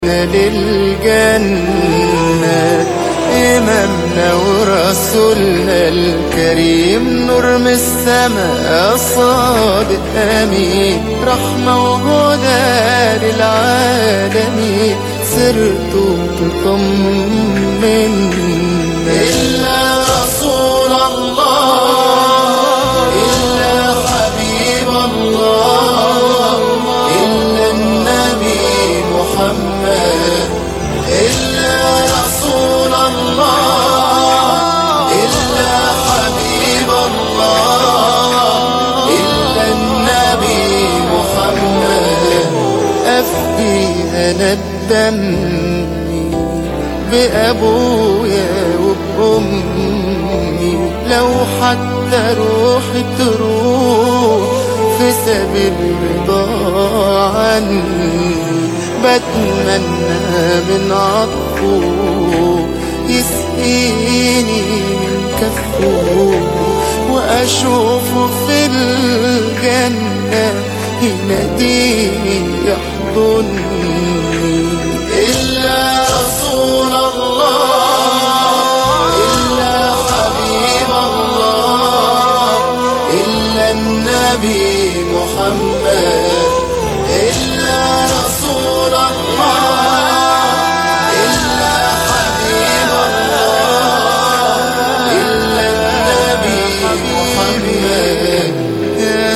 للجنة إمامنا ورسولنا الكريم نور من السماء صادق أمين رحمة وهدى للعالمين سرت تطمن إلا رسول الله إلا حبيب الله إلا النبي محمد إلا رسول الله إلا حبيب الله إلا النبي محمد أفدي أنا بدمي بأبويا وبأمي لو حتى روحي تروح في سبيل رضا عني بتمنى من عطفه يسقيني من كفه وأشوفه في الجنة يناديني يحضني إلا رسول الله إلا حبيب الله إلا النبي محمد إلا رسول الله إلا حبيب الله إلا النبي محمد يا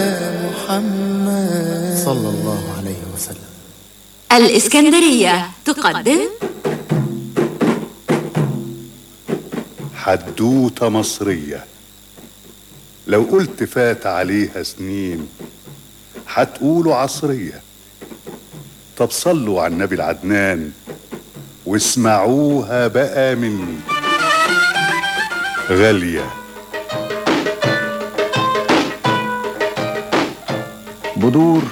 محمد صلى الله عليه وسلم الإسكندرية تقدم حدوتة مصرية لو قلت فات عليها سنين هتقولوا عصرية طب صلوا على النبي العدنان واسمعوها بقى مني غالية بدور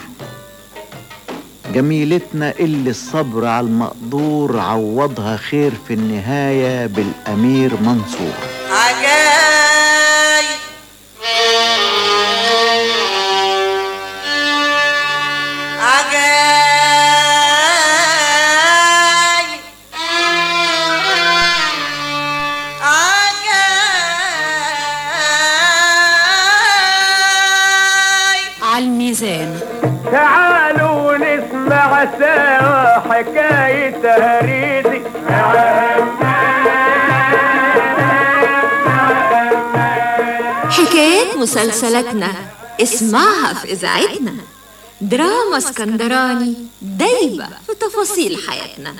جميلتنا اللي الصبر على المقدور عوضها خير في النهاية بالأمير منصور عجاي عجاي عجاي على الميزان تعالوا نسمع سوا حكاية هريدي حكايات مسلسلاتنا اسمعها في إذاعتنا دراما اسكندراني دايبة في تفاصيل حياتنا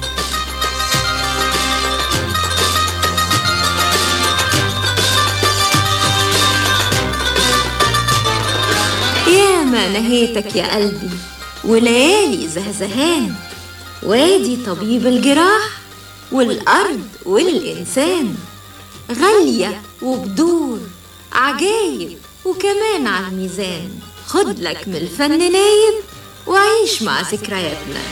يا ما نهيتك يا قلبي وليالي زهزهان وادي طبيب الجراح والأرض والإنسان غالية وبدور عجايب وكمان على الميزان خد لك من الفن نايب وعيش مع ذكرياتنا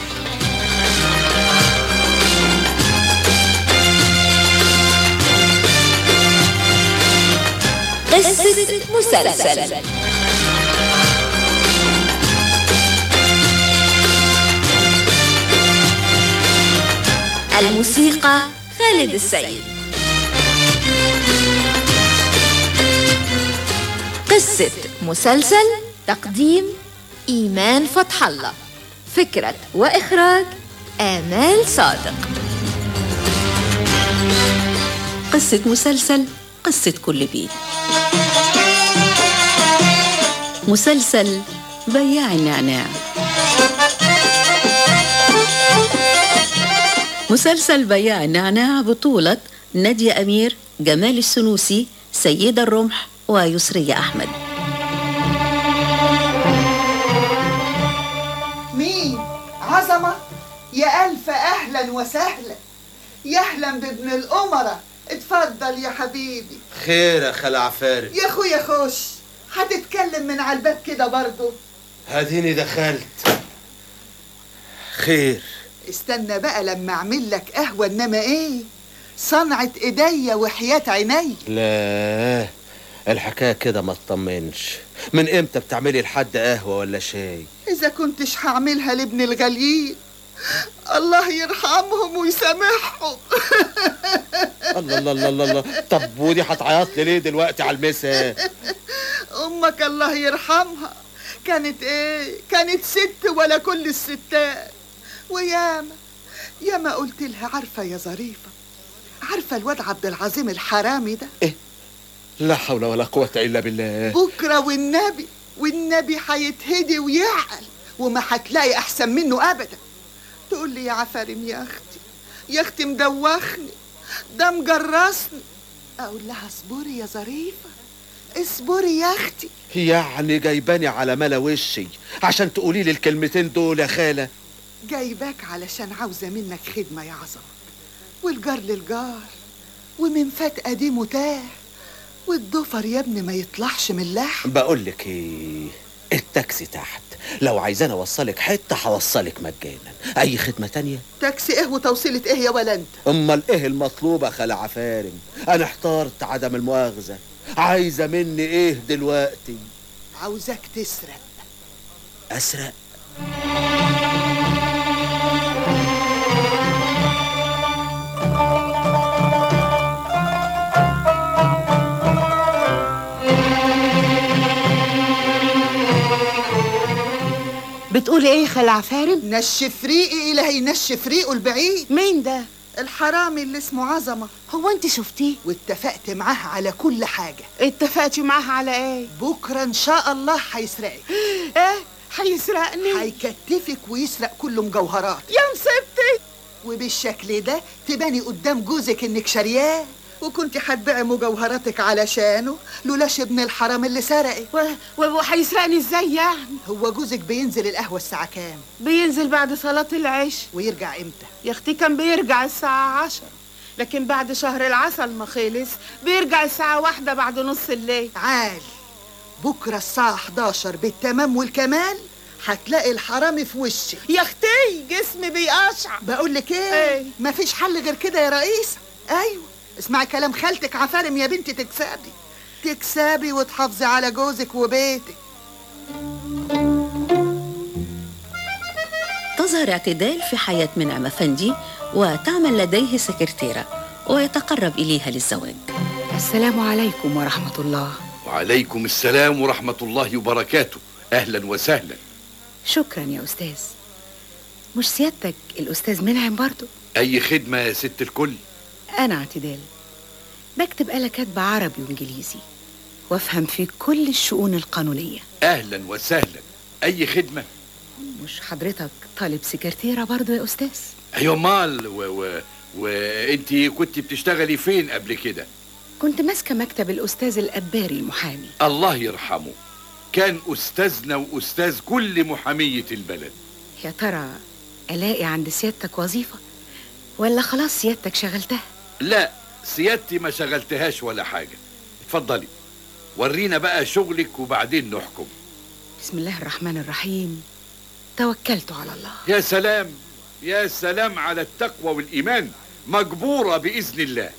قصة مسلسل الموسيقى خالد السيد قصة مسلسل تقديم إيمان فتح الله فكرة وإخراج آمال صادق قصة مسلسل قصة كل بيت مسلسل بياع النعناع مسلسل بياع النعناع بطولة نادية أمير جمال السنوسي سيدة الرمح ويسرية أحمد مين عظمة يا ألف أهلا وسهلا يا أهلا بابن الأمراء اتفضل يا حبيبي خير يا خال عفاري يا أخويا خش هتتكلم من على الباب كده برضه هاديني دخلت خير استنى بقى لما أعمل لك قهوة إنما إيه صنعة إيديا وحياة عيني لا الحكايه كده ما تطمنش من امتى بتعملي لحد قهوه ولا شاي إذا كنتش هعملها لابن الغاليين الله يرحمهم ويسامحهم الله الله الله الله, الله. طب ودي هتعيط لي ليه دلوقتي على المسا امك الله يرحمها كانت ايه كانت ست ولا كل الستات وياما ياما قلت لها عارفه يا ظريفه عارفه الواد عبد العظيم الحرامي ده لا حول ولا قوة إلا بالله بكره والنبي والنبي هيتهدي ويعقل وما هتلاقي احسن منه ابدا تقول لي يا عفارم يا اختي يا اختي مدوخني ده مجرسني اقول لها اصبري يا ظريفه اصبري يا اختي يعني جايباني على ملا وشي عشان تقولي لي الكلمتين دول يا خالة جايباك علشان عاوزه منك خدمه يا عظمه والجار للجار ومن فات قديم تاه والضفر يا ابني ما يطلعش من اللحم بقول لك ايه التاكسي تحت لو عايزاني اوصلك حته هوصلك مجانا اي خدمه تانية تاكسي ايه وتوصيله ايه يا ولا انت امال ايه المطلوب يا خالة عفارم انا احترت عدم المؤاخذه عايزه مني ايه دلوقتي عاوزاك تسرق اسرق بتقولي ايه خال عفارم نشف ريقي الهي ينشف ريقه البعيد مين ده الحرامي اللي اسمه عظمه هو انت شفتيه واتفقت معاه على كل حاجه اتفقتي معاها على ايه بكره ان شاء الله هيسرقك ايه هيسرقني هيكتفك ويسرق كل مجوهرات يا مصيبتي وبالشكل ده تباني قدام جوزك انك شرياه وكنت هتبيعي مجوهراتك علشانه لولاش ابن الحرام اللي سرقك و- و- وهيسرقني ازاي يعني هو جوزك بينزل القهوة الساعة كام بينزل بعد صلاة العشاء ويرجع امتى يا اختي كان بيرجع الساعة عشرة لكن بعد شهر العسل ما خلص بيرجع الساعة واحدة بعد نص الليل عال بكرة الساعة 11 بالتمام والكمال هتلاقي الحرامي في وشك يا اختي جسمي بيقشع بقول لك ايه ايه؟ مفيش حل غير كده يا رئيسة ايوه اسمعي كلام خالتك عفارم يا بنتي تكسبي تكسبي وتحافظي على جوزك وبيتك تظهر اعتدال في حياة منعم أفندي وتعمل لديه سكرتيرة ويتقرب إليها للزواج السلام عليكم ورحمة الله وعليكم السلام ورحمة الله وبركاته أهلا وسهلا شكرا يا أستاذ مش سيادتك الأستاذ منعم برضو أي خدمة يا ست الكل أنا اعتدال بكتب آلة كاتبة عربي وإنجليزي وأفهم في كل الشؤون القانونية أهلا وسهلا أي خدمة مش حضرتك طالب سكرتيرة برضو يا أستاذ أيوة مال و... و... وانت كنت بتشتغلي فين قبل كده كنت ماسكة مكتب الأستاذ الأباري المحامي الله يرحمه كان أستاذنا وأستاذ كل محامية البلد يا ترى ألاقي عند سيادتك وظيفة ولا خلاص سيادتك شغلتها لا سيادتي ما شغلتهاش ولا حاجة اتفضلي ورينا بقى شغلك وبعدين نحكم بسم الله الرحمن الرحيم توكلت على الله يا سلام يا سلام على التقوى والإيمان مجبورة بإذن الله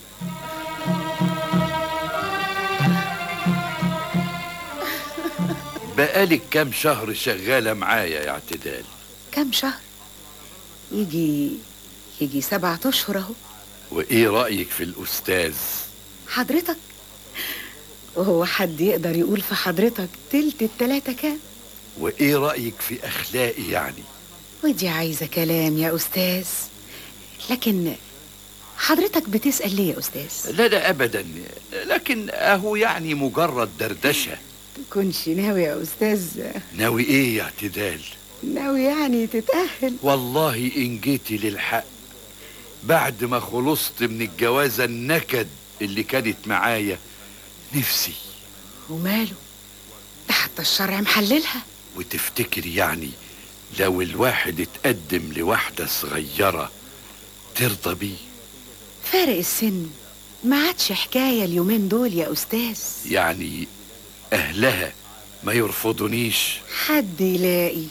بقالك كام شهر شغالة معايا يا اعتدال كم شهر يجي يجي سبعة أشهر أهو وإيه رأيك في الأستاذ حضرتك وهو حد يقدر يقول في حضرتك تلت التلاتة كام وإيه رأيك في أخلاقي يعني ودي عايزة كلام يا أستاذ لكن حضرتك بتسأل ليه يا أستاذ لا لا أبدا لكن أهو يعني مجرد دردشة تكونش ناوي يا أستاذ ناوي إيه يا اعتدال ناوي يعني تتأهل والله إن جيتي للحق بعد ما خلصت من الجوازة النكد اللي كانت معايا نفسي وماله ده حتى الشرع محللها وتفتكر يعني لو الواحد اتقدم لواحدة صغيرة ترضى بيه فارق السن ما عادش حكاية اليومين دول يا أستاذ يعني أهلها ما يرفضونيش حد يلاقي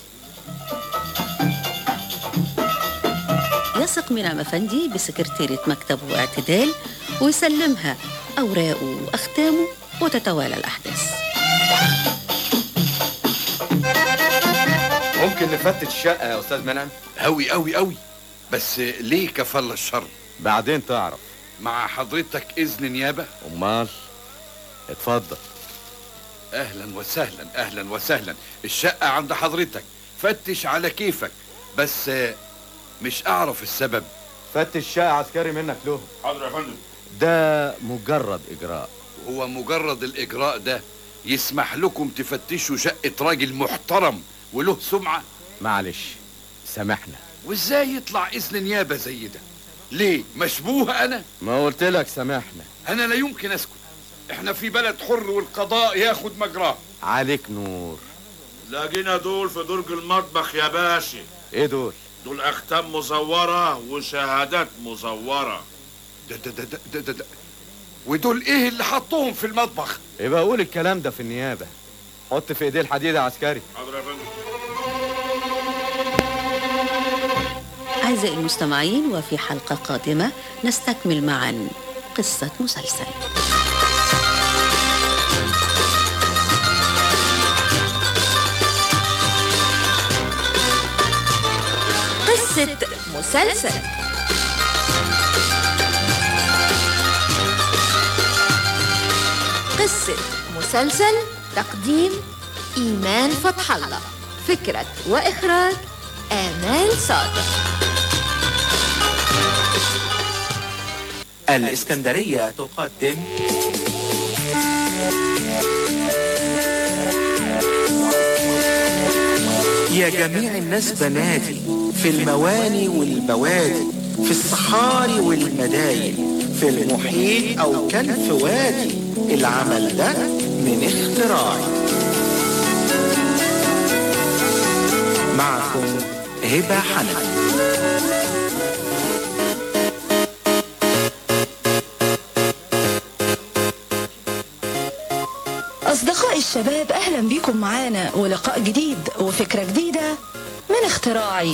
يثق منعم أفندي بسكرتيرة مكتبه اعتدال ويسلمها أوراقه وأختامه وتتوالى الأحداث ممكن نفتش الشقة يا أستاذ منعم؟ أوي أوي أوي بس ليه كفل الشر بعدين تعرف مع حضرتك اذن نيابه امال اتفضل اهلا وسهلا اهلا وسهلا الشقه عند حضرتك فتش على كيفك بس آه، مش اعرف السبب فتش الشقة عسكري منك له حاضر يا فندم ده مجرد اجراء هو مجرد الاجراء ده يسمح لكم تفتشوا شقه راجل محترم وله سمعه معلش سامحنا وازاي يطلع اذن نيابه زي ده ليه مشبوه انا ما قلت لك سامحنا انا لا يمكن اسكت احنا في بلد حر والقضاء ياخد مجراه عليك نور لاقينا دول في درج المطبخ يا باشا ايه دول دول اختام مزورة وشهادات مزورة ده ده ده ده, ده, ده, ده. ودول ايه اللي حطوهم في المطبخ يبقى قول الكلام ده في النيابة حط في ايديه الحديد يا عسكري حاضر يا فندم أعزائي المستمعين وفي حلقة قادمة نستكمل معا قصة مسلسل قصة مسلسل قصة مسلسل تقديم إيمان فتح الله فكرة وإخراج آمال صادق الإسكندرية تقدم يا جميع الناس بنادي في المواني والبوادي في الصحاري والمداين في المحيط أو كان في وادي العمل ده من اختراعي معكم هبة حنفي أصدقائي الشباب أهلا بيكم معانا ولقاء جديد وفكرة جديدة من اختراعي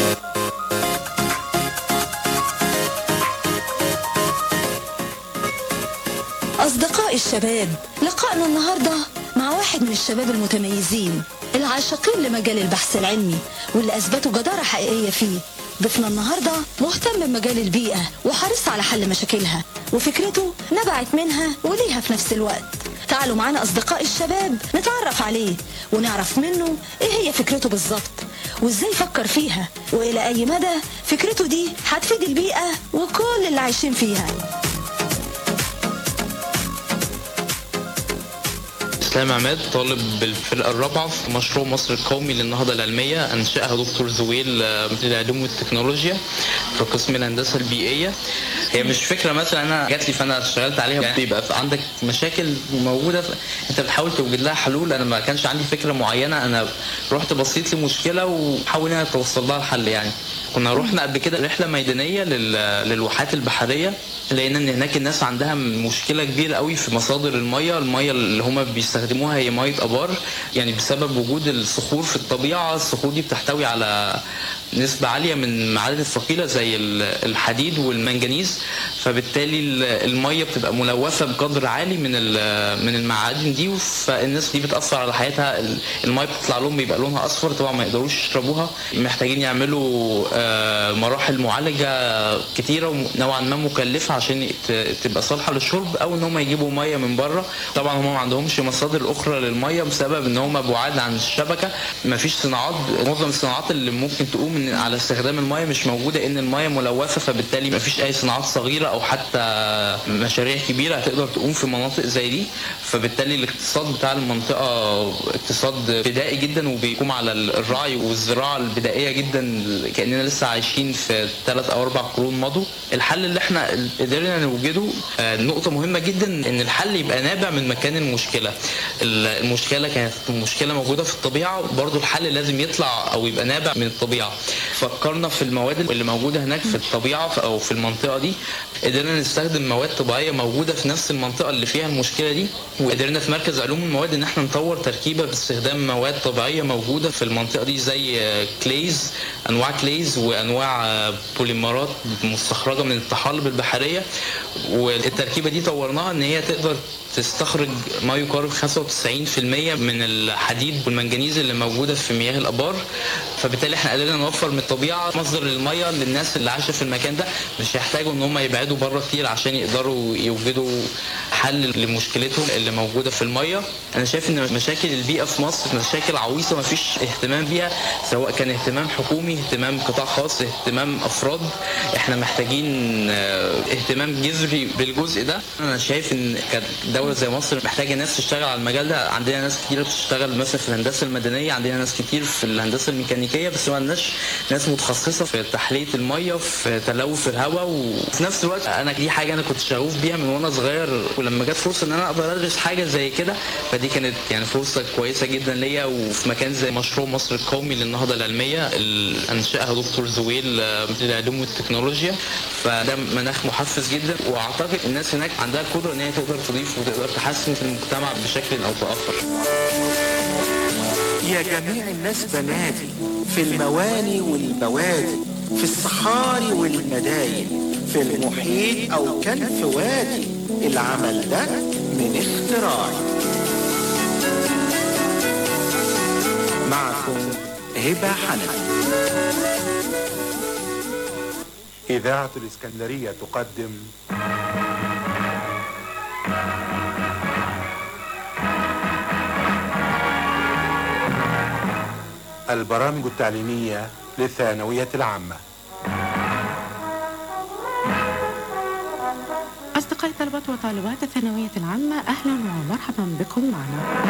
أصدقائي الشباب لقائنا النهاردة مع واحد من الشباب المتميزين العاشقين لمجال البحث العلمي واللي أثبتوا جدارة حقيقية فيه ضيفنا النهاردة مهتم بمجال البيئة وحريص على حل مشاكلها وفكرته نبعت منها وليها في نفس الوقت تعالوا معانا أصدقاء الشباب نتعرف عليه ونعرف منه إيه هي فكرته بالظبط وإزاي فكر فيها وإلى أي مدى فكرته دي هتفيد البيئة وكل اللي عايشين فيها اسلام عماد طالب بالفرقه الرابعه في مشروع مصر القومي للنهضه العلميه انشاها دكتور زويل آه، للعلوم والتكنولوجيا في قسم الهندسه البيئيه هي مش فكره مثلا انا جات لي فانا اشتغلت عليها يعني بيبقى في عندك مشاكل موجوده انت بتحاول توجد لها حلول انا ما كانش عندي فكره معينه انا رحت بصيت لمشكله وحاول انا اتوصل لها الحل يعني كنا رحنا قبل كده رحله ميدانيه لل- للواحات البحريه لقينا ان هناك الناس عندها مشكله كبيره قوي في مصادر الميه الميه اللي هم بيستخدموها هي ميه ابار يعني بسبب وجود الصخور في الطبيعه الصخور دي بتحتوي على نسبة عالية من المعادن الثقيلة زي ال- الحديد والمنجنيز فبالتالي ال- المية بتبقى ملوثة بقدر عالي من ال- من المعادن دي فالناس دي بتأثر على حياتها ال- المية بتطلع لهم بيبقى لونها أصفر طبعا ما يقدروش يشربوها محتاجين يعملوا آه، مراحل معالجة كتيرة ونوعا ما مكلفة عشان ت- تبقى صالحة للشرب أو إن هم يجيبوا مية من بره طبعا هم ما عندهمش مصادر أخرى للمية بسبب إن هم بعاد عن الشبكة مفيش صناعات معظم الصناعات اللي ممكن تقوم من على استخدام المية مش موجودة إن المية ملوثة فبالتالي مفيش أي صناعات صغيرة أو حتى مشاريع كبيرة هتقدر تقوم في مناطق زي دي فبالتالي الاقتصاد بتاع المنطقة اقتصاد بدائي جدا وبيقوم على الرعي والزراعة البدائية جدا كأننا لسه عايشين في ثلاث أو أربع قرون مضوا الحل اللي احنا قدرنا نوجده آه، نقطة مهمة جدا إن الحل يبقى نابع من مكان المشكلة ال- المشكلة كانت مشكلة موجودة في الطبيعة برضو الحل لازم يطلع أو يبقى نابع من الطبيعة فكرنا في المواد اللي موجودة هناك في الطبيعة ف- أو في المنطقة دي قدرنا نستخدم مواد طبيعية موجودة في نفس المنطقة اللي فيها المشكلة دي وقدرنا في مركز علوم المواد إن احنا نطور تركيبة باستخدام مواد طبيعية موجودة في المنطقة دي زي آه، كليز أنواع كليز وأنواع آه، بوليمرات مستخرجة من الطحالب البحرية والتركيبة دي طورناها إن هي تقدر تستخرج ما يقارب 95% 95% من الحديد والمنجنيز اللي موجوده في مياه الابار فبالتالي احنا قدرنا نوفر من الطبيعه مصدر للميه للناس اللي عايشه في المكان ده مش يحتاجوا ان هم يبعدوا بره كتير عشان يقدروا يوجدوا حل لمشكلتهم اللي موجوده في الميه انا شايف ان مشاكل البيئه في مصر مشاكل عويصه ما فيش اهتمام بيها سواء كان اهتمام حكومي اهتمام قطاع خاص اهتمام افراد احنا محتاجين آه، اهتمام جذري بالجزء ده انا شايف ان كدوله زي مصر محتاجه ناس تشتغل على المجال ده عندنا ناس كتير بتشتغل مثلا في الهندسه المدنيه عندنا ناس كتير في الهندسه الميكانيكيه بس ما عندناش ناس متخصصه في تحليه الميه في تلوث الهواء وفي نفس الوقت انا دي حاجه انا كنت شغوف بيها من وانا صغير ولما جت فرصه ان انا اقدر ادرس حاجه زي كده فدي كانت يعني فرصه كويسه جدا ليا وفي مكان زي مشروع مصر القومي للنهضه العلميه اللي انشاها دكتور زويل آه، للعلوم والتكنولوجيا فده مناخ محفز جدا واعتقد الناس هناك عندها القدره ان هي تقدر تضيف وتقدر تحسن في المجتمع بشكل او باخر يا جميع الناس بنادي في المواني والبوادي في الصحاري والمداين في المحيط أو كان في وادي العمل ده من اختراعي معكم هبة حنفي إذاعة الإسكندرية تقدم البرامج التعليمية للثانوية العامة أصدقائي طلبة وطالبات الثانوية العامة أهلا ومرحبا بكم معنا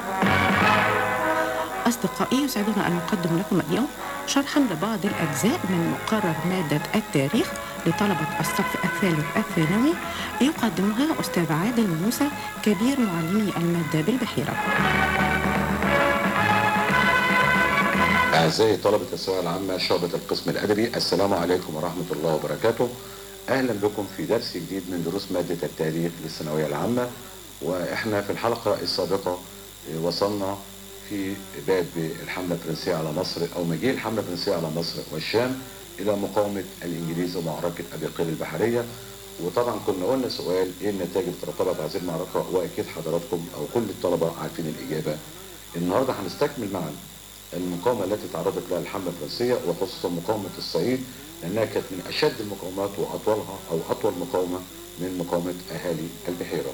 أصدقائي يسعدنا أن نقدم لكم اليوم شرحا لبعض الأجزاء من مقرر مادة التاريخ لطلبة الصف الثالث الثانوي يقدمها أستاذ عادل موسى كبير معلمي المادة بالبحيرة أعزائي طلبة الثانوية العامة شعبة القسم الأدبي السلام عليكم ورحمة الله وبركاته أهلا بكم في درس جديد من دروس مادة التاريخ للثانوية العامة وإحنا في الحلقة السابقة وصلنا في باب الحملة الفرنسية على مصر أو مجيء الحملة الفرنسية على مصر والشام إلى مقاومة الإنجليز ومعركة أبي قير البحرية وطبعا كنا قلنا سؤال إيه النتائج اللي ترتبط هذه المعركة وأكيد حضراتكم أو كل الطلبة عارفين الإجابة النهاردة هنستكمل معا المقاومة التي تعرضت لها الحملة الفرنسية وخصوصا مقاومة الصعيد لأنها كانت من أشد المقاومات وأطولها أو أطول مقاومة من مقاومة أهالي البحيرة.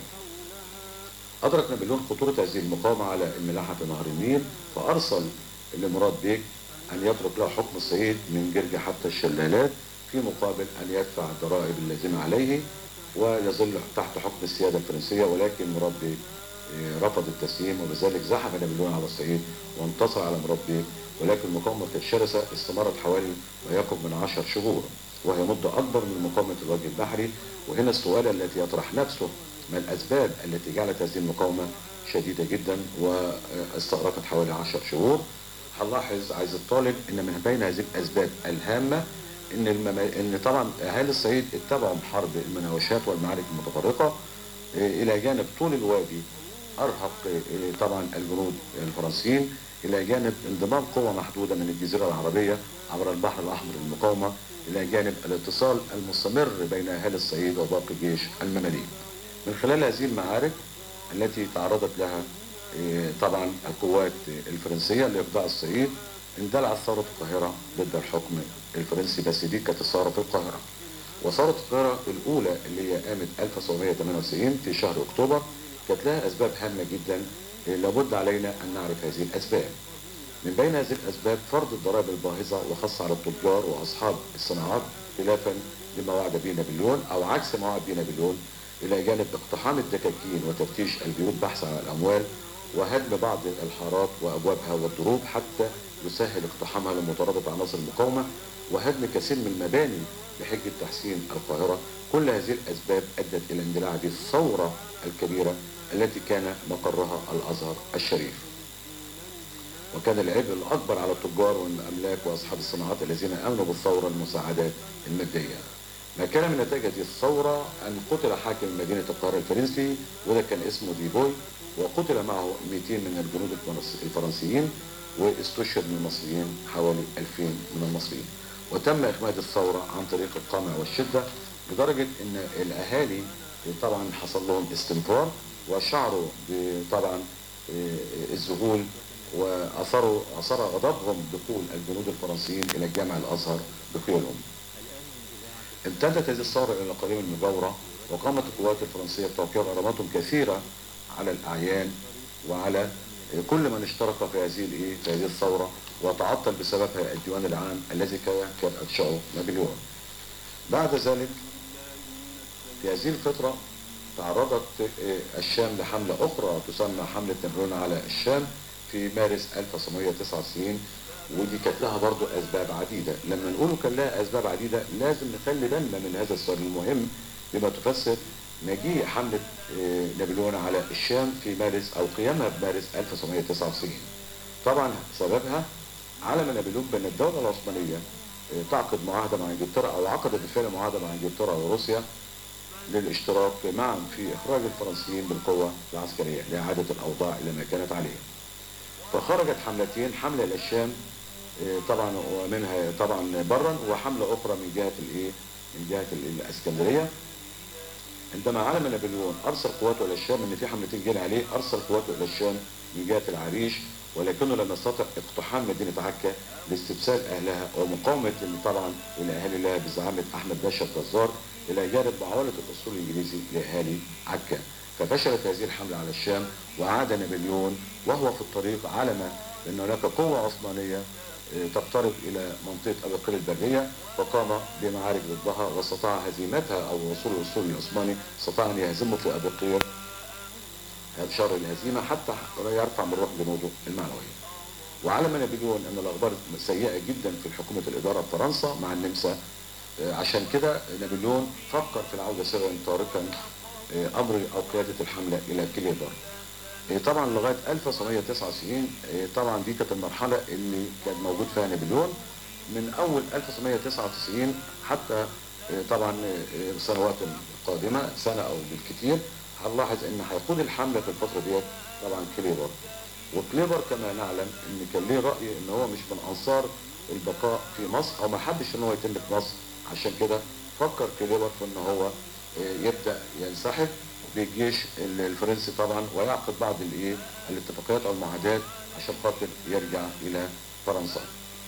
أدرك نابليون خطورة هذه المقاومة على الملاحة في نهر النيل فأرسل لمراد بيك أن يترك له حكم الصعيد من جرجة حتى الشلالات في مقابل أن يدفع الضرائب اللازمة عليه ويظل تحت حكم السيادة الفرنسية ولكن مراد بيك آه، رفض التسليم وبذلك زحف نابليون على الصعيد وانتصر على مراد بيك ولكن المقاومة كانت شرسة استمرت حوالي ما يقرب من عشر شهور وهي مدة أكبر من مقاومة الوجه البحري وهنا السؤال الذي يطرح نفسه ما الأسباب التي جعلت هذه المقاومة شديدة جدا واستغرقت حوالي عشر شهور هنلاحظ عايز الطالب ان من بين هذه الاسباب الهامه ان المم... ان طبعا اهالي الصعيد اتبعوا حرب المناوشات والمعارك المتفرقه إيه، الى جانب طول الوادي ارهق إيه، طبعا الجنود الفرنسيين الى جانب انضمام قوه محدوده من الجزيره العربيه عبر البحر الاحمر للمقاومه الى جانب الاتصال المستمر بين اهالي الصعيد وباقي الجيش المماليك. من خلال هذه المعارك التي تعرضت لها إيه، طبعا القوات الفرنسيه لاخضاع الصعيد اندلعت ثوره القاهره ضد الحكم الفرنسي بس دي كانت الثوره في القاهره. وثوره القاهره الاولى اللي هي قامت 1998 في شهر اكتوبر كانت لها اسباب هامه جدا إيه، لابد علينا ان نعرف هذه الاسباب. من بين هذه الاسباب فرض الضرائب الباهظه وخاصه على التجار واصحاب الصناعات خلافا لما وعد به نابليون او عكس ما وعد به نابليون الى جانب اقتحام الدكاكين وتفتيش البيوت بحثا عن الاموال وهدم بعض الحارات وابوابها والدروب حتى يسهل اقتحامها لمطارده عناصر المقاومه وهدم كثير من المباني بحجه تحسين القاهره كل هذه الاسباب ادت الى اندلاع هذه الثوره الكبيره التي كان مقرها الازهر الشريف. وكان العبء الاكبر على التجار والاملاك واصحاب الصناعات الذين امنوا بالثوره المساعدات الماديه. ما كان من نتائج هذه الثوره ان قتل حاكم مدينه القاهره الفرنسي وده كان اسمه ديبوي وقتل معه 200 من الجنود الفرنس- الفرنسيين واستشهد من المصريين حوالي 2000 من المصريين. وتم اخماد الثوره عن طريق القمع والشده لدرجه ان الاهالي طبعا حصل لهم استنفار وشعروا طبعا الذهول واثروا اثار غضبهم دخول الجنود الفرنسيين الى الجامع الازهر بخيولهم. امتدت هذه الثوره الى الاقاليم المجاوره وقامت القوات الفرنسيه بتوقيع غرامات كثيره على الاعيان وعلى كل من اشترك في هذه الايه في هذه الثوره وتعطل بسببها الديوان العام الذي كان انشاه نابليون. بعد ذلك في هذه الفتره تعرضت الشام لحمله اخرى تسمى حمله نابليون على الشام في مارس 1999 ودي كانت لها برضو اسباب عديده لما نقول كان لها اسباب عديده لازم نخلي بالنا من هذا السؤال المهم بما تفسر مجيء حمله نابليون على الشام في مارس او قيامها بمارس 1999 طبعا سببها علم نابليون بان الدوله العثمانيه تعقد معاهده مع انجلترا او عقدت بالفعل معاهده مع انجلترا وروسيا للاشتراك معا في اخراج الفرنسيين بالقوه العسكريه لاعاده الاوضاع الى ما كانت عليه. فخرجت حملتين حمله الى الشام طبعا ومنها طبعا برا وحمله اخرى من جهه الايه؟ من جهه الاسكندريه. عندما علم نابليون ارسل قواته الى الشام ان في حملتين جايين عليه ارسل قواته الى الشام من جهه العريش ولكنه لم يستطع اقتحام مدينه عكا لاستبسال اهلها ومقاومه طبعا الاهالي لها بزعامه احمد باشا الجزار الى جانب معاوله الاسطول الانجليزي لاهالي عكا ففشلت هذه الحمله على الشام وعاد نابليون وهو في الطريق علم ان هناك قوه عثمانيه تقترب الى منطقه ابيقير البريه وقام بمعارك ضدها واستطاع هزيمتها او وصول الاسطول العثماني استطاع ان يهزمه في ابيقير بشر الهزيمه حتى يرفع من روح جنوده المعنويه. وعلم نابليون ان الاخبار سيئه جدا في حكومه الاداره فرنسا مع النمسا عشان كده نابليون فكر في العوده سرا تاركا امر او قياده الحمله الى كليبر. طبعا لغايه 1999 طبعا دي كانت المرحله اللي كان موجود فيها نابليون من اول 1999 حتى طبعا سنوات قادمه سنه او بالكثير هنلاحظ ان هيقود الحمله في الفتره ديت طبعا كليبر وكليبر كما نعلم ان كان ليه راي ان هو مش من انصار البقاء في مصر او ما حبش ان هو يتم في مصر عشان كده فكر كليبر في ان هو يبدا ينسحب بالجيش الفرنسي طبعا ويعقد بعض الايه الاتفاقيات او المعاهدات عشان خاطر يرجع الى فرنسا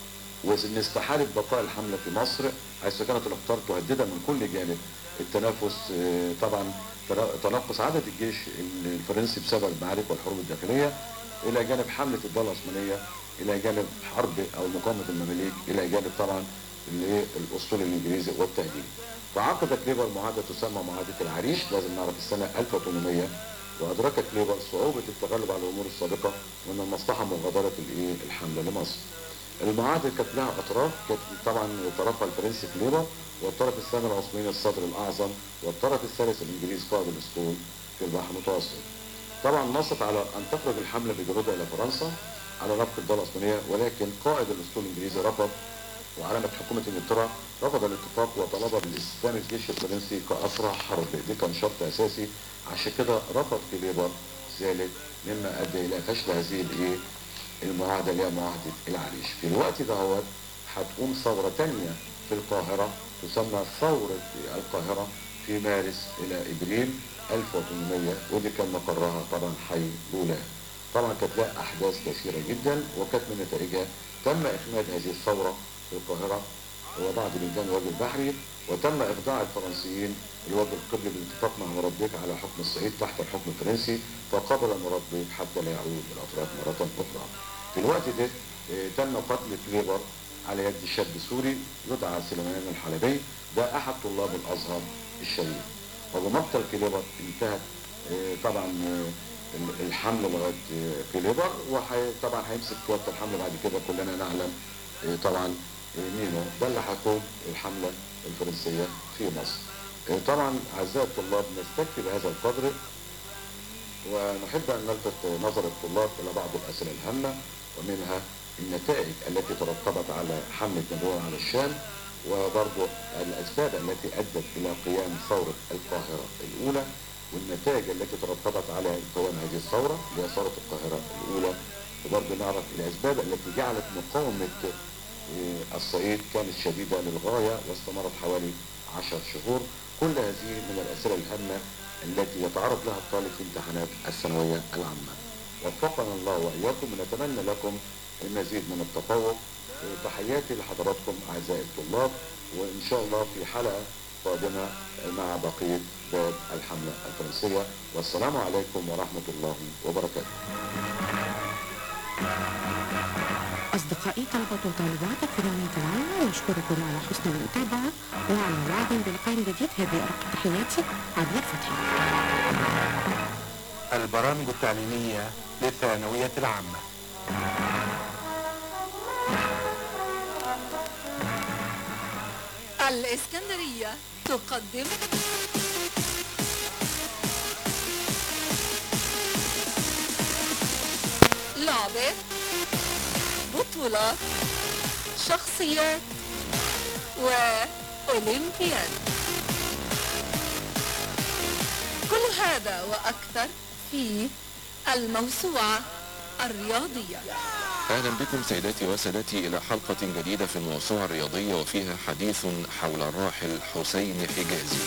وان استحاله بقاء الحمله في مصر حيث كانت الاخطار تهددها من كل جانب التنافس طبعا تنقص عدد الجيش الفرنسي بسبب المعارك والحروب الداخليه الى جانب حمله الدوله العثمانيه الى جانب حرب او مقاومه المماليك الى جانب طبعا الاسطول الانجليزي والتهديد. فعقد كليبر معاهده تسمى معاهده العريش لازم نعرف السنه 1800 وادرك كليبر صعوبه التغلب على الامور السابقه وان المصلحه مغادره الايه الحمله لمصر. المعاهده كانت لها اطراف كانت طبعا طرفها الفرنسي كليبر والطرف الثاني العثماني الصدر الاعظم والطرف الثالث الانجليز قائد الاسطول في البحر المتوسط. طبعا نصت على ان تخرج الحمله بجنودها الى فرنسا على نفق الدوله العثمانيه ولكن قائد الاسطول الانجليزي رفض وعلمت حكومه انجلترا رفض الاتفاق وطلب باستخدام الجيش الفرنسي كاسرع حرب دي كان شرط اساسي عشان كده رفض كليبر ذلك مما ادى الى فشل هذه الايه المعاهده اللي هي معاهده العريش في الوقت ده هو هتقوم ثوره ثانيه في القاهره تسمى ثوره القاهره في مارس الى ابريل 1800 ودي كان مقرها طبعا حي بولاه طبعا كانت لها احداث كثيره جدا وكانت من نتائجها تم اخماد هذه الثوره في القاهره وبعد بلدان الوجه البحري وتم اخضاع الفرنسيين الوجه القبلي بالاتفاق مع مراد بيك على حكم الصعيد تحت الحكم الفرنسي فقبل مراد بيك حتى لا يعود الاتراك مره اخرى. في الوقت ده تم قتل كليبر على يد شاب سوري يدعى سليمان الحلبي ده احد طلاب الازهر الشريف وبمقتل كليبر انتهت طبعا الحمل لغايه كليبر وطبعا هيمسك قوات الحمل بعد كده كلنا نعلم طبعا مينو ده اللي هيقود الحمله الفرنسيه في مصر. طبعا اعزائي الطلاب نستكفي بهذا القدر ونحب ان نلفت نظر الطلاب الى بعض الاسئله الهامه ومنها النتائج التي ترتبط على حمله نابليون على الشام وبرضه الاسباب التي ادت الى قيام ثوره القاهره الاولى والنتائج التي ترتبط على قيام هذه الثوره اللي هي ثوره القاهره الاولى وبرضه نعرف الاسباب التي جعلت مقاومه الصعيد كانت شديده للغايه واستمرت حوالي 10 شهور كل هذه من الاسئله الهامه التي يتعرض لها الطالب في امتحانات الثانوية العامة وفقنا الله وإياكم ونتمنى لكم المزيد من التفوق تحياتي لحضراتكم أعزائي الطلاب وإن شاء الله في حلقة قادمة مع بقية باب الحملة الفرنسية والسلام عليكم ورحمة الله وبركاته أصدقائي طلبة وطالبات الثانوية العامة نشكركم على حسن المتابعة وعلى وعد بلقاء جديد هذه أرق تحياتي عبير فتحي البرامج التعليمية للثانوية العامة الإسكندرية تقدم لعبة بطولة شخصيات وأولمبياد كل هذا وأكثر في الموسوعة الرياضية أهلا بكم سيداتي وسادتي إلى حلقة جديدة في الموسوعة الرياضية وفيها حديث حول الراحل حسين حجازي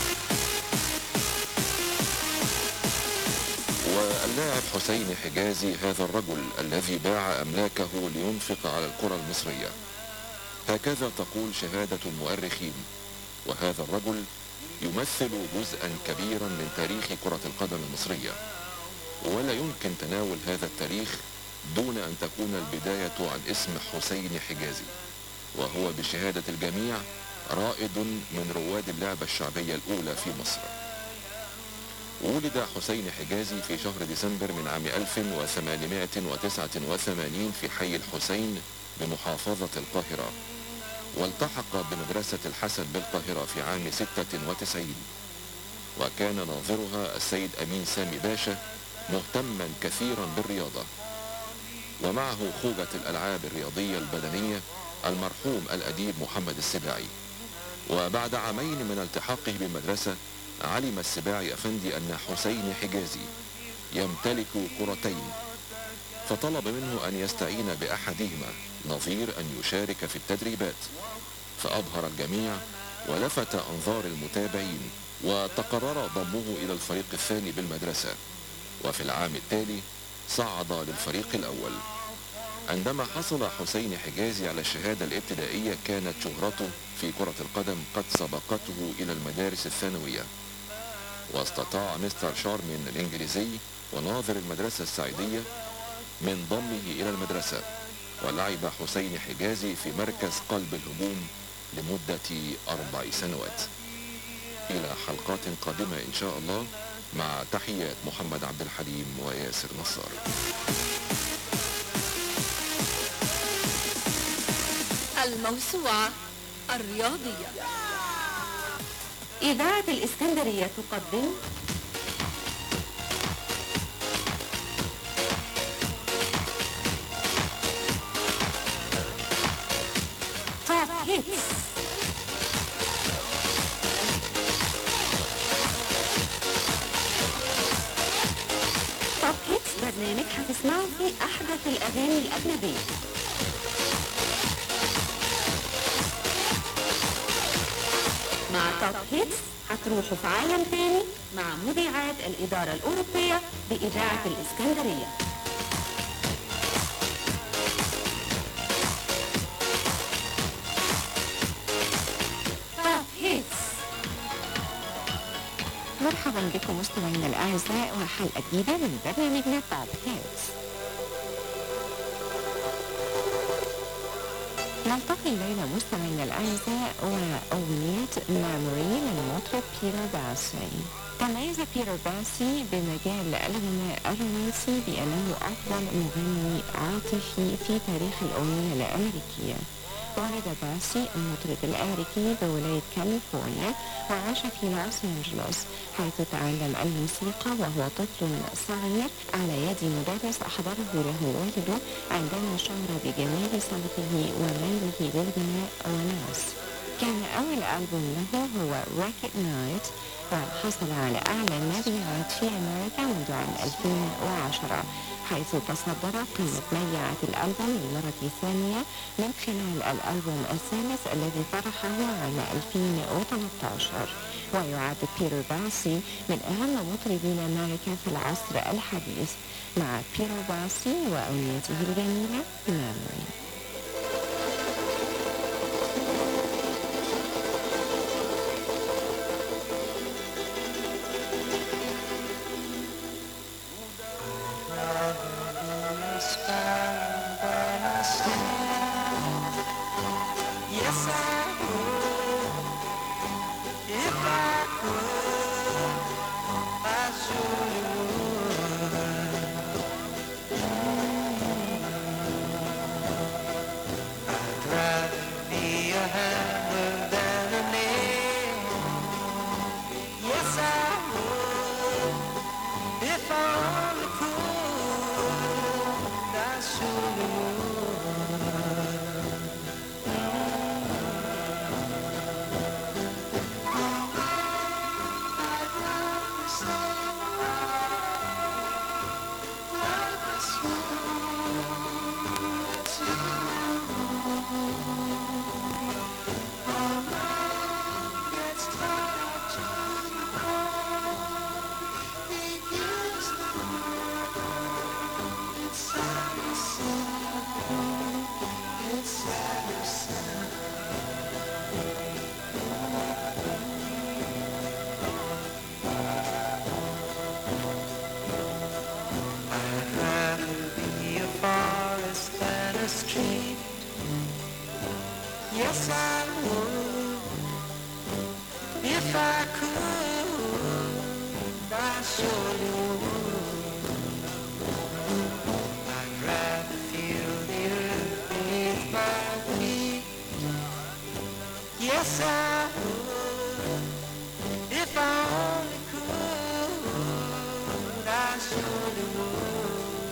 واللاعب حسين حجازي هذا الرجل الذي باع أملاكه لينفق على الكرة المصرية هكذا تقول شهادة المؤرخين وهذا الرجل يمثل جزءا كبيرا من تاريخ كرة القدم المصرية ولا يمكن تناول هذا التاريخ دون أن تكون البداية عن اسم حسين حجازي وهو بشهادة الجميع رائد من رواد اللعبة الشعبية الأولى في مصر ولد حسين حجازي في شهر ديسمبر من عام 1889 في حي الحسين بمحافظة القاهرة والتحق بمدرسة الحسن بالقاهرة في عام 96 وكان ناظرها السيد أمين سامي باشا مهتما كثيرا بالرياضة ومعه خوجة الألعاب الرياضية البدنية المرحوم الأديب محمد السباعي وبعد عامين من التحاقه بالمدرسة علم السباعي أفندي أن حسين حجازي يمتلك كرتين فطلب منه أن يستعين بأحدهما نظير أن يشارك في التدريبات فأبهر الجميع ولفت أنظار المتابعين وتقرر ضمه إلى الفريق الثاني بالمدرسة وفي العام التالي صعد للفريق الأول عندما حصل حسين حجازي على الشهادة الابتدائية كانت شهرته في كرة القدم قد سبقته إلى المدارس الثانوية واستطاع مستر شارمين الإنجليزي وناظر المدرسة السعيدية من ضمه إلى المدرسة ولعب حسين حجازي في مركز قلب الهجوم لمدة أربع سنوات إلى حلقات قادمة إن شاء الله مع تحيات محمد عبد الحليم وياسر نصار الموسوعة الرياضية إذاعة الإسكندرية تقدم توب هيتس توب هيتس برنامج هتسمعوا فيه أحدث الأغاني الأجنبية مع توب هيتس هتروحوا في عالم تاني مع مذيعات الإدارة الأوروبية بإذاعة الإسكندرية توب هيتس مرحبا بكم مستمعينا الأعزاء وحلقة جديدة من برنامجنا توب هيتس نلتقي الليلة مستمعينا الأعزاء وأغنية ميموري للمطرب بيتر باسي تميز بيتر باسي بمجال الغناء الرومانسي بأنه أفضل مغني عاطفي في تاريخ الأغنية الأمريكية ولد باسي المطرب الأمريكي بولاية كاليفورنيا وعاش في لوس أنجلوس حيث تعلم الموسيقى وهو طفل صغير على يد مدرس أحضره له والده عندما شعر بجمال صوته وميله للغناء وناس كان أول ألبوم له هو Rocket Night وحصل على أعلى المبيعات في أمريكا منذ عام 2010 حيث تصدر قيمة مبيعات الألبوم للمرة الثانية من خلال الألبوم الثالث الذي طرحه عام 2013 ويعد بيتر باسي من أهم مطربين أمريكا في العصر الحديث مع بيتر باسي وأغنيته الجميلة ميموري Yes, I would. If I could, I surely would. I'd rather be a hammer than a nail. Yes, I would. If I only could, I surely would. I'd rather be a forest than a street. Yes, I would. If I could, I surely would. I'd rather feel the earth beneath my feet. Yes, I would. If I only could, I surely would.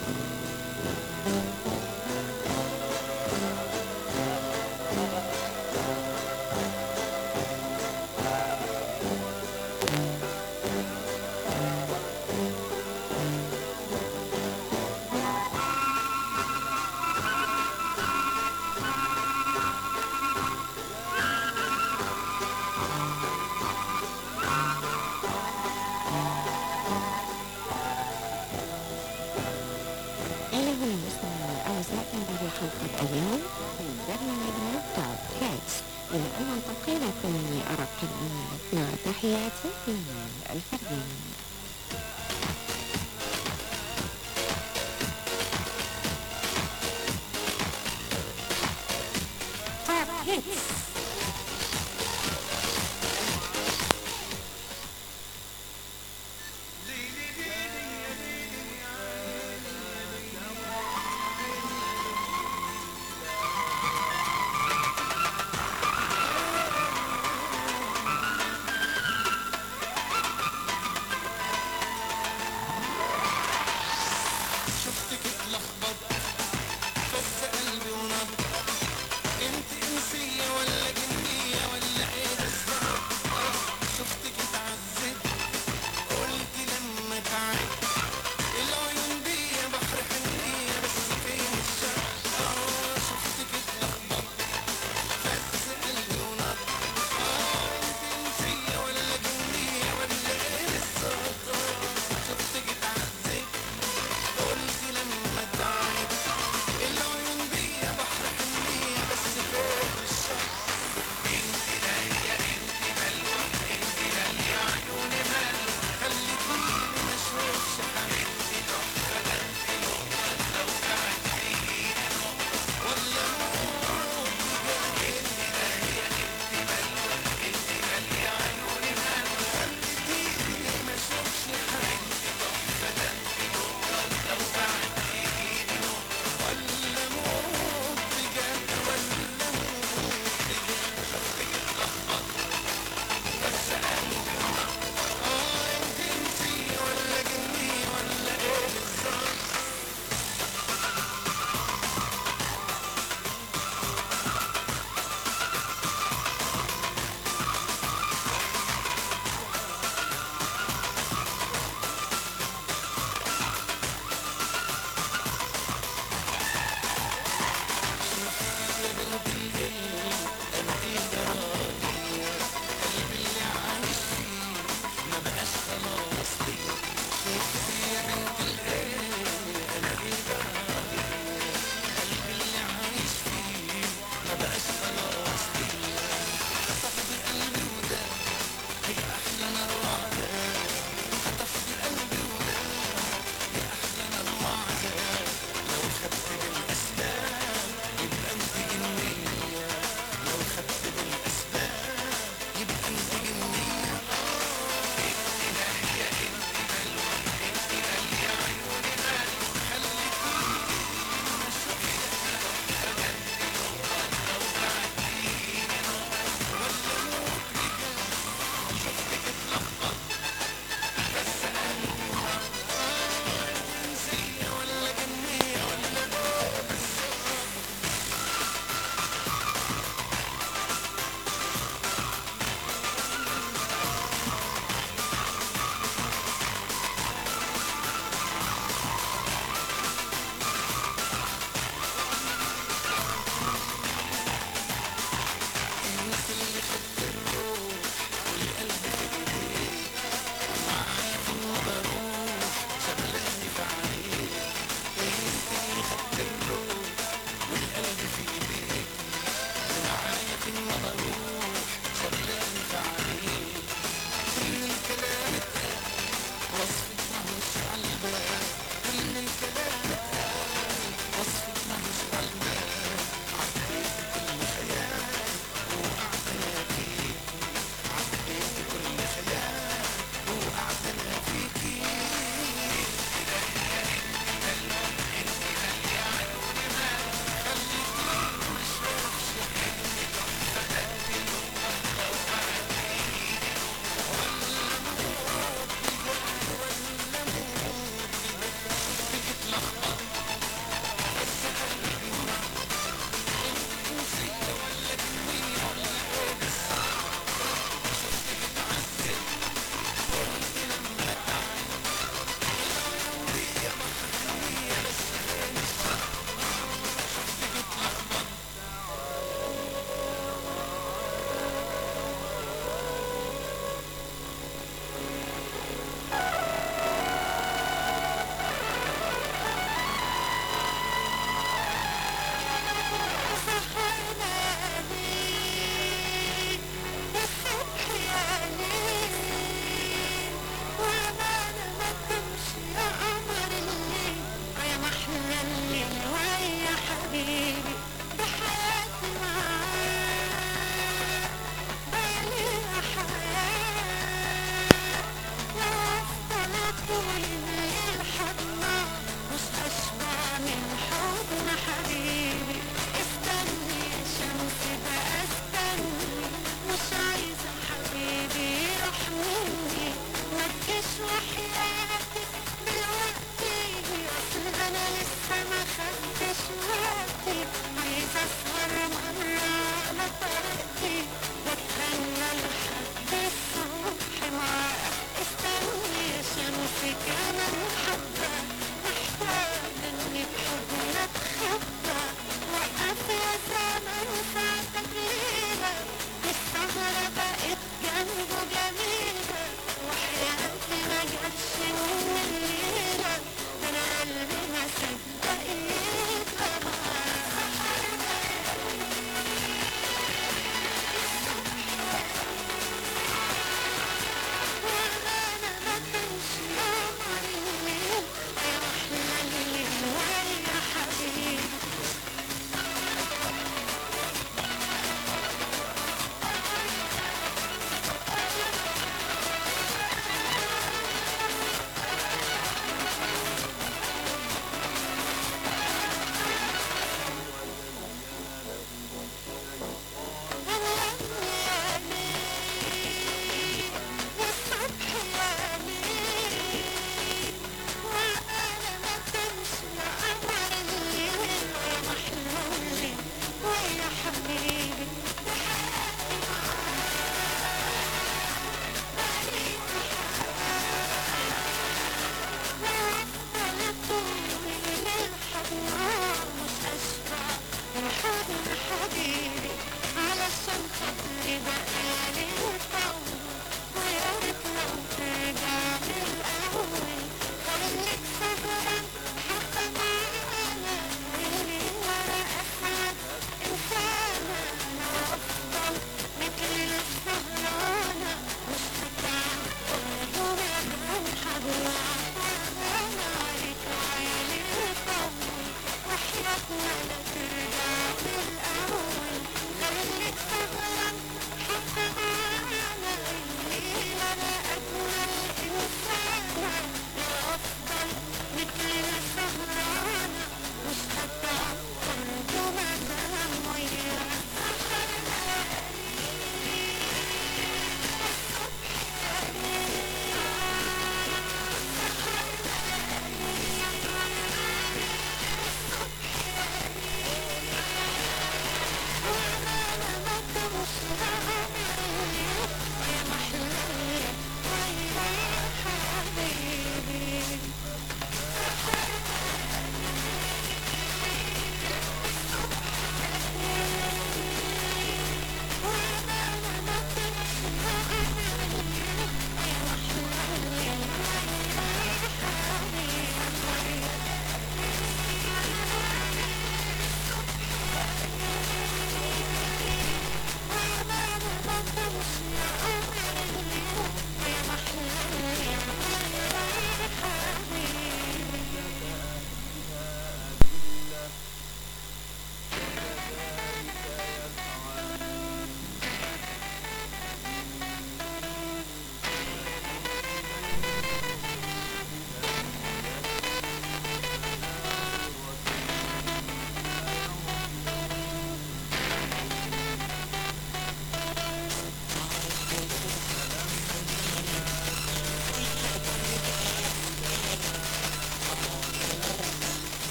إلى هنا وصلنا الأوزاع الذي حلقة اليوم من برنامجنا توب هيتس إلى أن نلتقي لكم من أرق الأمنيات مع تحياتي من الفردين توب هيتس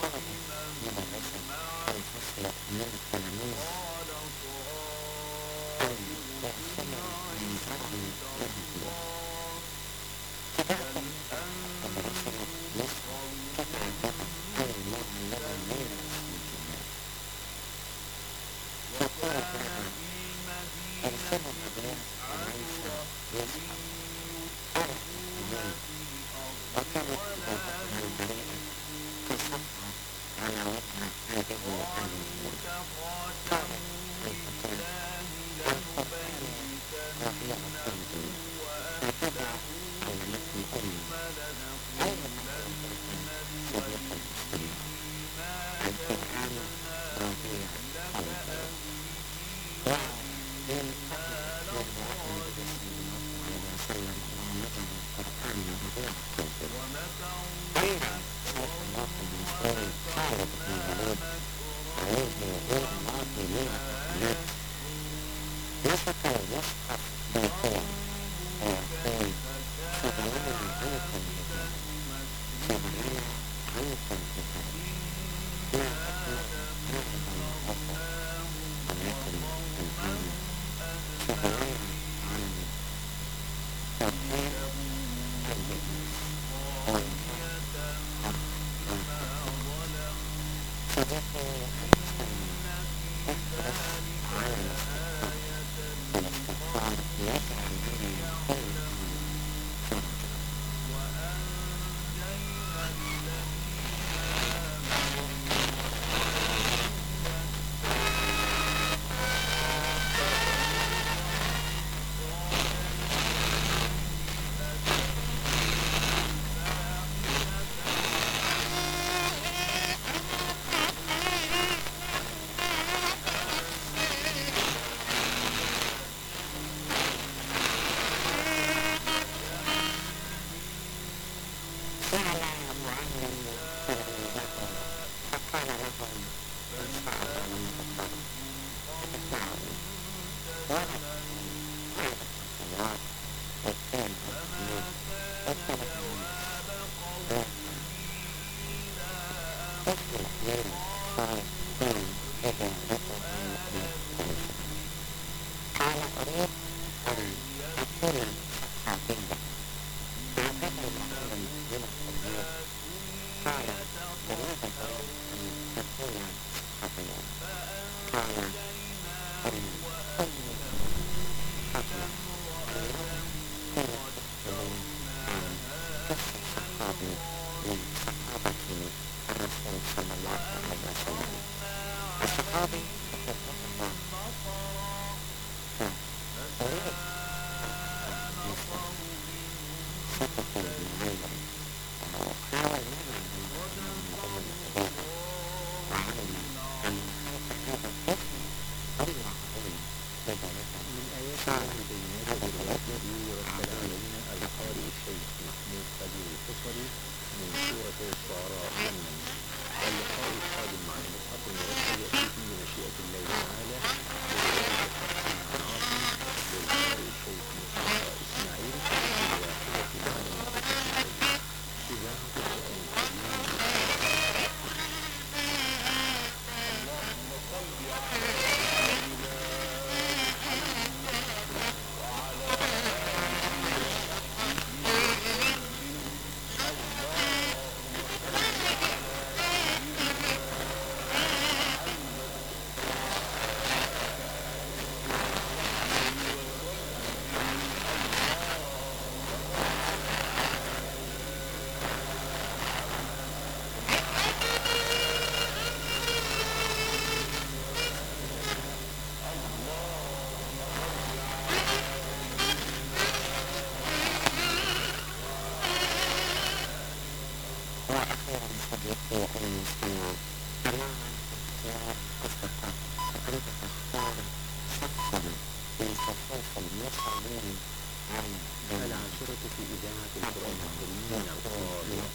العاشرة في إذاعة القرآن الكريم من القاهرة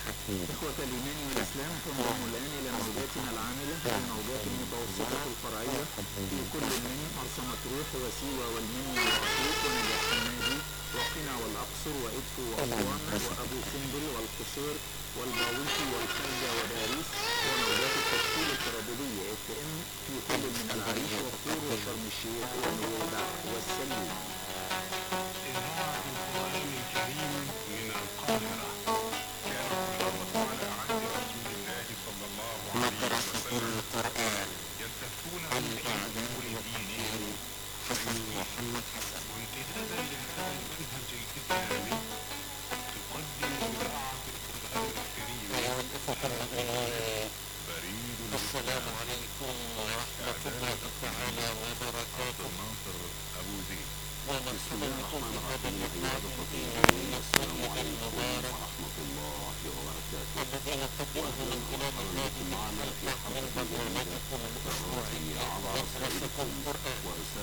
إخوة الإيمان والإسلام تنضم الآن إلى موجاتنا العاملة في الموجات المتوسطة الفرعية في كل من مرسى مطروح وسيوة والمنيا وعقوق ونجاح حمادي وقنا والأقصر وإدفو وأسوان وأبو سمبل والقصير والباويسي والخرجة وباريس السلام عليكم ورحمة الله تعالى وبركاته أبو زيد ومرحبا بكم في هذا اللقاء الذي الصالح المبارك الذي نقدمه من خلال هذه الحلقة من برنامجكم الأسبوعي مدرسة القرآن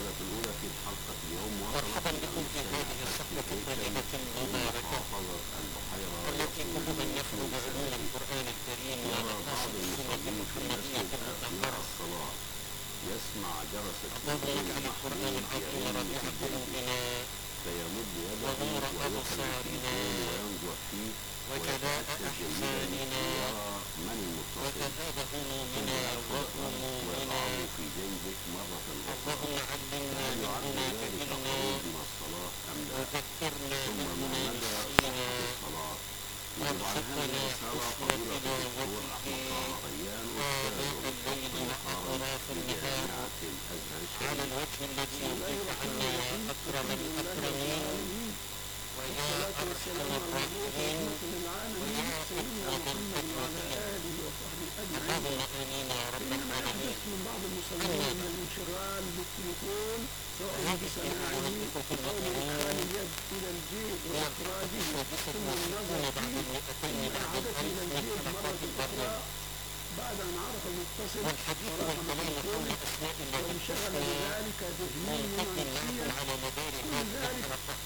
مرحبا بكم في هذه الصفحة الطيبة المباركة التي كل من يفهم علوم القرآن الكريم ونقاش السنة المحمدية المطهرة اللهم اجعل القرآن العظيم ربيع قلوبنا ونور أبصارنا وجلاء أحزاننا وذهاب همومنا وهمومنا اللهم علمنا منهما جهلنا وذكرنا منهما نسينا وارزقنا حسن تلاوته آناء الليل وأطراف النهار على الوجه الذي يرضيك عنا يا أكرم الأكرمين ويا أرحم الراحمين ويا أكرم الأكرمين اللهم آمين يا رب العالمين أما بعد هذه الحلقة التي يرتبط بستون بعد المئتين بعد الألف من حلقات البرنامج والحديث والكلام حول أسماء الله الحسنى منتج معكم على مدار هذه الحلقات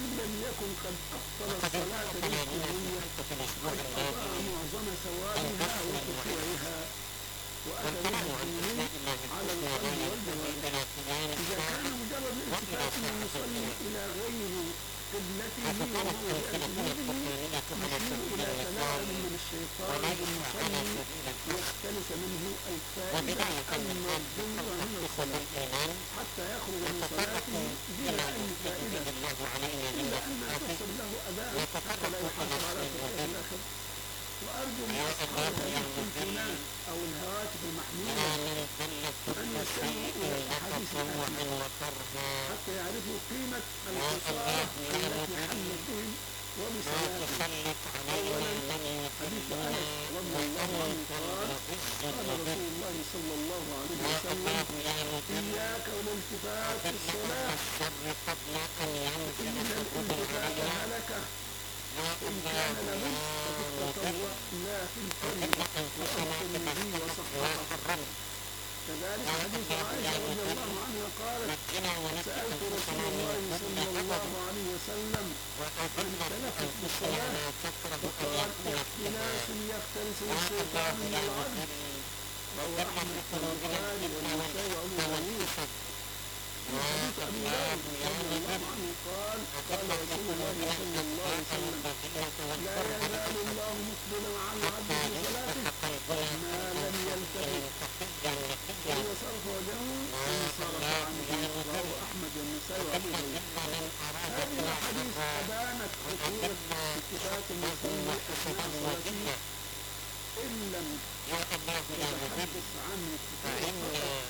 وقد انتهى كلامنا في حلقة الأسبوع الماضي عن باب الأسماء والكلام عن أسماء الله الحسنى غاية في الاعتناء وإلى ساعة وفترات السلسلة القرآنية على سبيل النظام وليس على سبيل الحسن وبداية نقول نخصص بالإيمان وتطرق إلى أن يجب الله علينا من نفسه وتطرق إلى الإيمان يا الله يا مذل ما من ذلة الشيء تطوعا وكرها يا الله يا مذل لا تسلط علينا من يذلنا وأنت العز المذل يا الله يا مذل أذل الشر قبل أن ينزل الهدى علينا يا الله يا مذل وقبل أن تخلق ما حرمت كذلك حديث عائشة رضي الله عنها قالت سألت رسول الله صلى الله عليه وسلم عن تلفت بالصلاة فقال اختلاس يختلس الشيطان من العبد رواه أحمد البخاري والنسائي وأبو داوود في حديث أبي داود رضي الله عنه قال قال رسول الله صلى الله عليه وسلم لا يزال الله مقبلا على العبد في صلاته ما لم يلتفت وإذا صرف وجهه انصرف عنه رواه أحمد والنسائي وأبو داود هذه الأحاديث أبانت خطورة اتفاق المصلي أثناء صلاته إن لم يتحدث عن اتفاق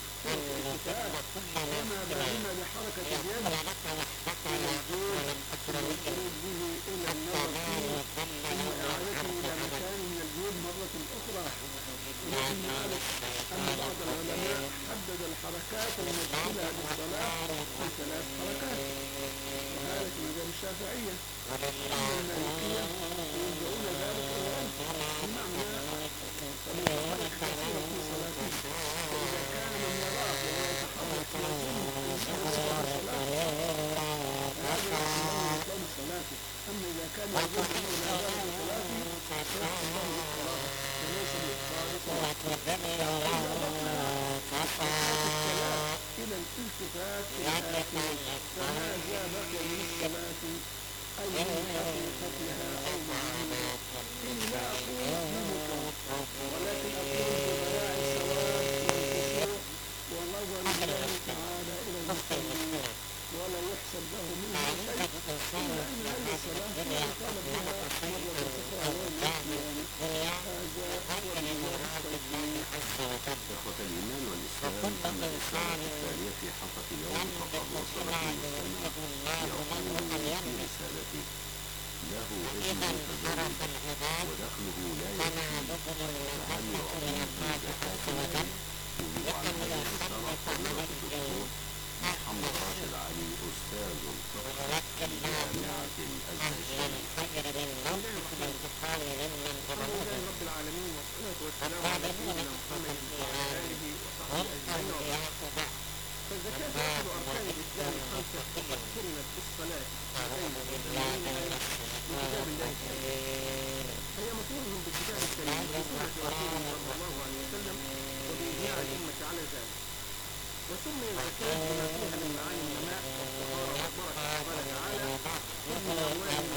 وما بالنا بحركة اليد والجود والخروج به إلى النظر فيه ثم إعادته إلى مكان من الجود مرة أخرى ونحن نعرف أن بعض العلماء حدد الحركات المسؤولة للصلاة بثلاث حركات وهذا في مذهب الشافعية أما المالكية يلجؤون ذلك إلى ألف بمعنى فمن حرك كثيرا في صلاته فإذا كان من يراه وهو يتحرك لازم هذا يحسن صلاته أما إذا كان يظن أنه لا يزال في صلاته فيحسن له القراءة وليس بإبطال صلاته إلى الالتفات إلى آخره فماذا بقي من الصلاة أو من حقيقتها أو معناها إن لا أقول بمطلق ولكن أقول بضياع الثواب والخشوع ونظر الله تعالى إلى المصلين ولا يحسب له منه شيء إلا أن هذه الصلاة لا يطالب بها مرة أخرى والنسيان هذا هو المجال التوجيه إخوة الإيمان والإسلام أما الرسالة الثانية في حلقة اليوم فقد وصلت المستمع يقول في رسالته له ابن كبير ودخله لا يكفي وسمي الزكاة بما فيها من معاني النماء والطهارة والبركة قال تعالى خذ من أموالهم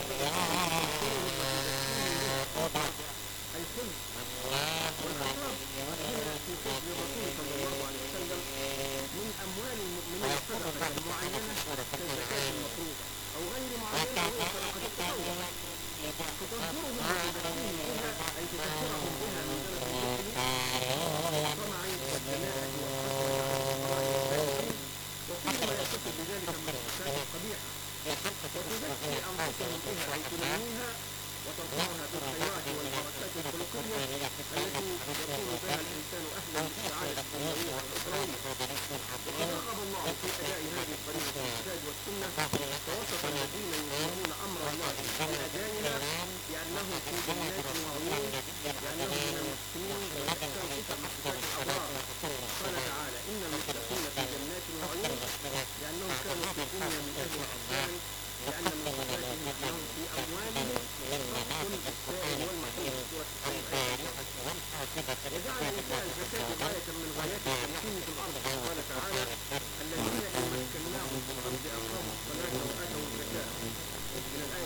أي خذ والخطاب هنا في فضل الرسول صلى الله عليه وسلم من أموال المؤمنين صدقة معينة كالزكاة المفروضة أو غير معينة وهي صدقة التطوع تطهرهم وتزكيهم بها أي تطهرهم بها من درجة الطمع والدناءة والحسد وكل ما يتصل بذلك من الصفات القبيحة وتزكي أنفسهم بها أي تنميها وترفعها بالخيرات والبركات الخلقية التي يكون بها الإنسان أهلا للسعادة الدنيوية والأخروية وقد رغب الله في أداء هذه الطريقة الكتاب والسنة فوصف الذين يظهرون أمر الله في أدائها بأنهم في جنات وعيون لأنهم من المحسنين والإحسان صفة من صفات الأبرار قال تعالى إن المتقين في جنات وعيون لأنهم كانوا في الدنيا من أهل الأحسان لأن من صفاتهم أنهم في أموالهم حق للسائل والمحروم وجعل إيتاء الزكاة غاية من غايات التمكين في الأرض قال تعالى الذين إن مكناهم في الأرض أقاموا الصلاة وآتوا الزكاة من الآية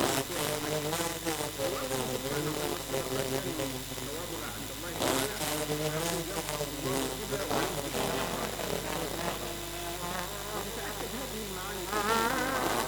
61 ووصف سبحانه وتعالى ثوابها عند الله تعالى يرفع الله الربا ويمسك وتتأكد هذه المعاني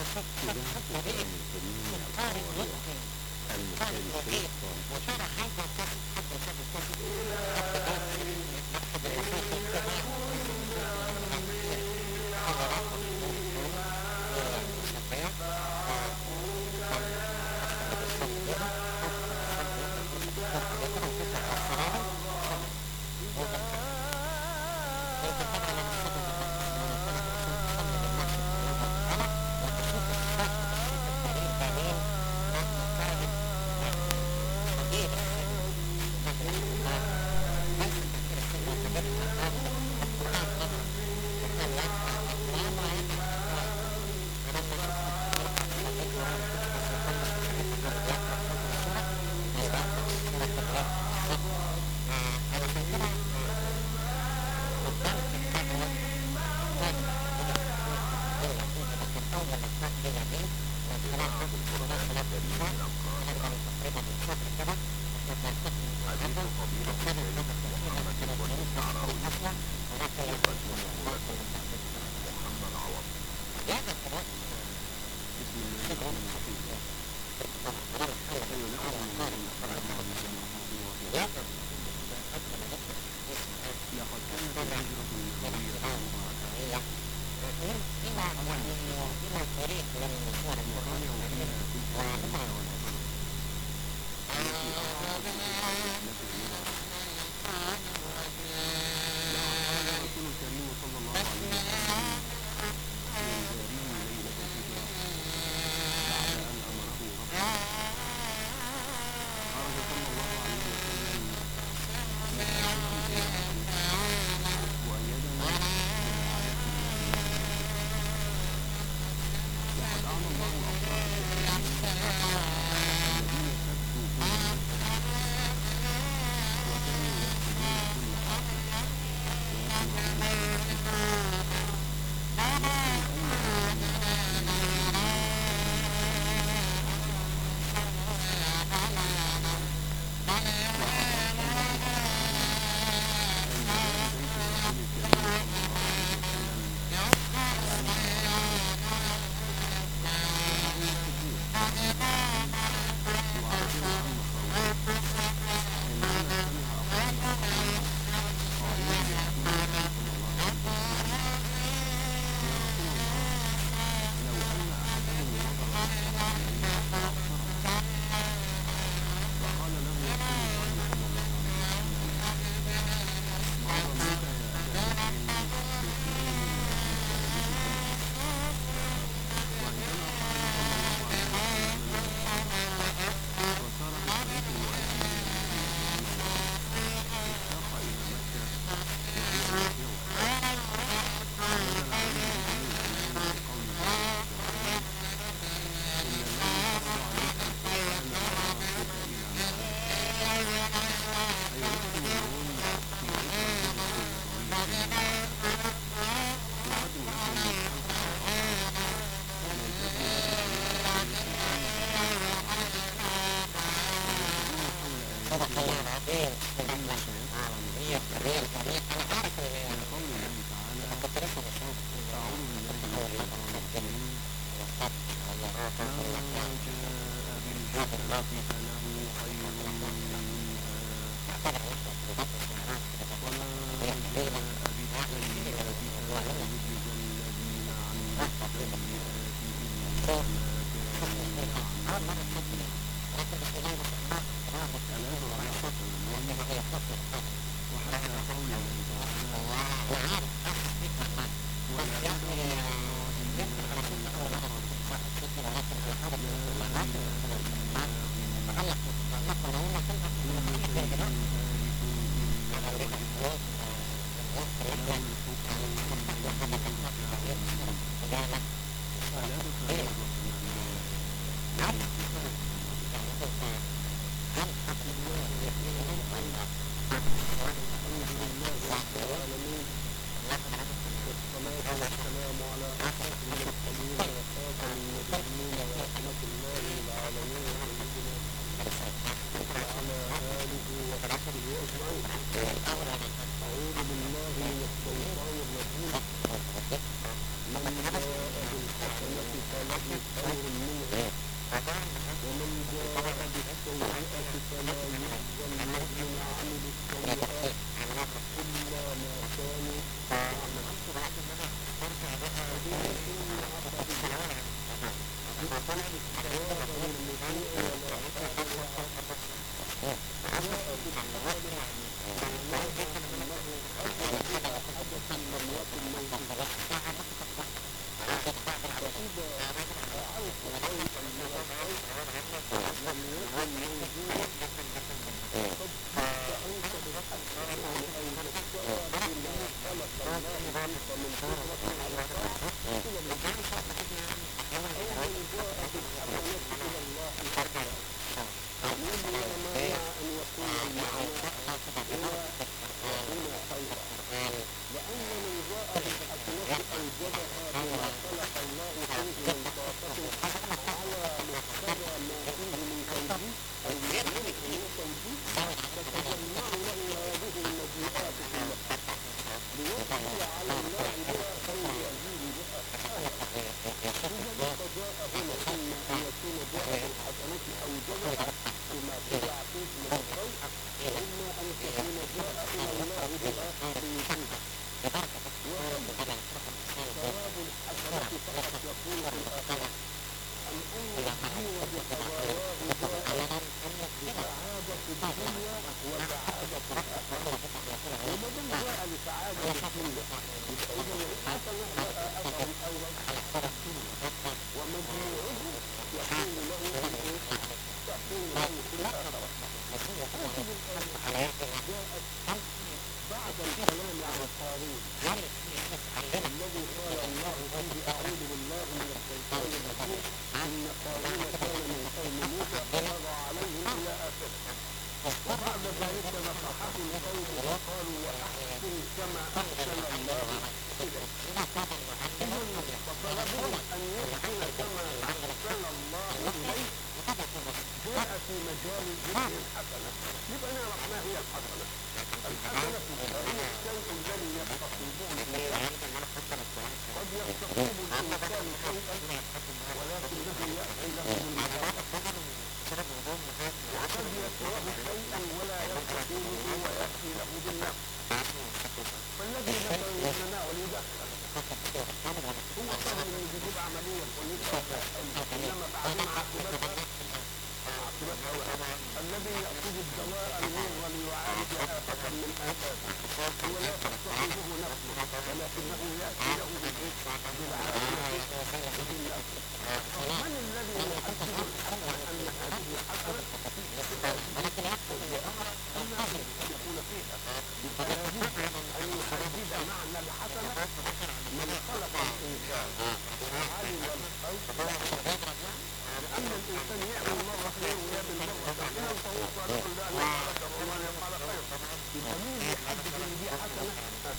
الكريم القارئ المختلف القرآن الكريم من القاهرة حديث فضيلة الشيخ محمد الولي الشعراوي يقدمه لكم محمد عوض من أو جمعة بما تبع فيه من الخير وإما أن تكون جاء إلى الله بآخر وجود وثواب الحسنة فقط يكون في الآخرة الأمر به وبقضاياه جاء بسعادة الدنيا وسعادة الآخرة وما دام جاء لسعادة الدنيا يبقى إذا الحسنة لها أثر أيضا في الدنيا ومجموعه يكون له في الإيه؟ تكون له في الآخرة هذه الآية جاءت بعد الكلام عن قارون الذي قال الله فيه أعوذ بالله من الشيطان الرجيم إن قارون كان من قوم موسى فبغى عليهم إلى آخره وبعد ذلك نصحه القوم وقالوا وأحسن كما أحسن الله إليك إذا فطلبهم أن يحسن كما أحسن الله إليك جاء في مجال الذكر الحسنة يبقى نعرف ما هي الحسنة الحسنة هي الشيء الذي يستطيبه الإنسان قد يستطيب الإنسان شيئا ولكنه يأتي له بالمعاصي وقد يكره شيئا ولا يستطيبه ويأتي له بالنفس فالذي مثلا يتناول يدخل هو سهل انه بيجيب عمليه كويسه انما بعدين عاقبتها عاقبتها وحشه الذي ياخذ الدواء المر ليعالج آفة من آفاته ولا تستطيعه نفسه ولكنه ياتي له بالايه؟ بالعافيه وبالنفس من الذي يحدد الحسنه ان هذه حسنه؟ اما يكون فيها يبقى لابد ان يحدد معنى الحسنه من خلق الانسان وعلم الخلق لان الانسان يعمل مره خير ويعمل مره ثانيه فهو صالح لان يفعل شر ولا يفعل خير يبقى مين يحدد ان دي حسنه؟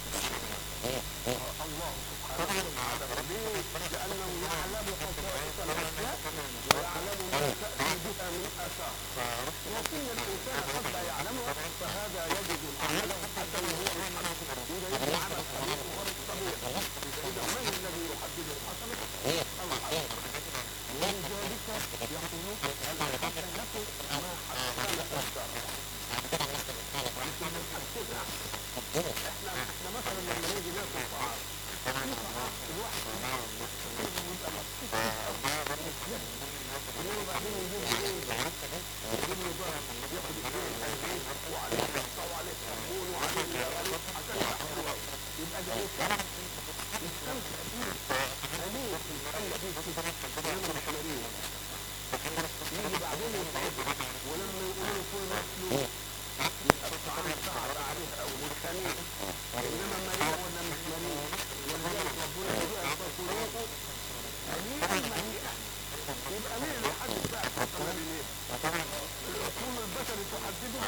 الله سبحانه وتعالى ليه؟ لانه يعلم خصائص الاشياء ويعلم ما تاتي بها من اثار لكن الانسان قد لا يعلمها فهذا يجد العمل حسن وهو الحسن اذا يجد عمل صحيح وهو الطبيعي اذا من الذي يحدد الحسنه؟ الله ولذلك يقولون الحسنه ما حسن الدار ولكن الحسنه احنا احنا مثلا لما نيجي ناكل طعام الواحد يبقى مبسوط انما بعدين يجيب ايه؟ يجيب له بقى ياخد اثنين وعليه قطه وعليه صابون وعليه عليه عشان يحطه يبقى ده يستمتع يستمتع فيه أليه يتألق فيه كده انما مش مريض يجي بعدين يتعب ولما يقولوا كل مسلوق يبقى الطعام صعب عليه او مستنير انما مريض ولا مش مريض ولذلك ربنا يجعل تصويره أليه مريئا يبقى مين اللي يحدد بقى الحسنه دي ليه؟ العقول البشري تحددها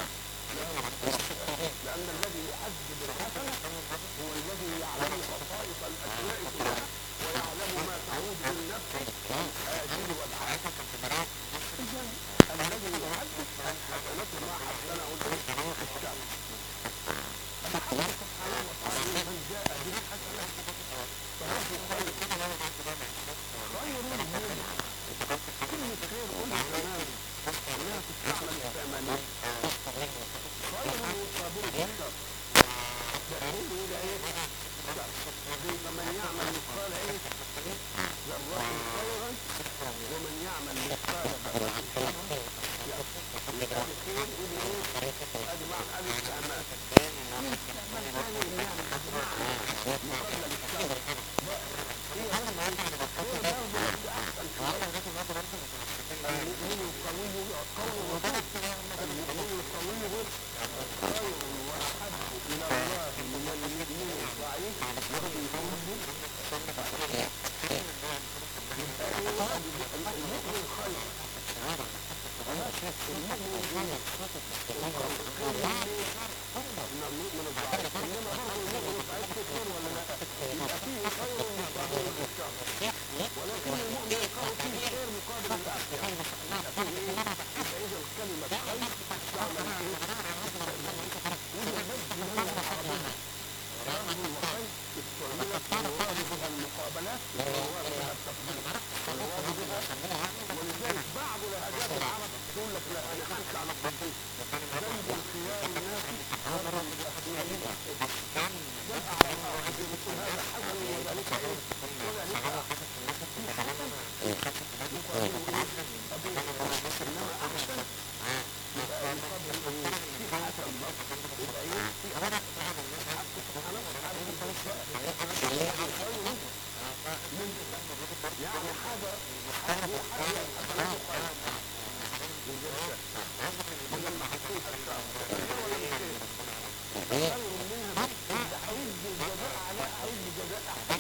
لأن الذي يحدد الحسنة هو الذي يعلم خصائص الأشياء كلها ويعلم ما تعود بالنفس الآجل والعاجل إذا الذي يحدد الحسنة ما حسنه الإنسان الحق سبحانه وتعالى من جاء بالحسنة فله خير خير منه كلمة خير قلنا زمان انها تستعمل استعمالين خير مقابل الشر تقول الى ايه؟ زي فمن يعمل مثقال ايه؟ ذرة خيرا ومن يعمل مثقال ذرة شرا يبقى الخير الى ايه؟ ادي معنى الاستعمال في استعمال ثاني اللي يعني معنى مقابل الشر ايه هذا الخير برضه بس احسن شويه المؤمن القوي قول الرسول المؤمن القوي خير واحب الى الله من المؤمن الضعيف وفي كله صحيح يبقى ايه المؤمن خير المؤمن خير من المؤمن الضعيف انما برضه المؤمن الضعيف في خير ولا لا يبقى فيه خير مقابل الشر ولكن المؤمن القوي فيه خير مقابل العافيه يبقى فيه ايه يبقى اذا الكلمه خير تستعمل ايه وده مجد من العربيه رغم وخير استعملت ويراد بها المقابلات ويراد بها التقدير ويراد بها ولذلك بعض لهجات العرب لا انا همشي على الضبيط جنب الخيار ناكل هذا الاسنان ده على بعض زي ما تقول هذا حسن ولا لك ايه ولا لك احسن في حسن يقابله ايه ابوه انما احسن يبقى يقابل ايه في حسن برضه يبقى ايه في حسن حتى سبحان الله عارف انت مش يعني خير من يعني حاجه حاجه حاجه حسنات خير ولما حطيت الشعر ولا مش خير خير منها عايز الجزاء على عايز جزاء احسن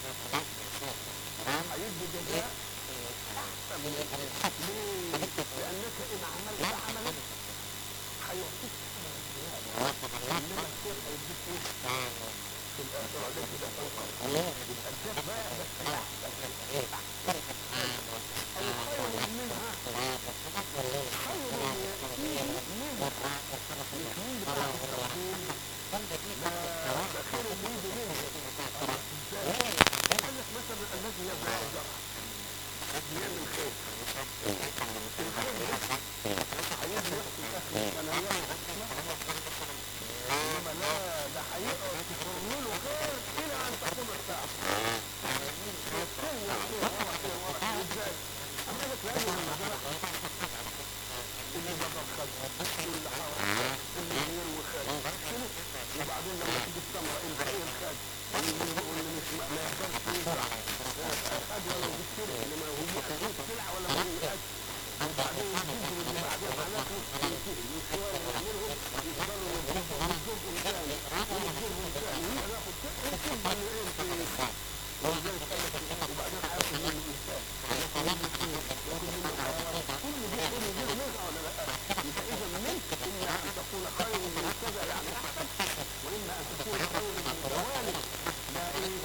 عايز جزاء احسن ليه؟ لانك ان عملت عملا هيعطيك انما الخير هيديك ايه؟ في الاخره ده كده فوق يبقى الخير بقى بس احسن او خير منها خير ياتيه من الاثنين بتاع التوحيد لا ده خير اللي يجي منه ازاي؟ قال لك مثلا الذي يزرع الزرع بيعمل خير الخير ده هيجي يحصل اخر السنه يحصل انما لا ده هيقعد تفر له خير الى ان تقوم الساعه يتسنى خير ورا خير ورا خير ازاي؟ اما لك لانه اللي زرع اللي بذر خد واللي حرق اللي بيروي خد شنو؟ وبعدين لما تيجي الثمره الخير خد واللي واللي مش ما ما يقدرش يزرع خد ولو بالسلع انما هو ياخد السلعه ولا ما ياخدش وبعدين الجزر اللي بعدين هناكله ينتهي من شويه يعملهم يفضلوا يجرهم يجرهم تاني ويجرهم تاني هو ياخد كل كل اللي انت ولذلك قال لك وبعدين هياخد منه انسان ياخد منه طيور ياخد منه حيوانات كل ده كل ده نزع ولا لا؟ يبقى اذا منك اما ان تكون خير من كذا يعني احسن واما ان تكون خير من ذلك لا ايه؟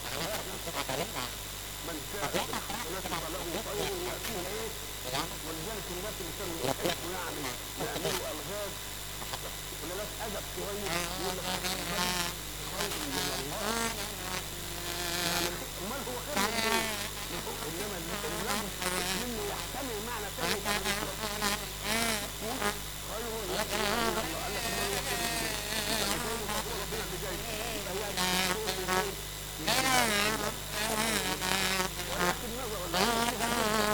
من جاء بالحسنات فله خير ياتيه ايه؟ ولذلك الناس اللي كانوا يحبوا يعني يعملوا الغاز ولاد ادب شويه يقول لك خير من الله يعني امال هو خير من ايه؟ انما اللفظ منه يحتمل معنى ثاني خير ياتي من الله قال لك ما هو خير من ايه؟ يبقى زي ما هو ربنا اللي جاي يبقى يعني خير من ايه؟ ولكن نظر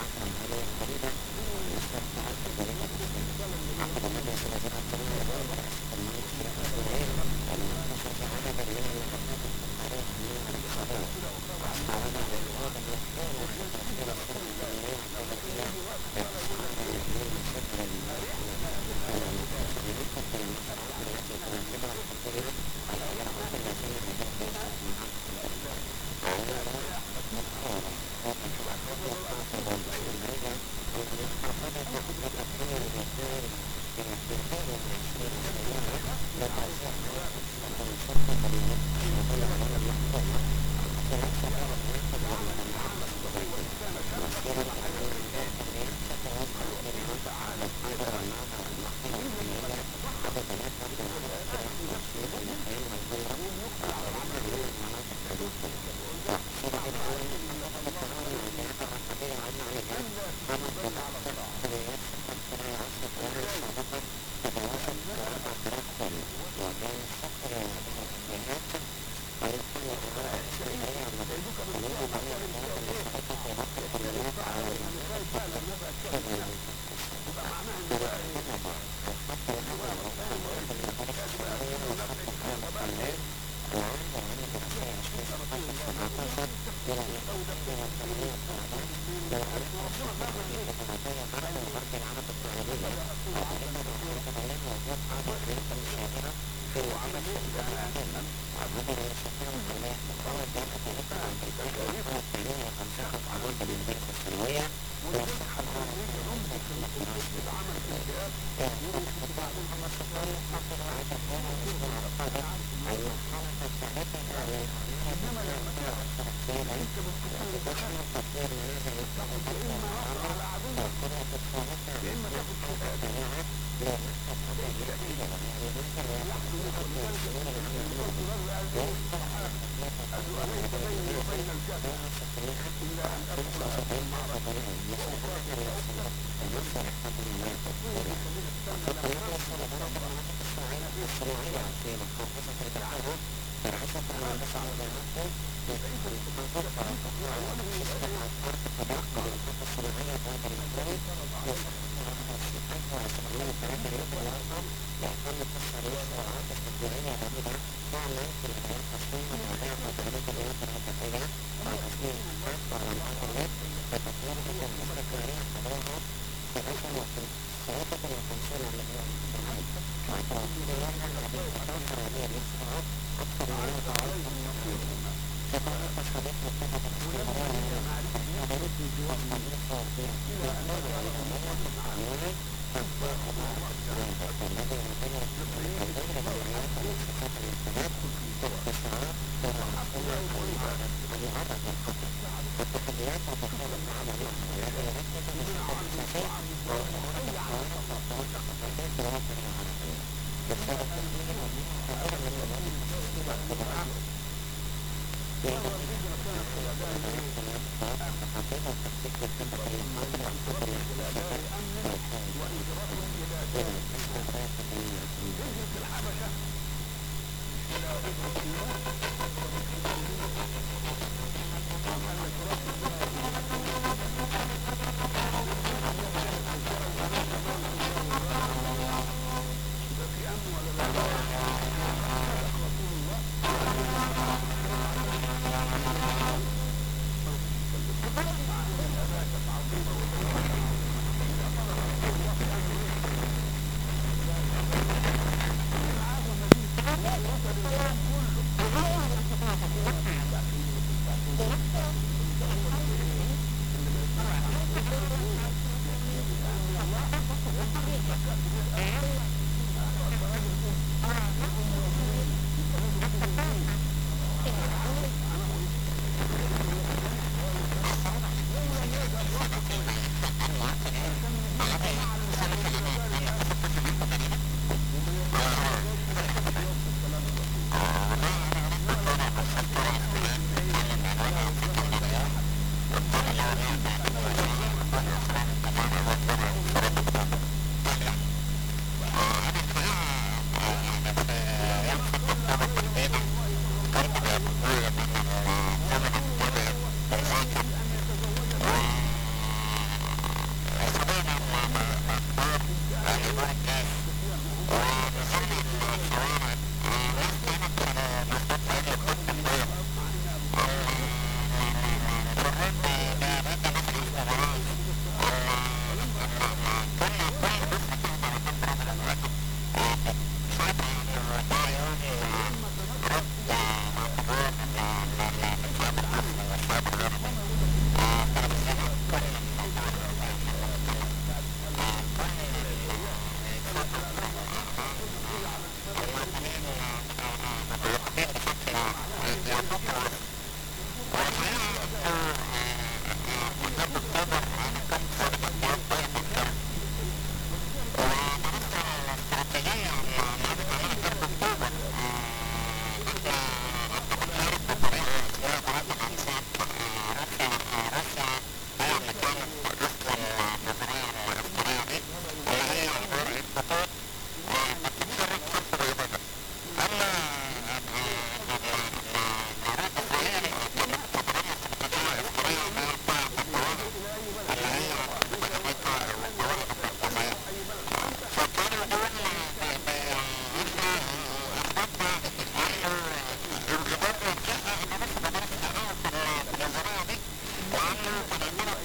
Thank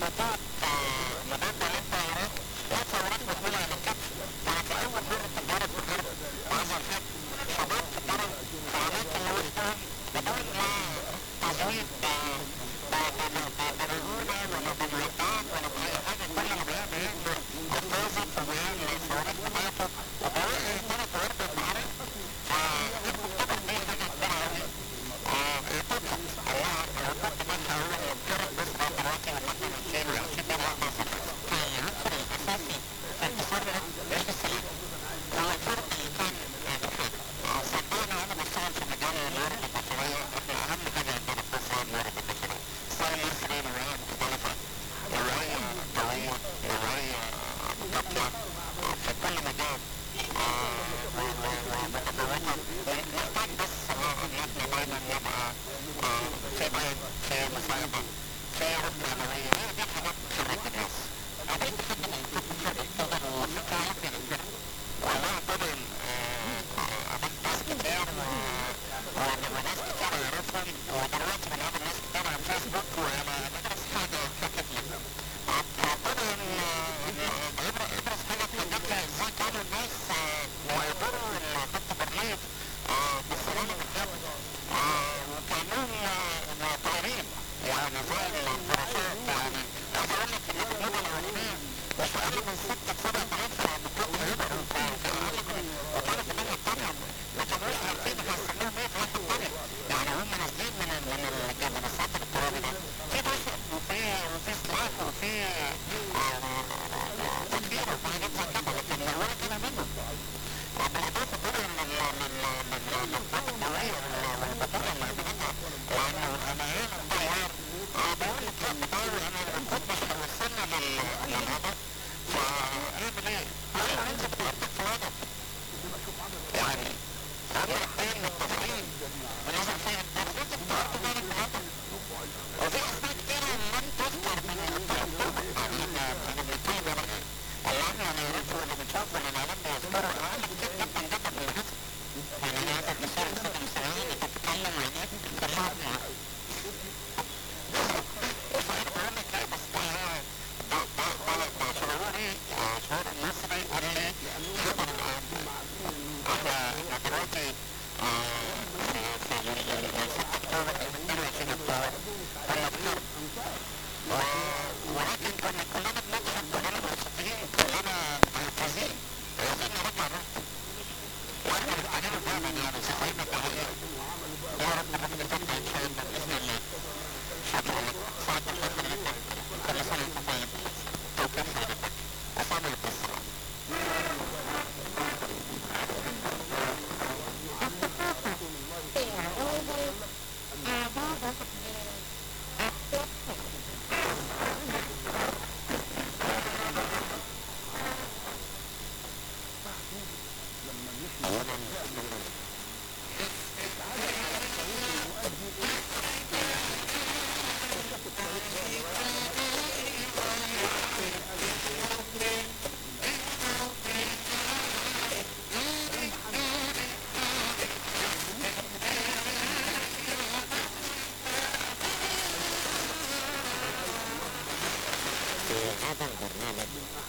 في هذا البرنامج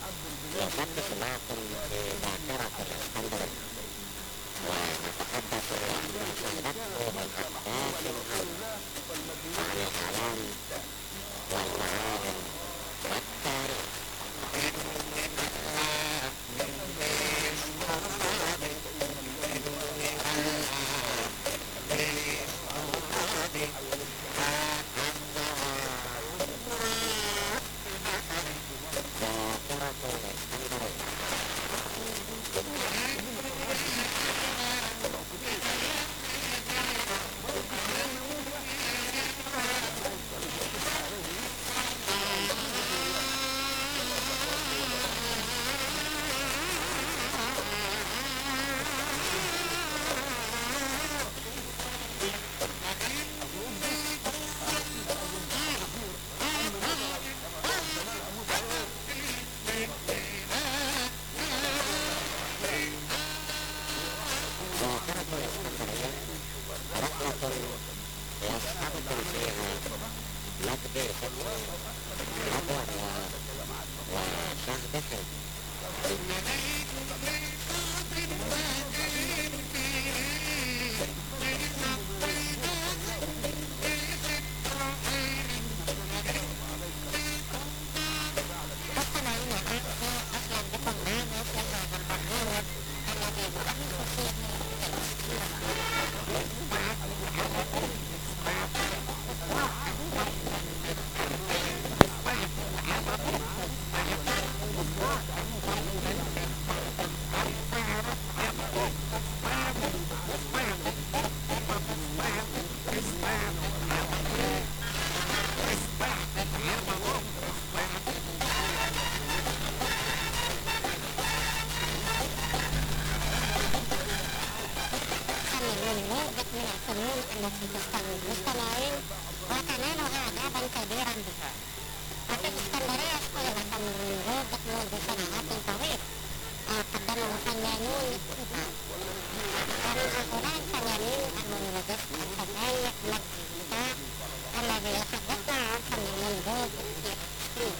نفتش معكم في ذاكرة الإسكندرية ونتحدث عن شهرته الأحداث الهامة عن الإعلام والمعالم والتاريخ ذاكرة الإسكندرية وفي فكر أدور وشهد حلو فن موجب من الفنون التي تستوي المستمعين وتنالها إعجابا كبيرا بها وفي الإسكندرية اشتهر فن موجب منذ سنوات طويلة قدمه فنانون ومن هؤلاء الفنانين المونولوجيست الفتاي مجدي الفتاح الذي يحدثنا عن فن المنبوذ في التشكيل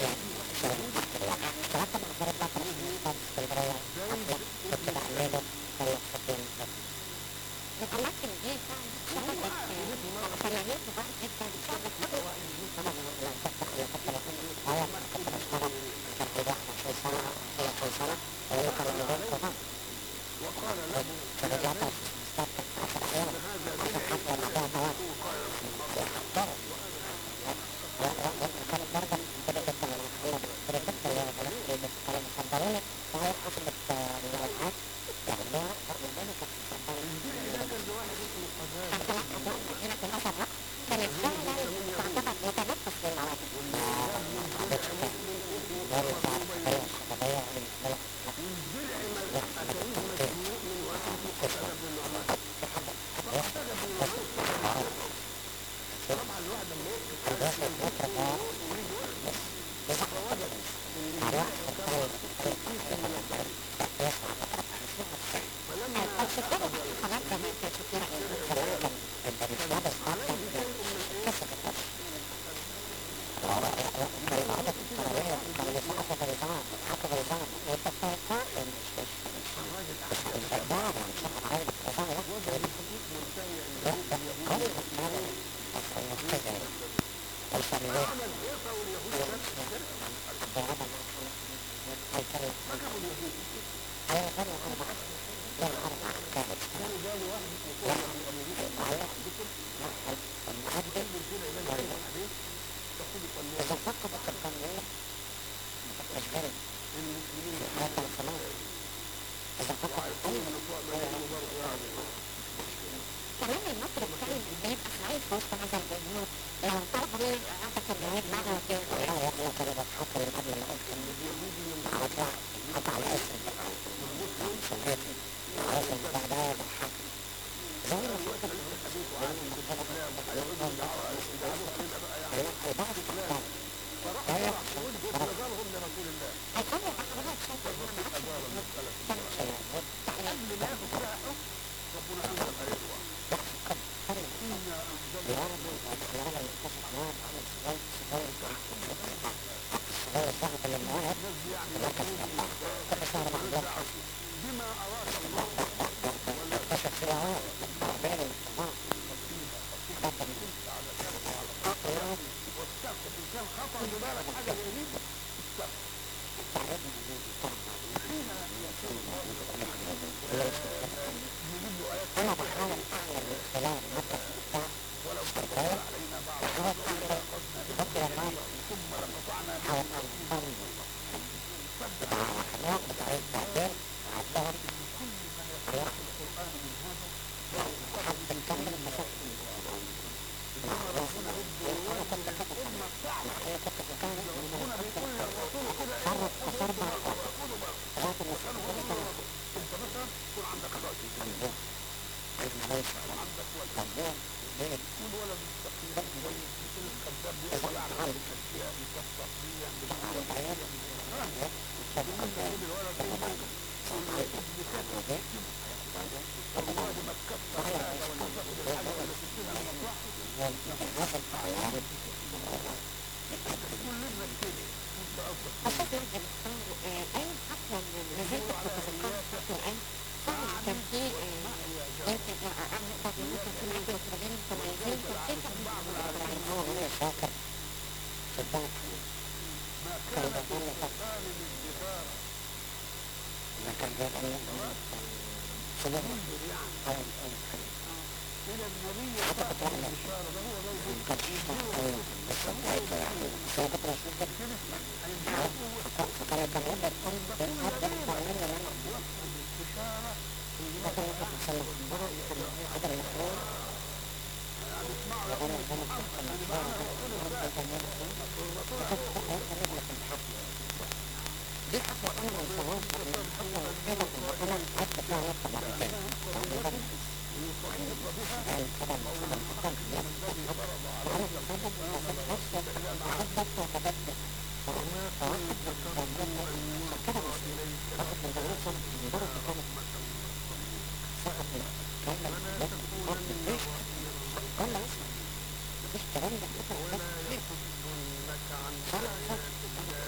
Thank you.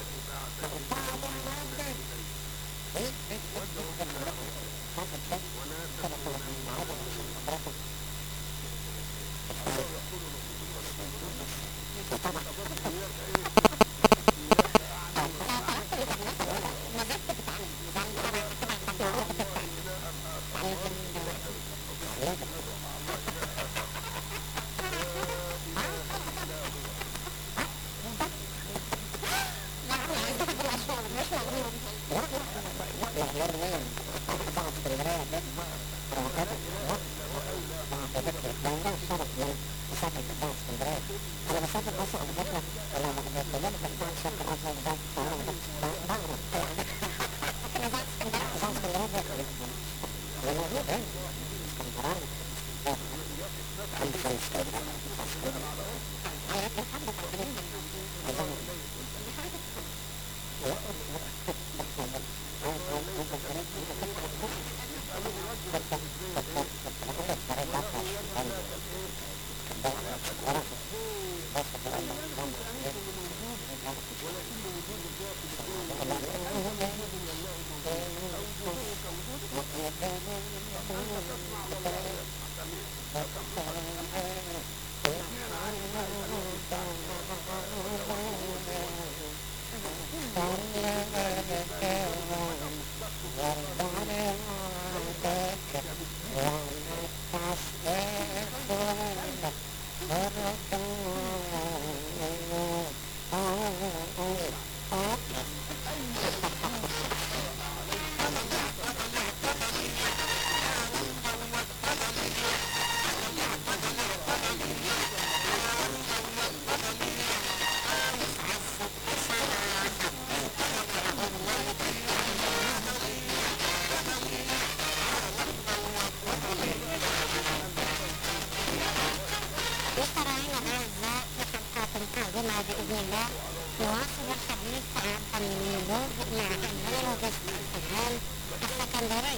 مستمعينا الاعزاء في حلقات قادمه باذن الله نواصل الحديث عن النضوج مع المونولوجيست الفنان السكندري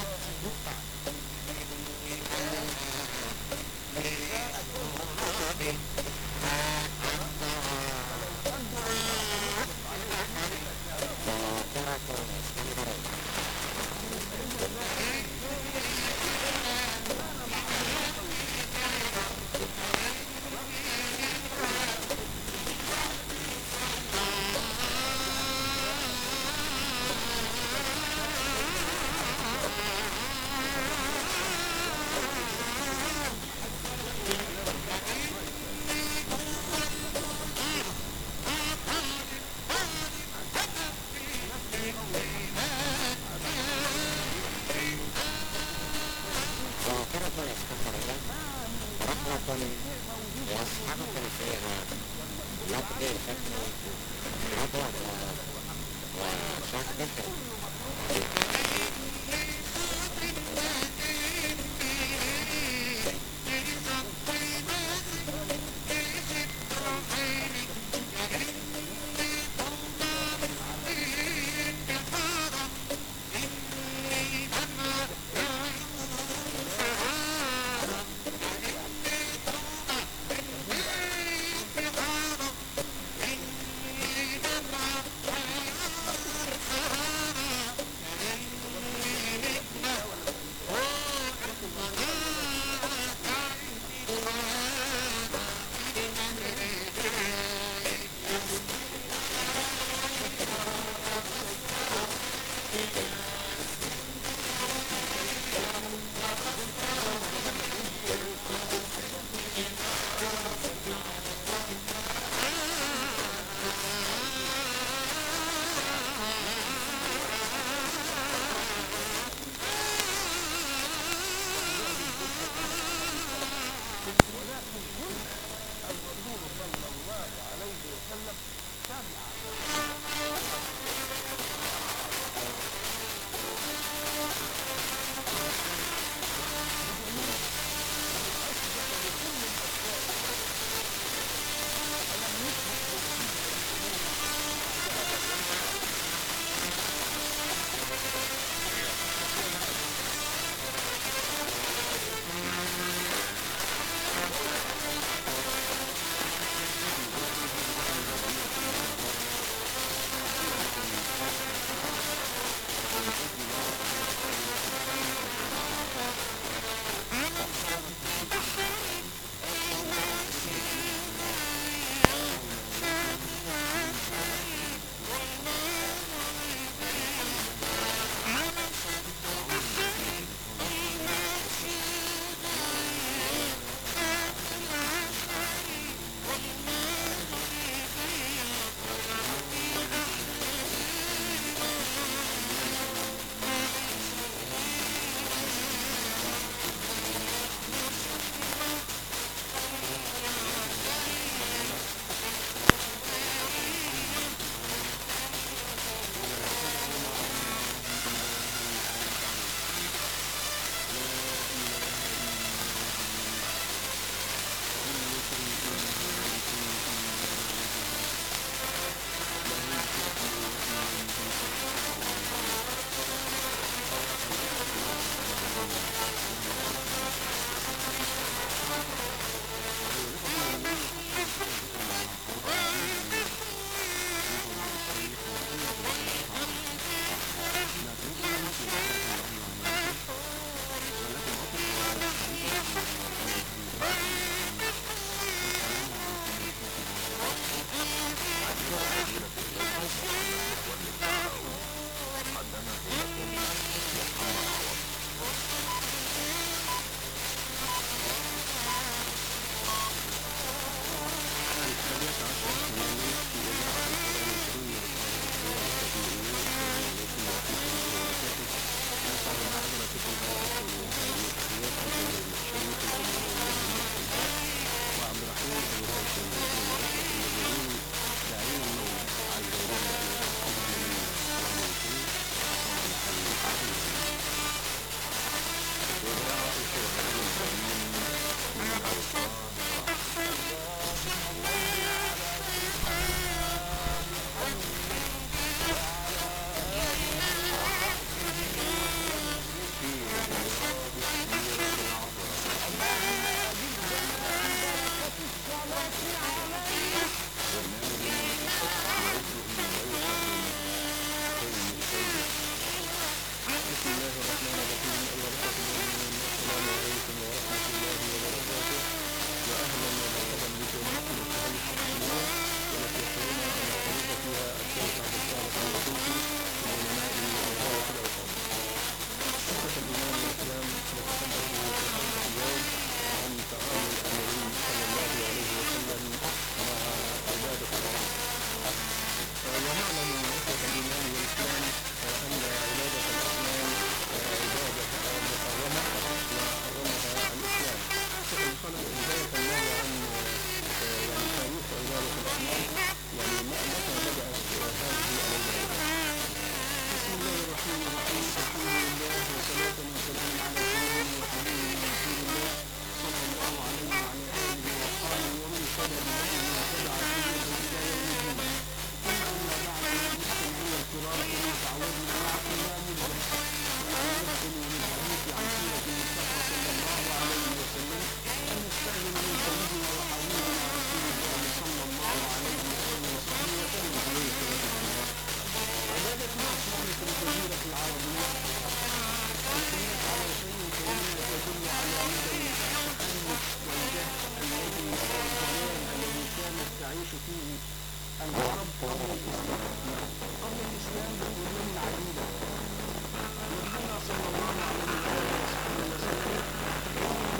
مكي ذاكرة الاسكندرية رحلة يصحبكم فيها مجدي الفتحي ندوة وشهد الحلم العرب قبل الإسلام قبل الإسلام بقرون عديدة نبينا صلى الله عليه وسلم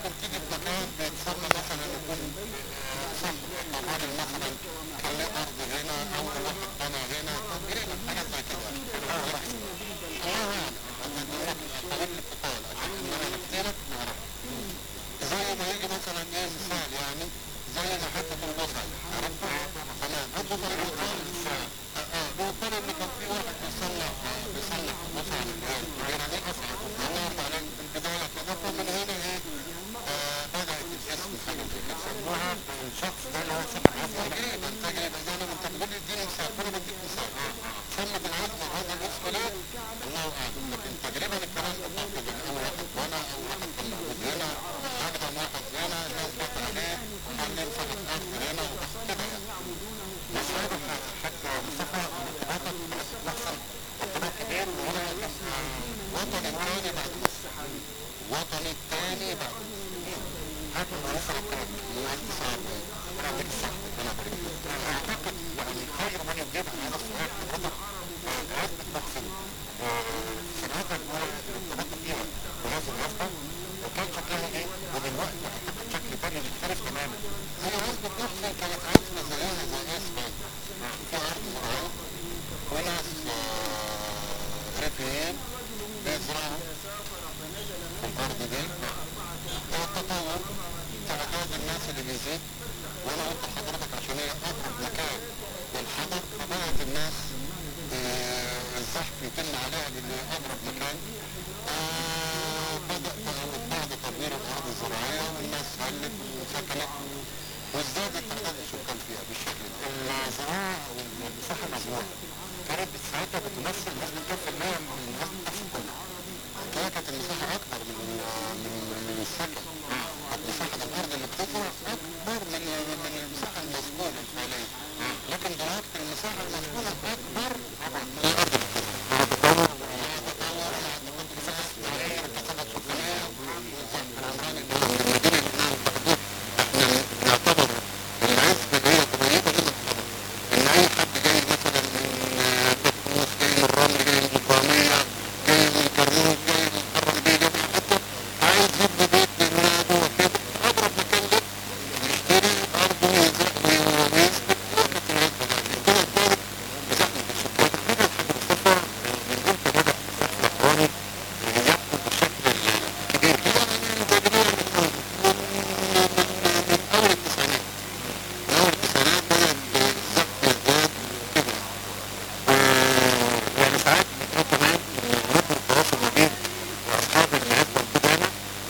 مثلا يكون صح مثلا مثلا خلاه ارض مثلا رقائق الساعة بيقول ان كان في واحد بيصنع بيصنع مثلا اللي هي الكبيرة دي اصعب النهارده على البداية كده فمن هنا ايه آه، بدأت الاسم حاجة زي كده سموها الشخص ده اللي هو صاحب عزم تجربة تجربة زي ما انت بتقول اديني مثال فانا بديك مثال سمت العزم هذا الاسم ليه؟ الله اعلم لكن تجربة الكلام ده بتاخد اول واحد وانا اول واحد كان موجود هنا اقدم واحد هنا الناس جت عليه وخليه صاحب اخر هنا وكده يعني بس هذا حتى مصطفى وطن محسن وطن كبير وهنا وطني الثاني بعد مصر وطني الثاني بعد مصر هذا مثلا كان الاقتصاد انا بدي صح انا بدي اعتقد يعني خير من يجيب على هذا السؤال في الوضع عزة محسن سنوات الاولى ارتبطت فيها بهذه الوظيفه وكان شكلها ايه ودلوقتي اعتقد شكل ثاني مختلف تماما هي عزة محسن كانت عزة زيها زي ايه اسمها في ارض زراعيه وناس ريفيين بيزرعوا في الارض دي والتطور تعداد الناس اللي بيزيد وانا قلت لحضرتك عشان هي اقرب مكان للحضر فبدات الناس آه، الزحف يتم عليها لان هي اقرب مكان آه، بدا بعد تدمير الارض الزراعيه والناس هلت وسكنت وازدادت تعداد السكان فيها بالشكل ده الزراعه والمساحه المزروعه كانت ساعتها بتمثل نسبه 2% من نسبه التحصيل كله هي كانت المساحه اكبر من من من السكن مساحه الارض اللي بتزرع اكبر من من المساحه المسكونه الفعليه لكن دلوقتي المساحه المسكونه اكبر من الارض اللي بتزرع تطور مع تقدم مساحه صغيره كثافه سكانيه العمران اللي هو في المدينه اللي احنا بنعتبر نعتبر العزبه اللي هي قريبه من الحضر ان اي حد جاي مثلا من بطموس جاي من الرمل جاي من الطعميه جاي من كرموز جاي من الحرم جاي جاي من حته عايز يبني بيت لاولاده وكده اقرب مكان له يشتري ارضه ويزرع ويثبت وقت العزبه يعني كده ازدادت مساحه السكان كده الحاج مصطفى من امتى بدا الصف الاخواني يحكم بالشكل الكبير كده من زي جميع الاسلام من من اول التسعينات من اول التسعينات بدا الزحف يزداد كده يعني ساعات بتلاقي كمان رتم التواصل ما بين واصحاب العزبه القدامى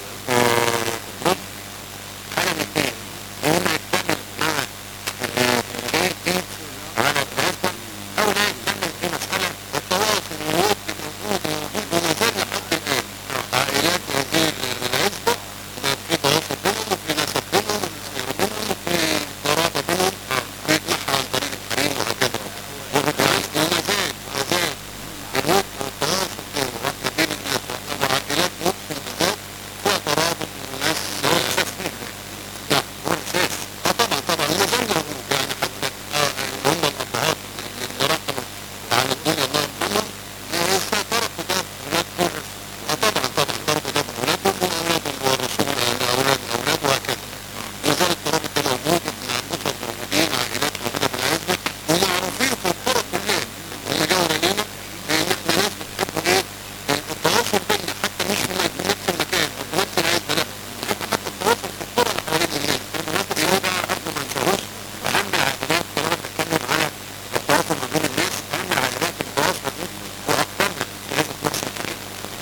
ضد حاجه من اثنين يا اما يكمل مع الجاي جديد على العزبه او لا يكمل في مساله التواصل والود موجود وموجود وما زال لحد الان عائلات هذه العزبه بقى في تواصل بينهم وفي نسب بينهم وفي بينهم وفي قرابه بينهم بيتمحى عن طريق الحريم وهكذا وبالعكس وما زال ما زال الود والتواصل بين واحنا بين الناس وعائلات ممكن بالذات فيها ترابط والناس هو الاساس فيها لا هو الاساس اه طبعا طبعا وما زال موجود يعني حتى آه، اللي هم الابهات اللي رحموا عن الدنيا الله يرحمهم آه، تركوا ده اولاد كورس اه طبعا طبعا تركوا ده اولادهم واولادهم ورثوه لاولاد الاولاد وهكذا وزال الترابط ده موجود مع اسر موجودين عائلات موجوده في العزبه ومعروفين في القرى كلها هم جاوا لنا ان احنا ناس بتحب ايه التواصل بيننا حتى مش في في نفس المكان او في نفس العزبه لا بنحب حتى التواصل في القرى اللي حوالين الناس بالمناسبه اللي هو بقى قبل ما ننساهوش اهم العائلات طالما بنتكلم على التواصل ما بين الناس اهم العائلات اللي تواصلت دي واكثرها في هذا نفس الكلام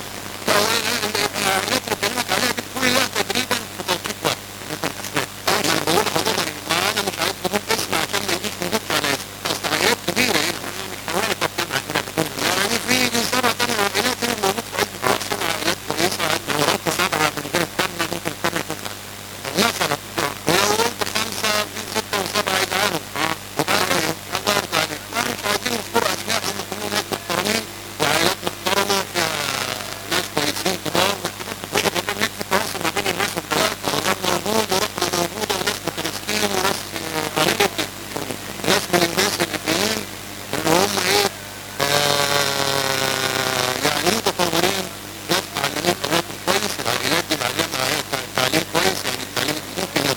العائلات اللي بكلمك عليها دي كلها تقريبا في توقيت واحد ممكن اسماء ما انا بقول لحضرتك ما انا مش عايز نقول اسم عشان ما يجيش نجيب على اسم اصل عائلات كبيره هنا مش حوالي طب كام عائله يعني في يجي سبع ثمان عائلات هنا موجود في عزبه واحد سبع عائلات كويسه لو قلت سبعه بالغير الثامنه ممكن الثامنه تسعه مثلا ولو قلت خمسه في سته وسبعه يجعلوا وبقى ايه الله يرضى عليك ما مش عايزين نذكر اسماء هم كلهم ناس محترمين وعائلات محترمه فيها ناس كويسين كبار وكده كده بنكفي تواصل ما بين الناس والبلد ورمضان موجود ورحمه موجوده وناس من فلسطين وناس غريب جدا ناس من الناس الليبيين اللي هم ايه آه يعني متطورين ناس معلمين اولادهم كويس العائلات دي معلمه تعليم كويس يعني التعليم ممكن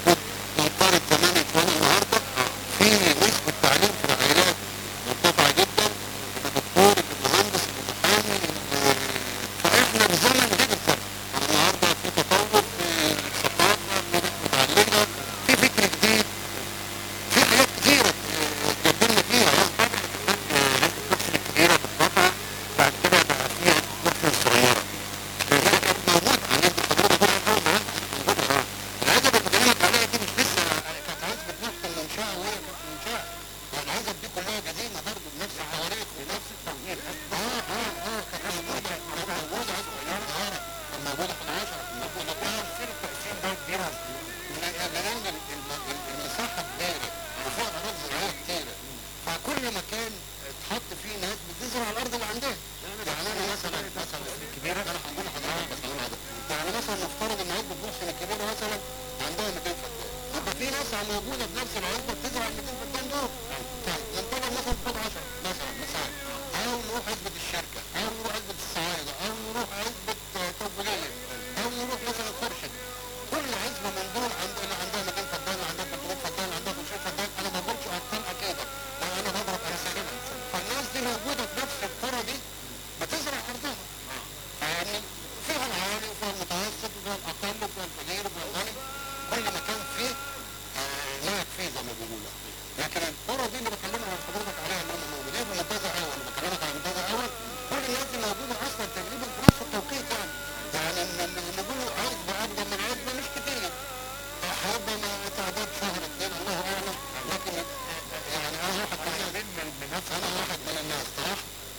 لسه موجوده في نفس العزبه بتزرع ال 200 فدان دول طيب ننتقل مثلا خد 10 مثلا مثال او نروح عزبه الشركه او نروح عزبه الصعايده او نروح عزبه آه، توفيقيه او نروح مثلا خرشد كل عزبه من دول عندنا عندها 200 فدان عندها 300 فدان عندها 500 فدان انا ما بقولش ارقام اكيده لا انا بضرب على سبيلها فالناس دي موجوده في نفس القرى دي بتزرع ارضها يعني فيها العالي وفيها المتوسط وفيها الاقل وفيها الفقير وفيها الغني كل مكان فيه آه، ما يكفيه زي ما بيقولوا لكن القرى دي اللي بكلمها عن حضرتك عليها اللي هم موجودين في منتزه اول اللي بكلمك عن منتزه اول كل الناس دي موجوده اصلا تقريبا في نفس التوقيت يعني يعني ان إن نقول عزبه افضل من عزبه مش كتير هيبقى ما تعداد شهر اثنين الله اعلم لكن آه، يعني انا واحد من الناس انا واحد من الناس صح؟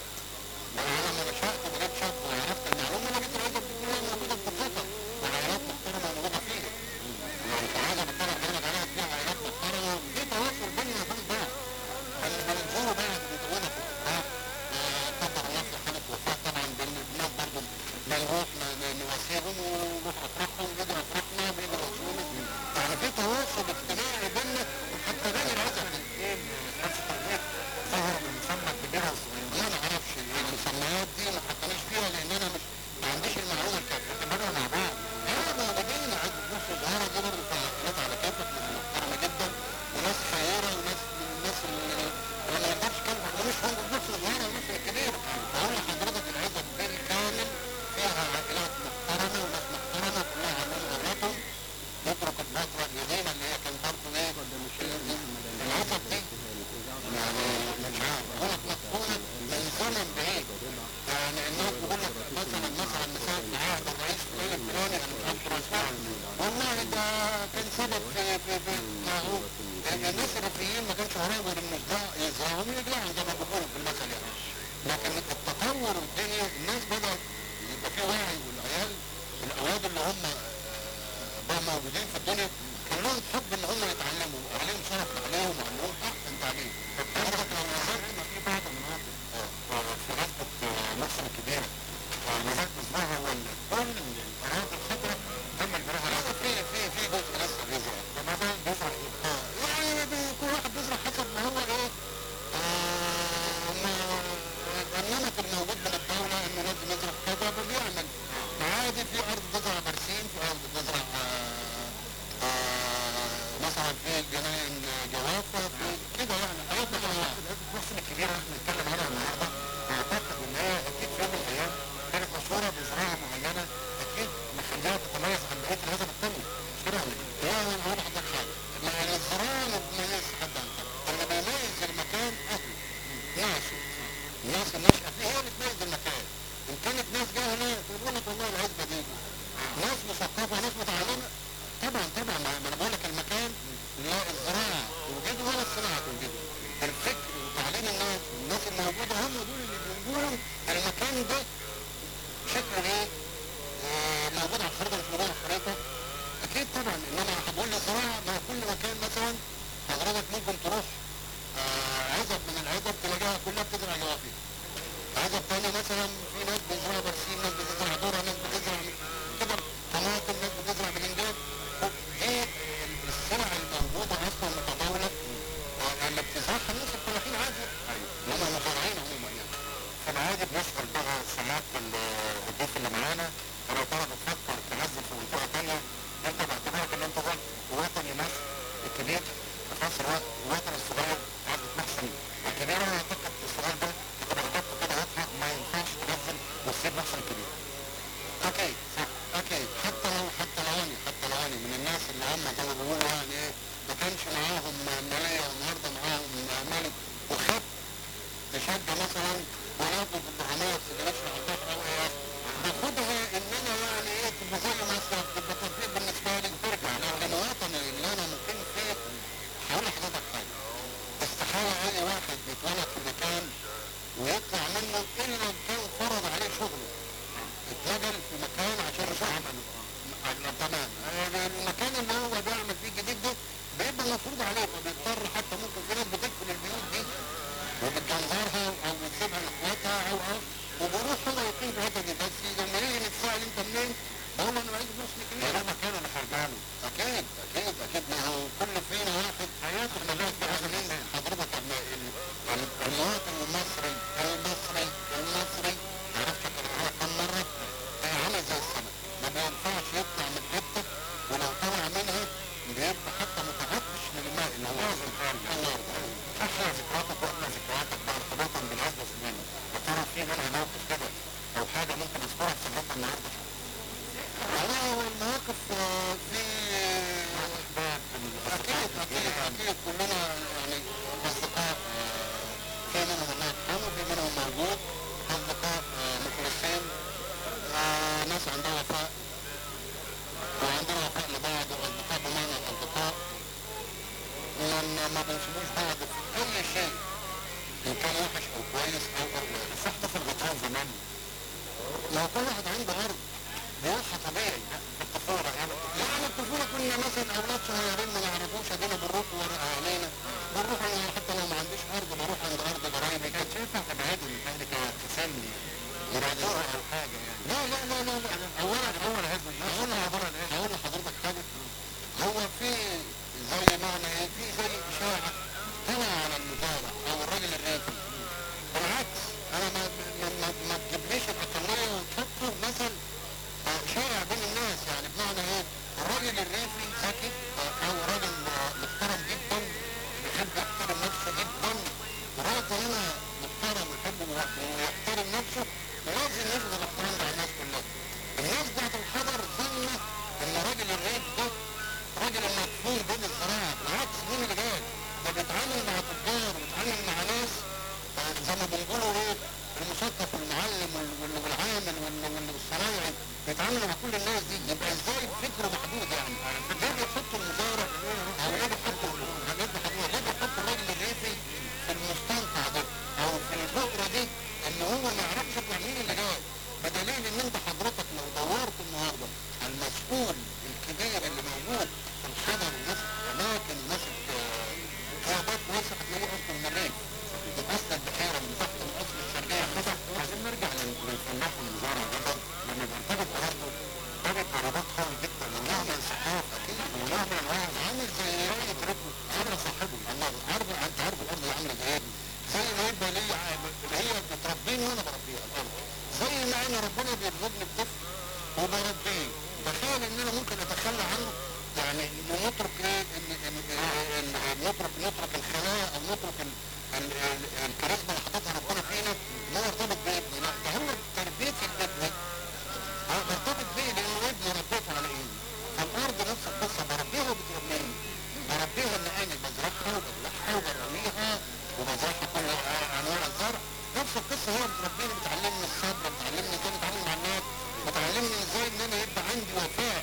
انا لما نشأت وجيت شاب وعرفت المعلومه انا جيت العزب دي كلها موجوده في الخطه وعائلات محترمه موجوده فيها يعني العزب اللي انا بقول عليها فيها عائلات محترمه في تواصل بيننا وبين بعض بنزور بعض بنزورنا في الافراح قدر الله في حاله وفاه طبعا بن- الناس برضه بنروح ن- ن- نواسيهم ونروح افراحهم بيجوا افراحنا بيجوا رسولنا يعني في تواصل اجتماعي بيننا حتى بين العزب نفس التوقيت ظهر من مسمى كبيرة وصغيرة ما نعرفش المسميات دي ما حطناش فيها لان انا مش ما عنديش المعلومه الكافيه اعتبرنا مع بعض احنا موجودين عند نص الظاهره دي برضه في ناس على كيفك ناس محترمه جدا وناس خيره وناس من الناس اللي انا ما اقدرش اتكلم مش هم نص الظاهره ونص الكبير فهو حضرتك العزب بالكامل فيها عائلات محترمه وناس محترمه كلها عاملين غلطهم نترك الفتره القديمه اللي هي كان برضه ايه العزب دي يعني مش عارف غلط مدفونة من زمن بعيد يعني الناس بيقول لك مثلا مثلا مثال في عهد الرئيس فلان الفلاني انا مش عارف اسمه والله ده كان سبب في في في ما هو يعني الناس الريفيين ما كانش وراهم غير انه يزرع يزرعهم ويجلعهم زي ما بيقولوا في المثل يعني لكن التطور والدنيا الناس بدأت يبقى في وعي والعيال الاولاد اللي هم آه، بقوا موجودين في الدنيا كان لهم حب ان هم يتعلموا عليهم شرف عليهم وعندهم حق في التعليم حضرتك لو نظرت ان في بعض المناطق آه، في غزة مصر الكبيرة نزلت مصباحها ولا كل الاراضي الخضراء تم البراءة لسه في في في جزء لسه بيزرع فمثلا بيزرع ايه؟ آه، يعني بي- كل واحد بيزرع حسب ما هو ايه آه، ما- النمط الموجود من الدولة انه لازم يزرع كذا فبيعمل عادي في ارض بتزرع برسيم في ارض بتزرع آه، آه، مثلا في جناين جوافة في كده يعني حاجات معينة مصر الكبيرة احنا بنتكلم عنها النهارده اعتقد ان هي اكيد في يوم من الايام كانت مشهورة بزراعة معينة اكيد مخليها تتميز عن بقية الهزم التانية مش كده ولا ايه؟ يعني انا هقول لحضرتك حاجة يعني الزراعة ما بتميزش حد عن حد اللي بيميز المكان اهله ناسه الناس الناشئة فيه هي اللي تميز المكان ان كانت ناس جاهلة تقول لك والله العزبة دي ناس مثقفة ناس متعلمة طبعا طبعا ما ما انا بقول لك المكان لا الزراعة توجده ولا الصناعة توجده الفكر وتعليم الناس الناس الموجودة هم دول اللي بيقولوا المكان ده شكله ايه آه، موجود على الخريطة مش موجود على الخريطة اكيد طبعا انما هقول للزراعة ما كل مكان مثلا حضرتك ممكن تروح آه، عزب من العزب تلاقيها كلها بتزرع جوافي عزب تاني مثلا في ناس بتزرع برسيم ناس بتزرع ذرة ناس بتزرع كده طماطم ناس بتزرع بلنجان هي السلع الموجودة أصلا متداولة آه، اللي بتزرعها الناس الفلاحين عادي هم المزارعين عموما يعني فالعادي بنسأل بقى سماعة الضيف اللي معانا ولو ترى بتفكر تنزل في منطقة تانية انت باعتبارك ان انت رحت وطن لمصر الكبير في نفس الوقت الوطن الصغير قاعد بتمثل الكبير انا اعتقد السؤال ده تبقى اجابته كده واضحة ما ينفعش تنزل وتسيب مصر الكبير بيبقى حتى متعطش للماء اللي هو لازم النار احلى ذكرياتك واحلى ذكرياتك بقى ارتباطا بالعزة سنين يا ترى في منها موقف كده او حاجة ممكن اذكرها في الربط النهارده والله هو المواقف آه، في اكيد اكيد اكيد كلنا يعني اصدقاء آه، في منهم هناك كم وفي منهم موجود اصدقاء آه، مخلصين آه، ناس عندها وفاء وعندنا وفاء لبعض واصدقاء بمعنى الاصدقاء ما ما بنسيبوش بعض في اي شيء ان كان وحش او كويس او او بس احتفل بطول زمان لو كل واحد عنده ارض بيصحى طبيعي في الطفولة يعني يعني الطفولة كنا مثلا اولاد صغيرين ما نعرفوش ادينا بنروح ورا اهالينا بنروح أنا حتى لو ما عنديش ارض بروح عند ارض قرايبي كانت ينفع تبعدهم يعني كتسلي يبعدوها او حاجة يعني لا لا لا لا لا اولا اول هذا اقول لحضرتك اقول لحضرتك حاجة هو في زي معنى ايه في زي اشاعة هنا على المزارع او الراجل الريفي بالعكس انا ما ما ما, ما تجيبليش الاقلية وتحطه مثل آه، شائع بين الناس يعني بمعنى ايه الراجل الريفي ذكي آه، او راجل آه، محترم جدا بيحب يحترم نفسه جدا وراجل هنا محترم ويحب ويحترم نفسه لازم يفضل احترام مع الناس كلها الناس بتاعت الحضر ظنة ان راجل الريف ده راجل المدفون بين الزراعة بالعكس مين اللي جاي ده بيتعامل مع تجار وبيتعامل مع ناس آه، زي ما بنقولوا ايه المثقف والمعلم وال- وال- والعامل وال- وال- والصنايعي بيتعاملوا مع كل الناس دي يبقى ازاي فكره محدود يعني ليه بيحطوا المزارع او ليه بيحطوا حاجات محدوده ليه بيحطوا الراجل الريفي في المستنقع ده او في الفتره دي ان هو ما يعرفش يطلع مين اللي جاي بدليل ان انت حضرتك لو دورت النهارده على المسؤول الكبير اللي موجود في الحضر وماسك اماكن وماسك قيادات واسعه هتلاقيه اصلا من الريف من اصل البحيره من تحت الاصل الشرقيه كده عايزين نرجع لل- للفلاح والمزارع ده لما بيرتبط برضه ارتبط برباط قوي جدا ونعمل صحافه اكيد ونعمل وعظ عامل زي رايه ركن عامل صاحبه الله عارف انت عارف الارض عامله زي ايه زي ما يبقى ليا عامل- هي بتربيني وانا بربيها الارض زي ما انا ربنا بيرزقني بطفل وبربيه تخيل ان انا ممكن اتخلى عنه يعني نترك ايه ال- ال- ال- ال- نترك نترك الخلايا او نترك ال- ال- ال- الكاريزما اللي حاططها ربنا فينا لا يرتبط بابني لا ده هو تربيه الابن انا برتبط بيه لانه ابني ربيته على ايدي فالارض نفس القصه بربيها وبتربيني بربيها ان انا بزرعها وبزرعها وبرويها وبزرعها كل انواع الزرع نفس القصه هي بتربيني بتعلمني الصبر بتعلمني ازاي اتعامل مع الناس بتعلمني ازاي ان انا يبقى عندي وفاء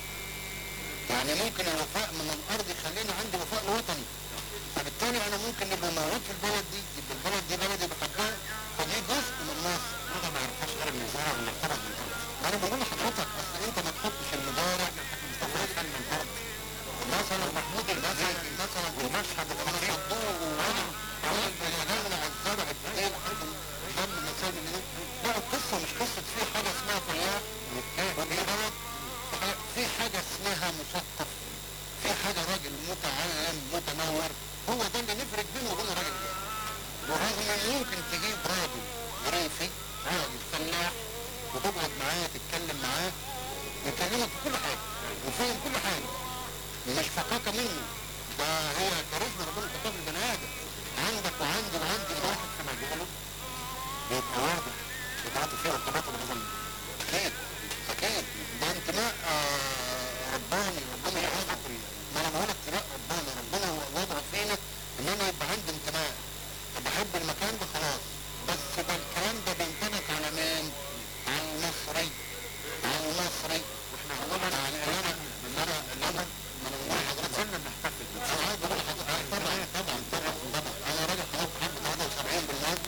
يعني ممكن الوفاء من الارض يخليني عندي وفاء لوطني فبالتالي انا ممكن ابقى موجود في البلد دي يبقى البلد دي بلدي بحبها فدي جزء من مصر حاجه ما يعرفهاش غير المزارع والمحترم من الارض انا بقول لحضرتك اصل انت ما تحطش المزارع مستفاد من الارض مثلا محمود المثل مثلا ومشهد لما حطوه ووانا عمل بيغنى على الزرع بالليل حاجه دم مسائل من هنا لا القصه مش قصه في حاجه اسمها فلاح وفي بلد في حاجه اسمها مثقف في حاجه راجل متعلم متنور هو ده اللي نفرق بينه وبين الراجل ده ورغم ان ممكن تجيب راجل ريفي راجل فلاح وتقعد معاه تتكلم معاه يكلمك في كل حاجه وفاهم كل حاجه مش فقاقه منه ده هي كاريزما ربنا حطها في البني ادم عندك وعندي وعندي واحد في مجاله بيبقى واضح بتعاطي فيه ارتباط بهذا اكيد اكيد ده انتماء آه، رباني ربنا يحفظك ما انا بقول انتماء رباني ربنا هو وضع فينا ان انا يبقى عندي انتماء بحب المكان ده خلاص بس ده الكلام ده بينطبق على مين؟ على المصري على المصري واحنا عموما على انا انا انا ما انا بقول لحضرتك كنا بنحتفل انا عايز اقول لحضرتك طبعا طبعا طبعا طبعا انا راجل حضرتك حب 73 بالماضي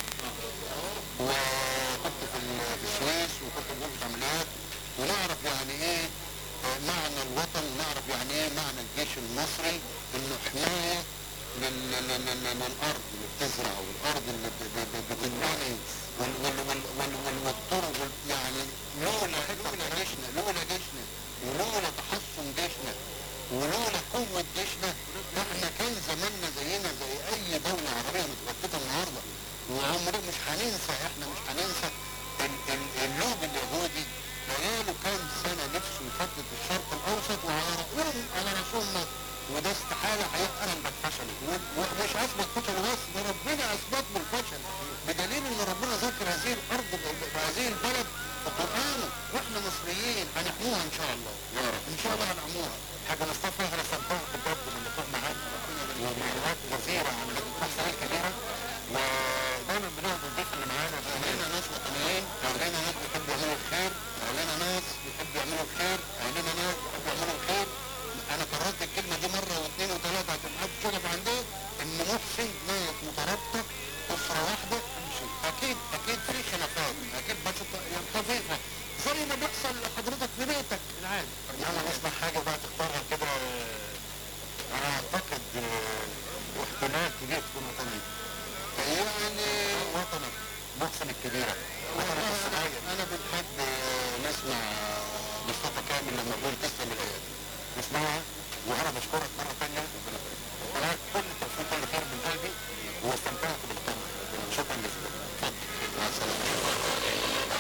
وكنت في ال- في السويس وكنت في غرفة عمليات ونعرف يعني ايه آه، معنى الوطن ونعرف يعني ايه معنى الجيش المصري انه حماية لل- لل- لل- للارض اللي بتزرع والارض اللي ب- ب- ب- بتتبني وال- وال- وال- وال- وال- والطرق وال- يعني لولا لولا جيشنا لولا جيشنا ولولا تحصن جيشنا ولولا قوة جيشنا احنا كان زماننا زينا زي اي دولة عربية متفتتة النهاردة وعمر مش هننسى احنا مش هننسى ال- ال- اللوب اليهودي بقاله كام سنة نفسه يفتت الشرق الاوسط وعلى رأسهم على رأسهم مصر وانا بشكرك مره ثانيه وبالك كل التوفيق كل خير من قلبي واستمتعت بالقمه شكرا جزيلا اتفضل مع السلامه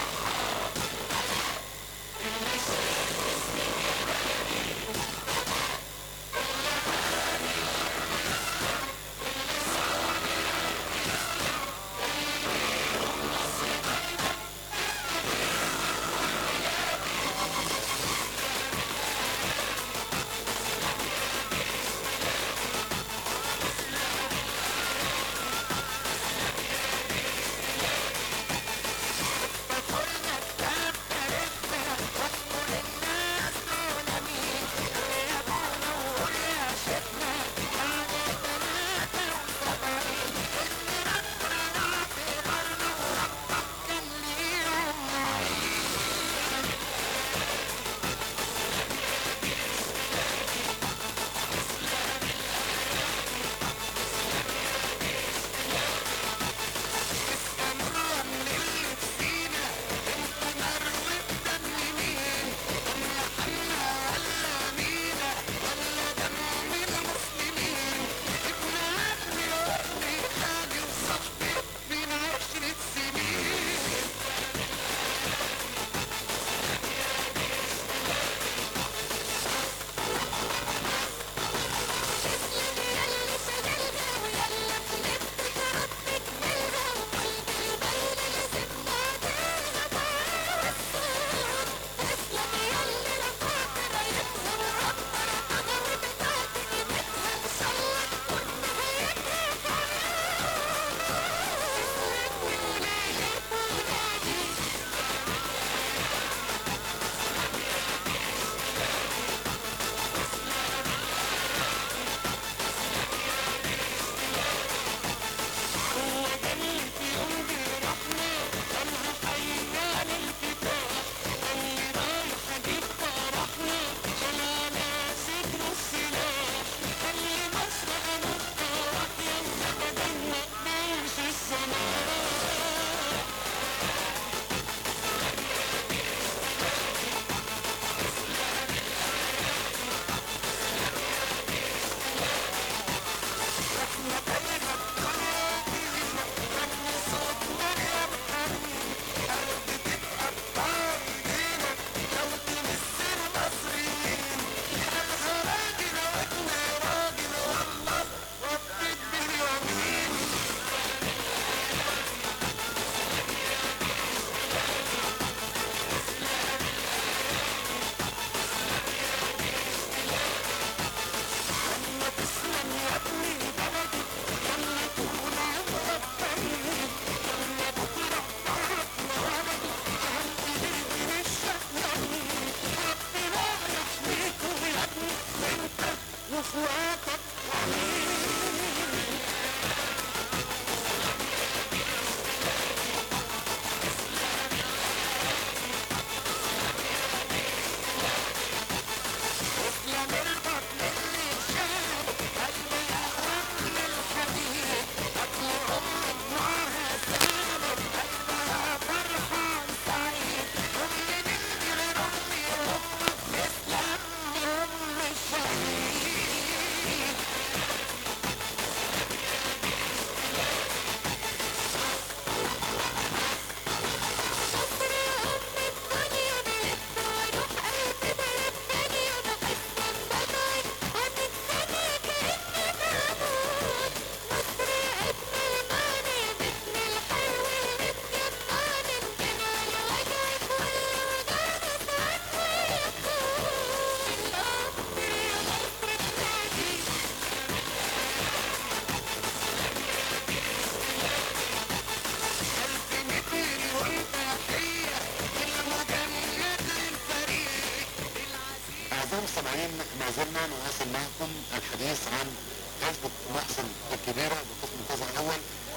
أعزائي المستمعين ما زلنا نواصل معكم الحديث عن عزبة محسن الكبيرة بقسم الجزء الأول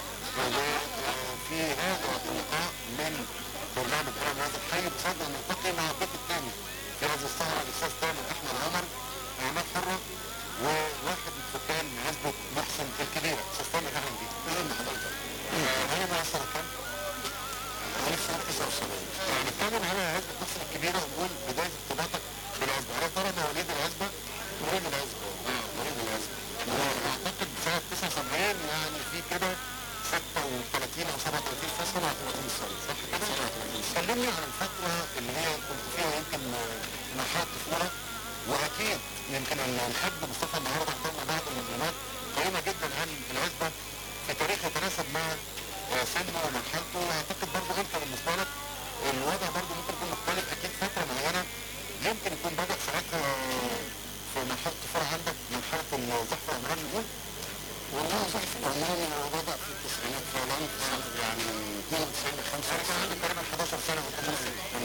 وفي هذا اللقاء من برنامج هرم هذا الحي بصدد أن نلتقي مع الضيف الثاني في هذه السهرة الأستاذ تامر أحمد عمر أعمال حرة وواحد من سكان عزبة محسن الكبيرة أستاذ تامر أهلا بيك أهلا بحضرتك هي مؤثرة كم؟ 1979 هنتكلم على عزبة محسن الكبيرة ونقول بداية ارتباطك بالعزبة على ترى مواليد العزبة وين العزبة مصطفى النهارده اخترنا بعض المعلومات قيمه جدا عن العزبه في تاريخ يتناسب مع آه، سنه ومرحلته واعتقد برضه انت بالنسبه لك الوضع برضه ممكن يكون مختلف اكيد فتره معينه يمكن يكون بدا ساعتها في مرحله الطفوله عندك مرحله الزحف العمراني نقول والله زحف العمراني هو بدا في التسعينات فعلا في سنه يعني 92 ل 95 عندي تقريبا 11 سنه وكمان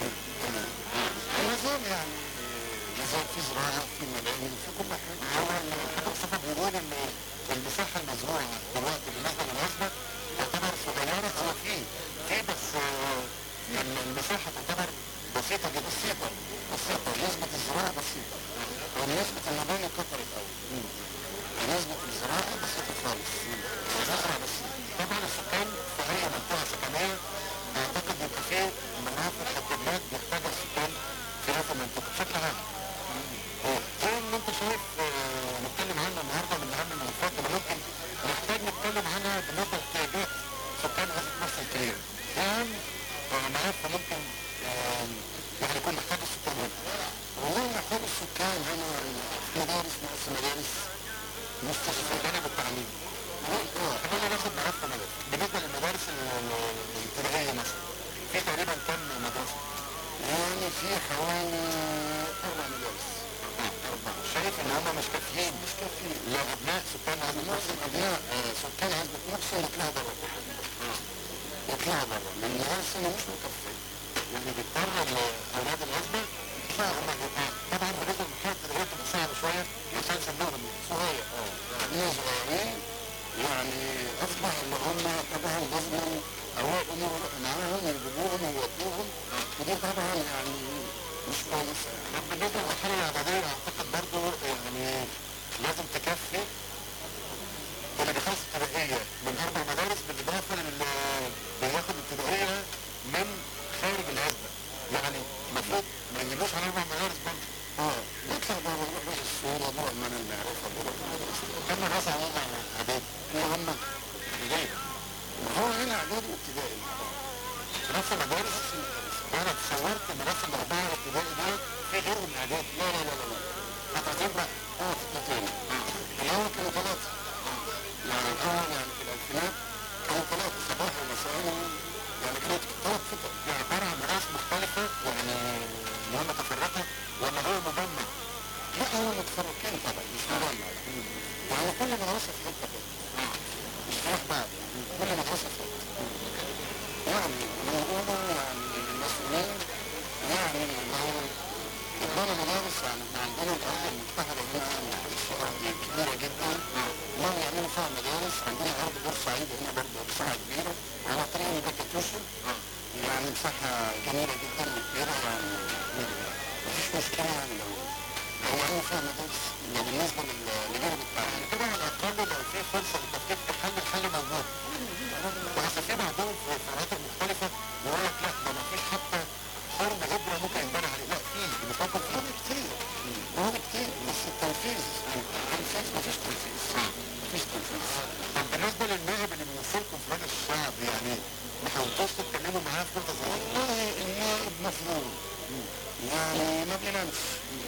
النظام يعني نظام في زراعه في ملاهي في كل حاجه هو الحاج مصطفى بيقول ان المساحه المزروعه دلوقتي بالنسبه للعزبه تعتبر صغيره هو في في بس آه، المساحه تعتبر بسيطه جدا بسيطه بسيطه نسبه الزراعه بسيطه ونسبه المباني كترت قوي نسبه الزراعه بسيطه خالص الزراعه بسيطه طبعا السكان في اي منطقه سكنيه اعتقد بيبقى فيه منافذ خدمات بيحتاجها السكان في هذه المنطقه بشكل عام زي ما انت شايف آه، نتكلم عنها النهارده من اهم الملفات اللي ممكن نحتاج نتكلم عنها بالنسبه لاحتياجات سكان هذه مصر الكبيره. اهم ملف ممكن آه، يعني يكون محتاج السكان هنا. والله محتاج السكان هنا في مدارس ناقص مدارس مستشفى جانب التعليم. اه خلينا ناخد ملف ملف بالنسبه للمدارس ال- ال- الابتدائيه مثلا في تقريبا كم مدرسه؟ يعني في حوالي اربع مدارس أربعة. شايف ان هم مش كافيين مش كافيين لابناء سكان عزبة محسن ابناء آه، سكان عزبة محسن يطلعوا بره يطلعوا بره لان هذا السنة مش مكفي يعني بيضطر لاولاد العزبة يطلعوا هم الرقاق طبعا بالنسبة للمرحلة الابتدائية بتبقى صعبة شوية عشان سنهم صغير اه ابناء صغيرين يعني اصبح ان هم طبعا لازم اوائهم معاهم يجيبوهم ويودوهم ودي طبعا يعني مش كويسه يعني بالنسبه للمرحله الاعداديه اعتقد برضو يعني لازم تكفي اللي بيخلص ابتدائيه من اربع مدارس بالاضافه للي بياخد ابتدائيه من خارج العزبه يعني المفروض ما يجيبوش على اربع مدارس برضه اه يطلع بره يروح الصوره بره من المعرفه بره كم مدرسه هم اعدادي اللي هم ابتدائي هو هنا اعدادي وابتدائي في نفس المدارس انا تصورت المدرسه الاربعه الابتدائي دول في غيرهم اعدادي لا لا لا لا لا قطعتين بقى اه قطعتين الاول كانوا ثلاثه يعني الاول يعني في الالفينات كانوا ثلاثه صباح ومساء يعني كانت ثلاث قطع يعني عباره عن مدارس مختلفه يعني اللي هم متفرقه ولا هو مجمع لا هو متفرقين طبعا مش مجمع يعني كل مدرسه في حته كده مش في بعض كل مدرسه في حته يعني بنقولوا يعني المسؤولين يعني لو ادانا مدارس يعني احنا عندنا الارض المتحده هنا الشقق كبيره جدا لو يعملوا فيها مدارس عندنا ارض بورسعيد هنا برضه مساحه كبيره على طريق البكاتوشي يعني مساحه جميله جدا وكبيره يعني مفيش مشكله يعني لو لو عملوا فيها مدارس يعني بالنسبه لل- لجانب التعليم طبعا على الاقل لو في فرصه للتفكير في حل الحل موجود بس في بعضهم في الفئات المختلفه يقول لك لا ده مفيش حتى خرم ابره ممكن يتبنى عليه لا في بنفكر فيه كتير هو كتير بس التنفيذ التنفيذ مفيش تنفيذ مفيش تنفيذ طب بالنسبه للنائب اللي بيمثلكم في مجلس الشعب يعني ما حاولتوش تتكلموا معاه في نقطه زي دي؟ والله النائب مفروض يعني ما بينامش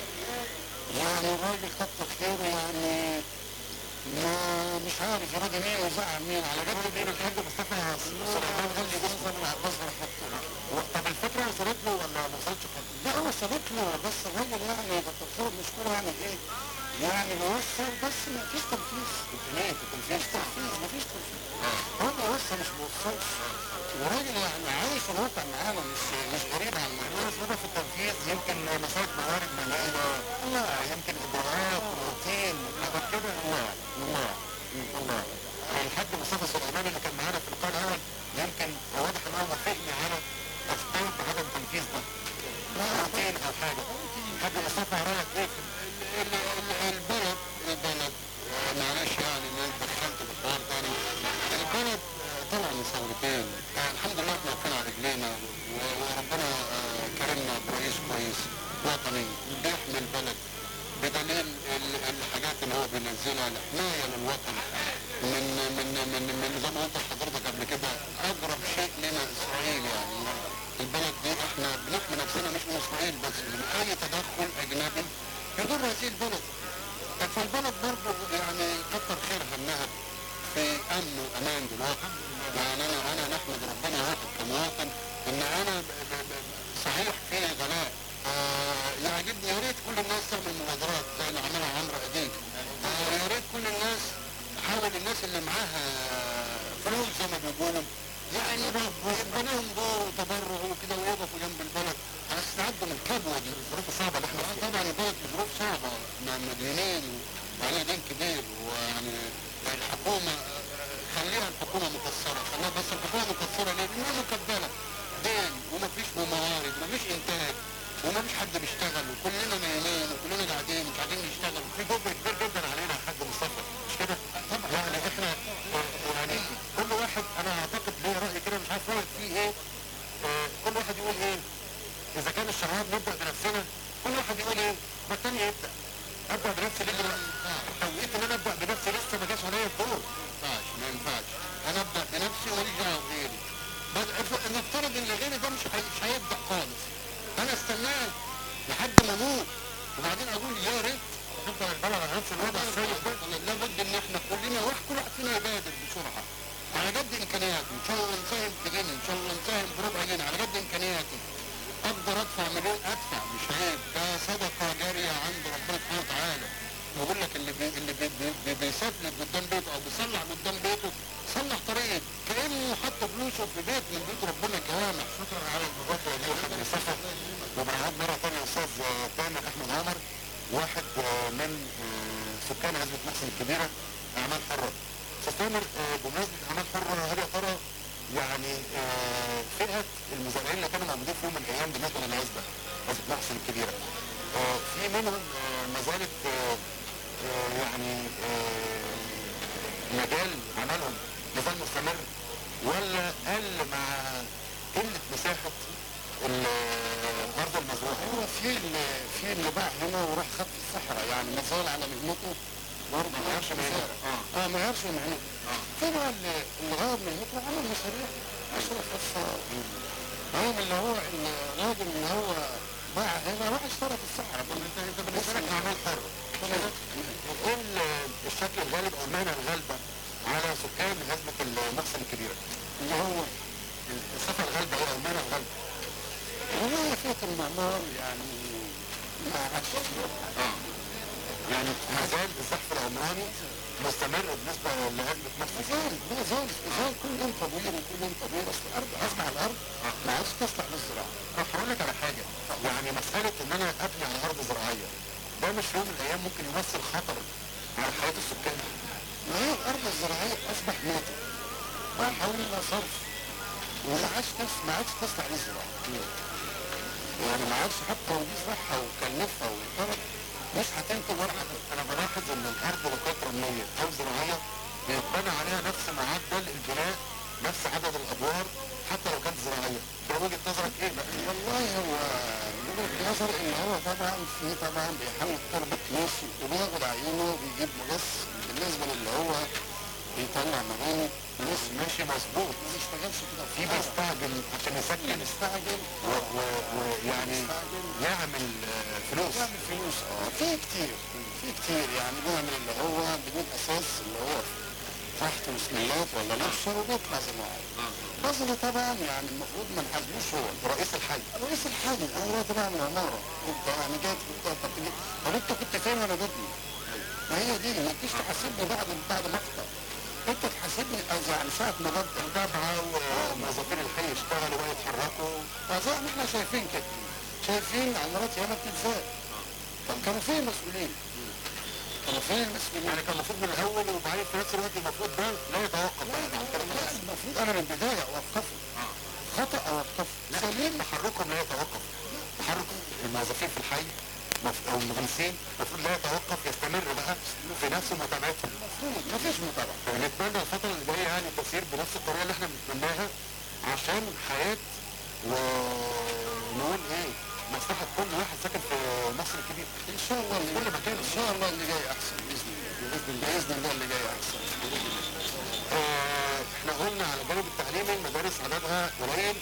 يعني الراجل كتر خيره يعني ما مش عارف يراضي مين ويزعل مين على جد مين الحاج مصطفى سليمان غالي جدا من عباس رحمته طب الفكره وصلت له ولا ما وصلتش حد؟ لا وصلت له بس الراجل يعني كتر خيره مشكور يعني ايه؟ يعني بيوصل بس ما فيش تنفيذ ليه التنفيذ تنفيذ ما فيش تنفيذ هو بيوصل مش بيوصلش وراجل يعني عايش الواقع معانا مش مش غريب عن معانا بس في التنفيذ يمكن مسائل موارد ماليه لا يمكن اجراءات روتين حاجات كده لا لا لا الحاج مصطفى سليمان اللي كان معانا في اللقاء الاول يمكن واضح ان هو وافقني على تفكير بعدم تنفيذ ده لا روتين او حاجه الحاج مصطفى رايك ايه في ال- ال- البلد البلد آه، معلش يعني ان انت دخلت في الحوار تاني البلد آه، طلع من ثورتين آه، الحمد لله احنا واقفين على رجلينا و- وربنا آه، كرمنا برئيس كويس وطني بيحمي البلد بدليل ال- الحاجات اللي هو بينزلها الحمايه للوطن من من من من زي ما قلت لحضرتك قبل كده اقرب شيء لنا اسرائيل يعني البلد دي احنا بنحمي نفسنا مش من اسرائيل بس من اي تدخل اجنبي يضر هذه البلد فالبلد برضه يعني كتر خيرها انها في امن وامان دلوقتي يعني انا انا نحمد ربنا واحد كمواطن ان انا ب- ب- ب- صحيح في غلاء آه يعجبني يا ريت كل الناس تعمل مبادرات زي اللي عملها عمرو اديب آه يا ريت كل الناس تحاول الناس اللي معاها فلوس زي ما بيقولوا يعني يبقى لهم دور تبرع وكده ويقفوا جنب البلد على استعدوا من الكبوه دي الظروف الصعبه اللي احنا فيها طبعا البلد في ظروف صعبه مع مدينين وعليها دين كبير ويعني الحكومه خليها الحكومه مقصره خليها بس الحكومه مقصره ليه؟ لانها مكبله دين ومفيش موارد ومفيش انتاج ومفيش حد بيشتغل وكلنا نايمين وكلنا قاعدين مش عايزين نشتغل في جهد كبير جدا علينا يا حاج مصطفى مش كده؟ طبعا يعني احنا يعني كل واحد انا اعتقد ليه راي كده مش عارف رايك فيه ايه آه، كل واحد يقول ايه اذا كان الشباب نبدا بنفسنا كل واحد يقول ايه ما التاني يبدا ابدا بنفسي ليه دلوقتي؟ توقيت ان انا ابدا بنفسي لسه ما جاش عليا الدور ما ينفعش ما ينفعش انا ابدا بنفسي وماليش دعوه بغيري بل افرض- نفترض ان غيري ده مش هي- مش هيبدا خالص انا استناه لحد ما اموت وبعدين اقول يا ريت نفضل البلد على نفس الوضع السيء ده لابد ان احنا كلنا واحد كل واحد فينا يبادر بسرعه على قد امكانياته ان شاء الله نساهم في جنيه ان شاء الله نساهم بربع جنيه على قد امكانياتي اقدر ادفع مليون ادفع مش عيب ده صدقه جاريه عند ربنا سبحانه وتعالى بقول لك اللي بي اللي بي بي بي بيسافر قدام بيته او بيصلح قدام بيته صلح طريق كانه حط فلوسه في بيت من بيت ربنا جوامع شكرا على المبادره دي يا حاج مصطفى وبرعاية مره ثانيه استاذ تامر احمد عمر واحد آه، من آه، سكان عزبة محسن الكبيرة أعمال حرة أستاذ تامر آه، بمناسبة أعمال حرة هل يا ترى يعني آه، فئة المزارعين اللي كانوا موجودين في يوم من الأيام بالنسبة للعزبة عزبة محسن الكبيرة آه، في منهم آه، ما زالت آه، آه، يعني آه، مجال عملهم مازال مستمر ولا قل مع قلة مساحة الأرض المزروعة هو في اللي في اللي باع هنا وراح خد في الصحراء يعني مازال على مهنته برضه ما يعرفش مهنته اه ما يعرفش مهنته في بقى اللي اللي غاب مهنته عمل مشاريع مشروع خاصة هو اللي هو الراجل اللي هو باع هنا راح اشترى في الصحراء طب انت انت بالنسبة لك اعمال حرة ايه ال- الشكل الغالب او المهنة الغالبة على سكان عزبة المحسن الكبيرة اللي هو الصفة الغالبة هي المهنة الغالبة والله فئة المعمار يعني ما عادش اه يعني ما زال الزحف العمراني مستمر بالنسبة لعزبة مصر زال ما زال زال كل يوم تطوير وكل يوم تطوير اصل الارض اصبح الارض ما عادش تصلح للزراعة طب هقول لك على حاجة يعني مسألة ان انا ابني على ارض زراعية ده مش في يوم من الايام ممكن يمثل خطر على حياة السكان ما هي الارض الزراعية اصبح ماتت ما حول ولا صرف وما عادش تص- ما عادش تصلح للزراعة يعني ما عادش حتى ودي صحة وكلفها وطلب مش هتنتج ولا حاجة أنا بلاحظ إن الأرض لو كانت رملية أو زراعية بيتبنى عليها نفس معدل البناء نفس عدد الأدوار حتى لو كانت زراعية ده وجهة نظرك إيه بقى؟ والله هو من وجهة نظري إن هو طبعا في طبعا بيحاول تربط نفسه وبياخد عينه وبيجيب مقص بالنسبة للي هو بيطلع مباني مش ماشي مظبوط ما بيشتغلش كده في بيستعجل عشان يسكن يستعجل ويعني يعمل آه، فلوس يعمل فلوس اه في كتير في كتير يعني بيعمل اللي هو بيجيب اساس اللي هو تحت مسميات ولا نشر وبيطلع زي ما هو نظري طبعا يعني المفروض ما نحاسبوش هو رئيس الحي رئيس الحي انا طبعا العماره انت يعني جاي تقول طب طب انت كنت فين وانا ضدي ما هي دي ما تجيش تحاسبني بعد بعد مقطع انت تحاسبني او يعني ساعة ما ببدا متابعة وموظفين الحي يشتغلوا ويتحركوا فزي ما احنا شايفين كده شايفين عمارات ياما بتتزاد طب كانوا فين المسؤولين؟ كانوا فين المسؤولين؟ يعني كان المفروض من الاول وبعدين في نفس الوقت المفروض ده لا يتوقف لا المفروض انا من البداية اوقفه خطأ اوقفه سليم تحركهم لا يتوقف تحرك الموظفين في الحي مف- او المغنسين المفروض لا يتوقف يستمر بقى في نفس متابعتهم المفروض مفيش متابعة نتمنى الفترة اللي جاية يعني تسير بنفس الطريقة اللي احنا بنتمناها عشان حياة ونقول ايه مصلحة كل واحد ساكن في مصر الكبير ان شاء الله اللي كل مكان ان شاء الله اللي جاي احسن باذن الله باذن الله باذن الله اللي جاي احسن آه، احنا قلنا على الجانب التعليمي المدارس عددها قليل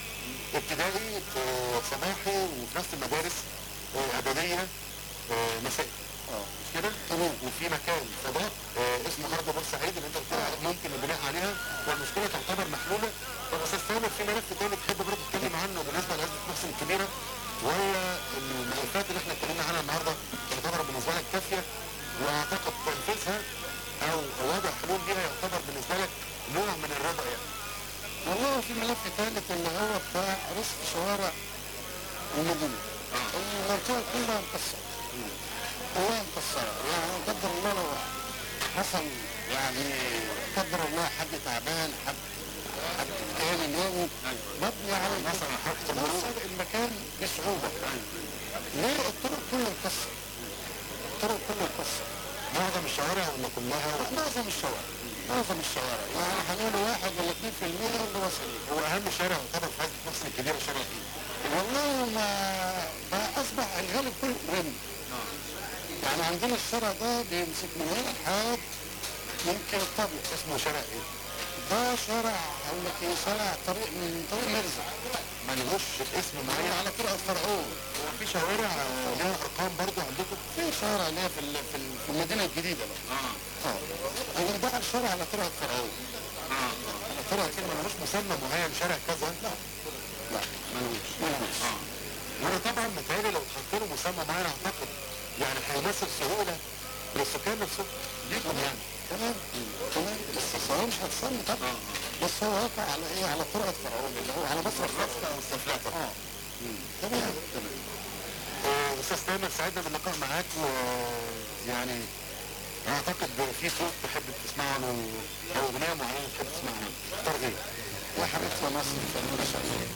ابتدائي آه، صباحي وفي نفس المدارس آه، اعداديه آه، مسائي مش كده؟ تمام وفي مكان فضاء آه اسمه ارض بورسعيد اللي انت بتقول عليه ممكن البناء عليها والمشكله تعتبر محلوله طب استاذ سامر في ملف تاني تحب برضه تتكلم عنه بالنسبه لازمه محسن الكبيره وهي الملفات اللي احنا اتكلمنا عنها النهارده تعتبر بالنسبه لك كافيه واعتقد تنفيذها او وضع حلول ليها يعتبر بالنسبه لك نوع من الرضا يعني. والله في ملف ثالث اللي هو بتاع رصف شوارع المدينه. المنطقه كلها مكسره. كلها مكسره يعني قدر الله لو حصل يعني قدر الله حد تعبان حد حد تاني ناوي مبني على مثلا حركه المرور المكان بصعوبه. ليه الطرق كلها مكسره؟ الطرق كلها مكسره. معظم الشوارع ولا كلها؟ معظم الشوارع معظم الشوارع يعني هنقول واحد ولا 2% اللي وصلين هو اهم شارع يعتبر في حزب مصر الكبيره شارع ايه؟ والله ما ما اصبح الغالب كله رمي يعني عندنا الشارع ده بيمسك من هنا لحد ممكن الطبيعي اسمه شارع ايه؟ ده شارع اقول لك ايه شارع طريق من طريق مرزق ملهوش اسم معين على طريق الفرعون هو في شوارع ليها ارقام برضه عندكم؟ في شوارع ليها في ال- في ال- في المدينه الجديده بقى اه اه انا ده الشارع على طريق الفرعون اه على طريق كده ملوش مسمى معين شارع كذا لا لا ملوش ملوش اه وانا طبعا متهيألي لو اتحط له مسمى معين اعتقد يعني هيمثل سهوله للسكان نفسهم ليكم يعني تمام تمام بس الصراحه مش هتصلي طبعا بس هو واقع على ايه على طرقة فرعون اللي هو على مصر الرفقة او السفلاتة اه تمام تمام آه، استاذ تامر سعدنا باللقاء معاك ويعني اعتقد في صوت تحب تسمعه له او اغنيه معينه تحب تسمعها اختار ايه؟ يا حبيبتي يا مصر فنانة شعبية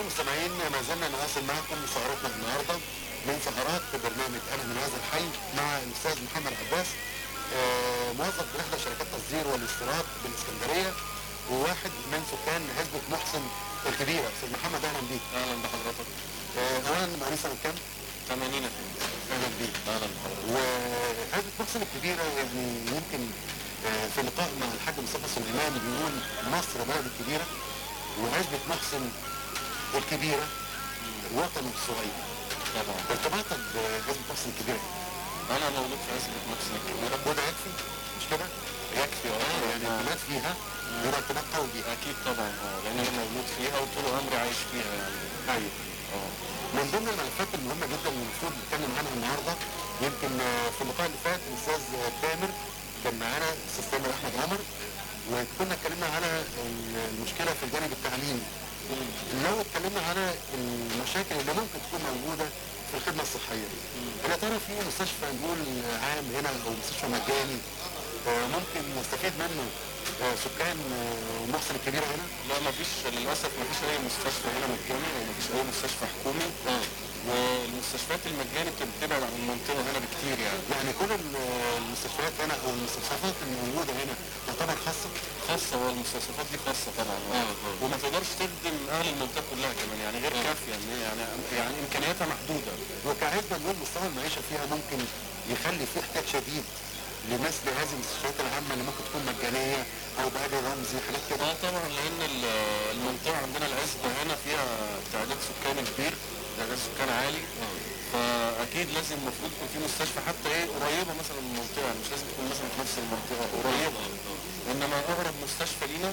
أعزائي المستمعين ما زلنا نواصل معكم سهرتنا النهاردة من سهرات برنامج أنا من هذا الحي مع الأستاذ محمد عباس آه، موظف بإحدى شركات التصدير والاستيراد بالإسكندرية وواحد من سكان عزبة محسن الكبيرة أستاذ محمد أهلا بيك أهلا بحضرتك أولا مواليد سنة كام؟ 80 أهلا بيك أهلا بحضرتك وعزبة محسن الكبيرة يعني يمكن آه، في لقاء مع الحاج مصطفى سليمان بيقول مصر بلد الكبيرة وعزبة محسن الكبيرة وطن الصغير طبعا ارتباطك بعزبة محسن الكبيرة أنا مولود في عزبة محسن الكبيرة وده يكفي مش كده؟ يكفي اه يعني ارتباط فيها وده ارتباط قوي بيها أكيد طبعا اه لأن أنا مولود فيها وطول عمري عايش فيها يعني أيوه اه من ضمن الملفات المهمة جدا اللي المفروض نتكلم عنها النهارده يمكن آه، في اللقاء اللي فات الأستاذ تامر كان معانا الأستاذ تامر أحمد عمر وكنا اتكلمنا على المشكلة في الجانب التعليمي لو اتكلمنا على المشاكل اللي ممكن تكون موجودة في الخدمة الصحية يا ترى في مستشفى نقول عام هنا أو مستشفى مجاني آه، ممكن نستفيد منه آه، سكان آه، محسن الكبيرة هنا؟ لا مفيش للأسف مفيش أي مستشفى هنا مجاني أو مفيش أي مستشفى حكومي والمستشفيات المجاني بتبعد عن المنطقة هنا بكتير يعني يعني كل ال- المستشفيات هنا أو المستوصفات الموجودة هنا تعتبر خاصة؟ خاصة والمستوصفات دي خاصة طبعا وما تقدرش تخدم أهل المنطقة كلها كمان يعني غير كافية إن هي يعني يعني إمكانياتها محدودة وكعزبة نقول مستوى المعيشة فيها ممكن يخلي في احتياج شديد لمثل هذه المستشفيات العامة اللي ممكن تكون مجانية أو بأجر رمزي حاجات كده اه طبعا لأن المنطقة عندنا العزبة هنا فيها تعداد سكان كبير تعداد سكان عالي فأكيد لازم المفروض يكون في مستشفى حتى إيه قريبة مثلا من المنطقة مش لازم تكون مثلا في نفس المنطقة قريبة إنما أقرب مستشفى لينا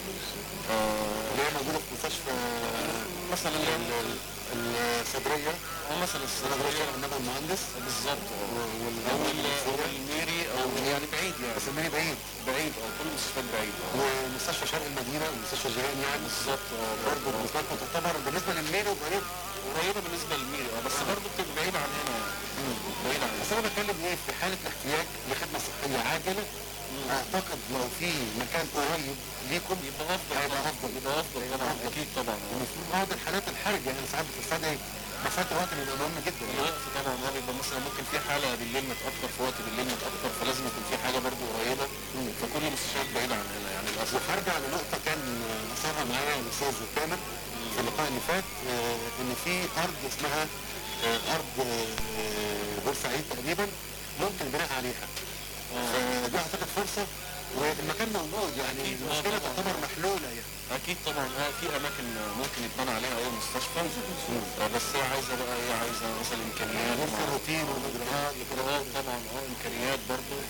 آه، اللي هي موجودة في مستشفى مثلا اللي هي ال- الصدرية أو مثلا الصدرية النبي المهندس بالظبط أو ال- الميري أو يعني بعيد يعني بس الميري بعيد بعيد أو كل المستشفيات بعيد ومستشفى شرق المدينة ومستشفى جيران يعني بالظبط برضه بالنسبة لكم تعتبر بالنسبة للميري قريبة قريبة بالنسبة للميري اه بس برضه بتبقى بعيدة عن هنا يعني بعيدة عن بس أنا بتكلم إيه في حالة الاحتياج لخدمة صحية عاجلة اعتقد لو في مكان قريب ليكم يبقى افضل هيبقى افضل يبقى افضل طبعا اكيد طبعا المفروض بعض الحالات الحرجه يعني ساعات بتستدعي مسافه الوقت بيبقى مهم جدا الوقت طبعا هو بيبقى مثلا ممكن في حاله بالليل متاخر في وقت بالليل متاخر فلازم يكون في حاجه برضه قريبه فكل المستشفيات بعيده عن هنا يعني للاسف وهرجع لنقطه كان اثرها معايا الاستاذ تامر في اللقاء اللي فات آه، ان في ارض اسمها آه، ارض آه، بورسعيد تقريبا ممكن البناء عليها فدي اعتقد فرصه والمكان موجود يعني المشكله تعتبر محلوله يعني اكيد طبعا اه في اماكن ممكن يتبنى عليها اي مستشفى آه، بس هي عايزه بقى ايه عايزه مثلا امكانيات نفس الروتين والاجراءات الاجراءات طبعا اه امكانيات برضه ف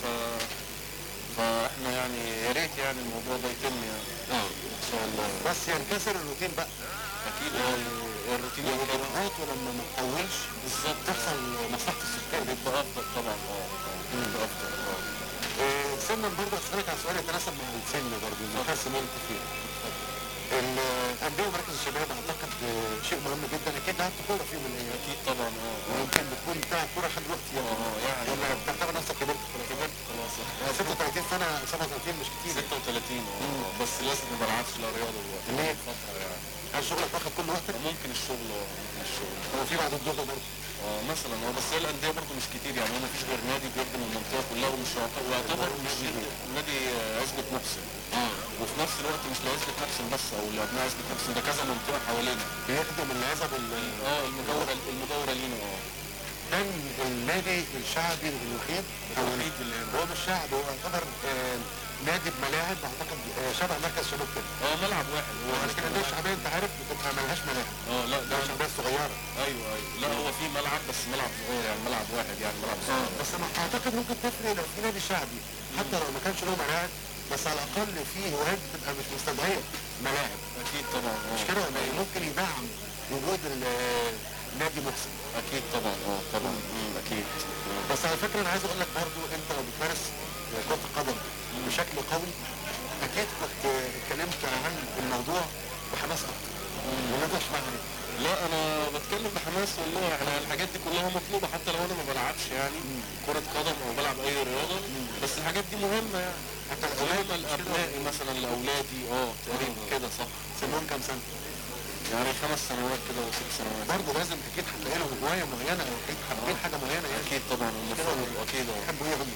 فاحنا يعني يا ريت يعني الموضوع ده يتم يعني اه ان شاء الله بس ينكسر الروتين بقى اكيد الروتين والاجراءات ولما ما تطولش بالظبط تحصل مصلحه السكان بيبقى افضل طبعا اه آه، بيبقى افضل اه آه، سنا برضه اسالك على سؤال يتناسب مع السن برضه المقاس اللي انت فيه الانديه ومراكز الشباب اعتقد آه، شيء مهم جدا اكيد لعبت كوره في يوم من الايام اكيد طبعا اه ويمكن بتكون بتاع كوره لحد دلوقتي يعني اه يعني ولا بتعتبر نفسك كبرت كبرت خلاص 36 سنه 37 مش كتير 36 اه بس لازم ما بلعبش لا رياضه دلوقتي ليه؟ فتره يعني هل شغلك واخد كل وقتك؟ ممكن الشغل اه ممكن الشغل هو في بعد الظهر برضه اه مثلا اه بس هي الانديه برضه مش كتير يعني هو مفيش غير نادي بيخدم المنطقه كلها ومش يعتبر يعتبر مش نادي آه، عزبة محسن اه وفي نفس الوقت مش لعزبة محسن بس او لابناء عزبة محسن ده كذا منطقه حوالينا بيخدم العزب اه المجاوره المجاوره لينا اه كان النادي الشعبي الوحيد او الوحيد اللي هو مش شعبي هو يعتبر آه، نادي بملاعب اعتقد آه، شبه مركز شباب كده اه ملعب واحد وعلى كده الانديه الشعبيه انت عارف بتبقى ملهاش ملاعب اه لا ده شعبيه صغيره ايوه ايوه لا هو في ملعب بس ملعب صغير يعني ملعب واحد يعني ملعب صغير بس انا اعتقد ممكن تفرق لو في نادي شعبي حتى لو ما كانش له ملاعب بس على الاقل في هوايات بتبقى مش مستدعيه ملاعب اكيد طبعا مش كده ولا إيه؟ ممكن يدعم وجود ال- نادي محسن اكيد طبعا اه طبعا اكيد بس على فكره انا عايز اقول لك برضو انت لو بتمارس كره القدم بشكل قوي اكيد كنت اتكلمت عن الموضوع بحماس اكتر ولا ده اشمعنى لا انا بتكلم بحماس والله يعني الحاجات دي كلها مطلوبه حتى لو انا ما بلعبش يعني كره قدم او بلعب اي رياضه بس الحاجات دي مهمه يعني حتى مهمه لابنائي مثلا لاولادي اه تقريبا كده صح سنهم كام سنه يعني خمس سنوات كده وست سنوات برضه لازم اكيد هتلاقي لهم هوايه معينه او اكيد حابين حاجه معينه يعني اكيد طبعا المفروض اكيد بيحبوا ايه هم؟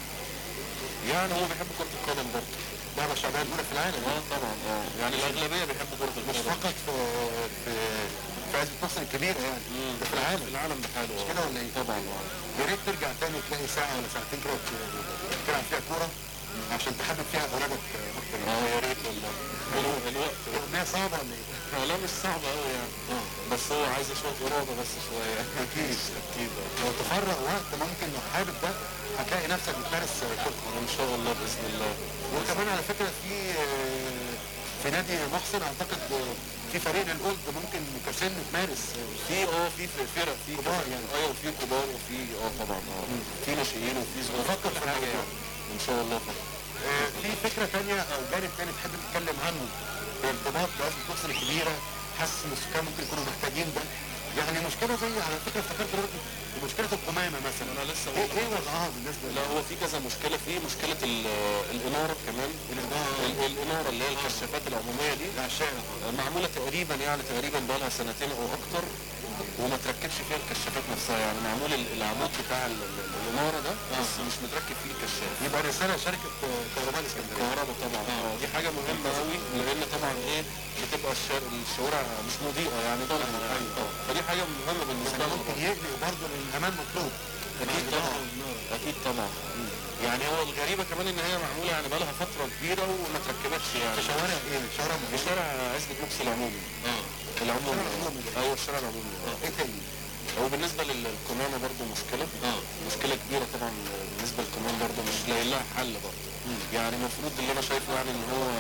يعني هو بيحب كرة القدم برضه لعبة شعبية الأولى في العالم اه طبعا اه يعني الأغلبية بيحبوا كرة القدم مش فقط في في في عزبة مصر الكبيرة يعني ده في العالم في العالم بحاله مش كده ولا ايه؟ طبعا اه يا ريت ترجع تاني تلاقي ساعة ولا ساعتين كده ت- تلعب فيها كورة عشان تحبب فيها أولادك أكتر اه يا ريت والله الوقت الأغنية صعبة ولا ايه؟ لا مش صعبة أوي يعني بس هو عايز شوية إرادة بس شوية أكيد أكيد لو تفرغ وقت ممكن لو حابب ده هتلاقي نفسك بتمارس كرة إن شاء الله بإذن الله وكمان على فكرة في آه، في نادي محسن أعتقد آه، في فريق للأولد ممكن كسن تمارس في اه في فرق في كبار يعني ايوه في كبار وفي اه طبعا اه في ناشئين وفي صغار بفكر في حاجة يعني إن شاء الله طبعا في فكرة تانية أو جانب تاني تحب تتكلم عنه بارتباط بأزمة مصر الكبيرة حاسس إن السكان ممكن يكونوا محتاجين ده يعني مشكلة زي على فكرة افتكرت دلوقتي مشكلة القمامة مثلا أنا لسه إيه إيه وضعها بالنسبة لا هو في كذا مشكلة في مشكلة الإنارة كمان الإنارة الإنارة اللي هي الكشافات العمومية دي معمولة تقريبا يعني تقريبا بقى لها سنتين أو أكتر وما تركبش فيها الكشافات نفسها يعني معمول ال- العمود بتاع ال- ال- الإنارة ده بس مش متركب فيه الكشاف يبقى رسالة شركة كهرباء الإسكندرية كهرباء طبعا اه دي حاجة مهمة قوي لأن طبعا إيه بتبقى الشارع الشوارع مش مضيئة يعني ضلمة يعني اه فدي حاجة مهمة بالنسبة لنا ممكن يقلق برضه لأن الأمان مطلوب أكيد طبعا أكيد طبعا يعني هو الغريبة كمان إن هي معمولة يعني بقالها فترة كبيرة وما تركبتش يعني في شوارع إيه؟ شارع في شارع عزبة مكس العمومي اه العمومي أيوه الشارع العمومي اه إيه تاني؟ هو بالنسبة للقمامة برضو مشكلة اه مشكلة كبيرة طبعا بالنسبة للقمامة برضو مش لاقي لها حل برضو يعني المفروض اللي أنا شايفه يعني إن هو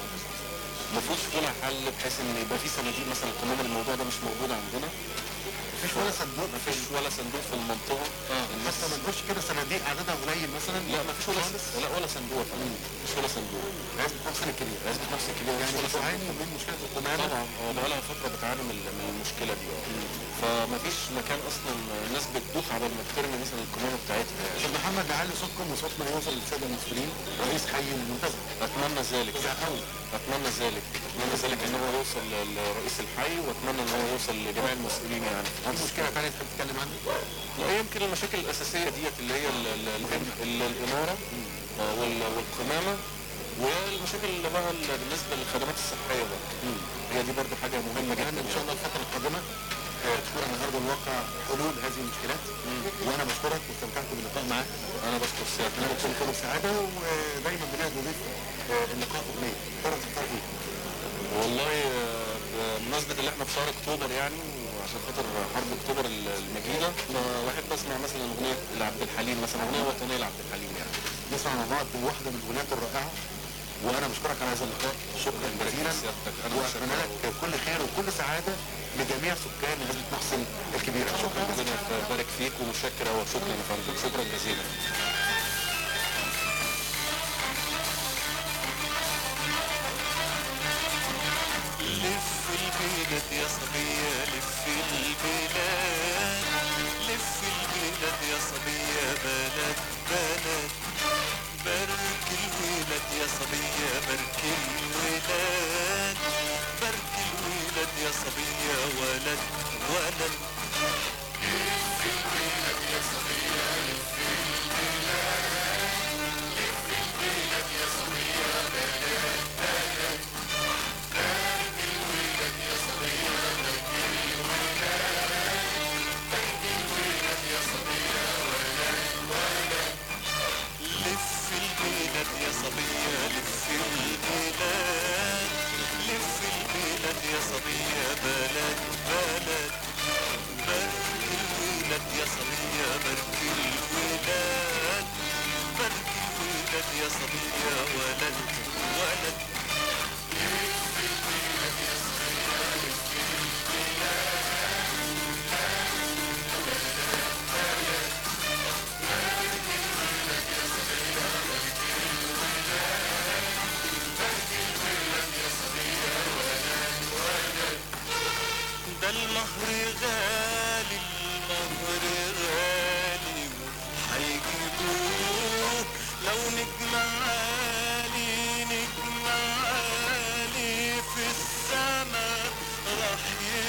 المفروض يكون لها حل بحيث ان يبقى في صناديق مثلا القمامه الموضوع ده مش موجود عندنا مفيش ولا صندوق مفيش ولا صندوق في المنطقه اه حتى ما نقولش كده صناديق عددها قليل مثلا لا مفيش ولا لا ولا صندوق مفيش ولا صندوق عزبة نفس الكبير عزبة نفس الكبير يعني بتعاني من مشكله القمامه طبعا اه بقى لها فتره بتعاني من من المشكله دي اه فمفيش مكان اصلا الناس بتدوخ على ما ترمي مثلا القمامه بتاعتها يعني طب محمد نعلي صوتكم وصوتنا يوصل للساده المسؤولين رئيس حي المنتزه اتمنى ذلك اتمنى ذلك اتمنى ذلك ان هو يوصل لرئيس الحي واتمنى ان هو يوصل لجميع المسؤولين يعني عندك مشكله ثانيه تحب تتكلم عنها؟ لا يمكن المشاكل الاساسيه ديت اللي هي ال- ال- ال- ال- الاناره آه، وال- والقمامه والمشاكل اللي بقى ال- بالنسبه للخدمات الصحيه بقى هي دي برضه حاجه مهمه جدا ان شاء الله الفتره القادمه آه، تكون على ارض الواقع حلول هذه المشكلات وانا بشكرك واستمتعت باللقاء معاك انا بشكر سيادتك انا بشكر كل السعاده ودايما بنقعد نضيف آه، اللقاء اغنيه ترى تختار ايه؟ والله آه، بمناسبة اللي احنا في شهر اكتوبر يعني وعشان خاطر حرب اكتوبر ال- المجيدة فبحب اسمع مثلا اغنية لعبد الحليم مثلا اغنية وطنية لعبد الحليم يعني نسمع مع بعض واحدة من الاغنيات الرائعة وانا بشكرك على هذا اللقاء شكرا جزيلا واتمنى لك كل خير وكل سعادة لجميع سكان عزبة محسن الكبيرة شكرا جزيلا بارك فيك ومشكر وشكرا يا فندم شكرا جزيلا لف البلاد يا صبية لف البلاد لف البلاد يا صبية بلد بلد بارك الولاد يا صبية بارك الولاد بارك الولاد يا صبية ولد ولد لف البلاد يا صبية لف البلاد لف البلاد يا صبية بلد بلد لف البلاد يا صبية لف البلاد لف البلاد يا صبية بلد بلد بارك الولاد يا صبية بارك الولاد بارك الولاد يا صبية ولد ولد لف البلاد يا صبية لف ده المهر غالي المهر غالي هيجيبوه لو نجم عالي نجم عالي في السما راح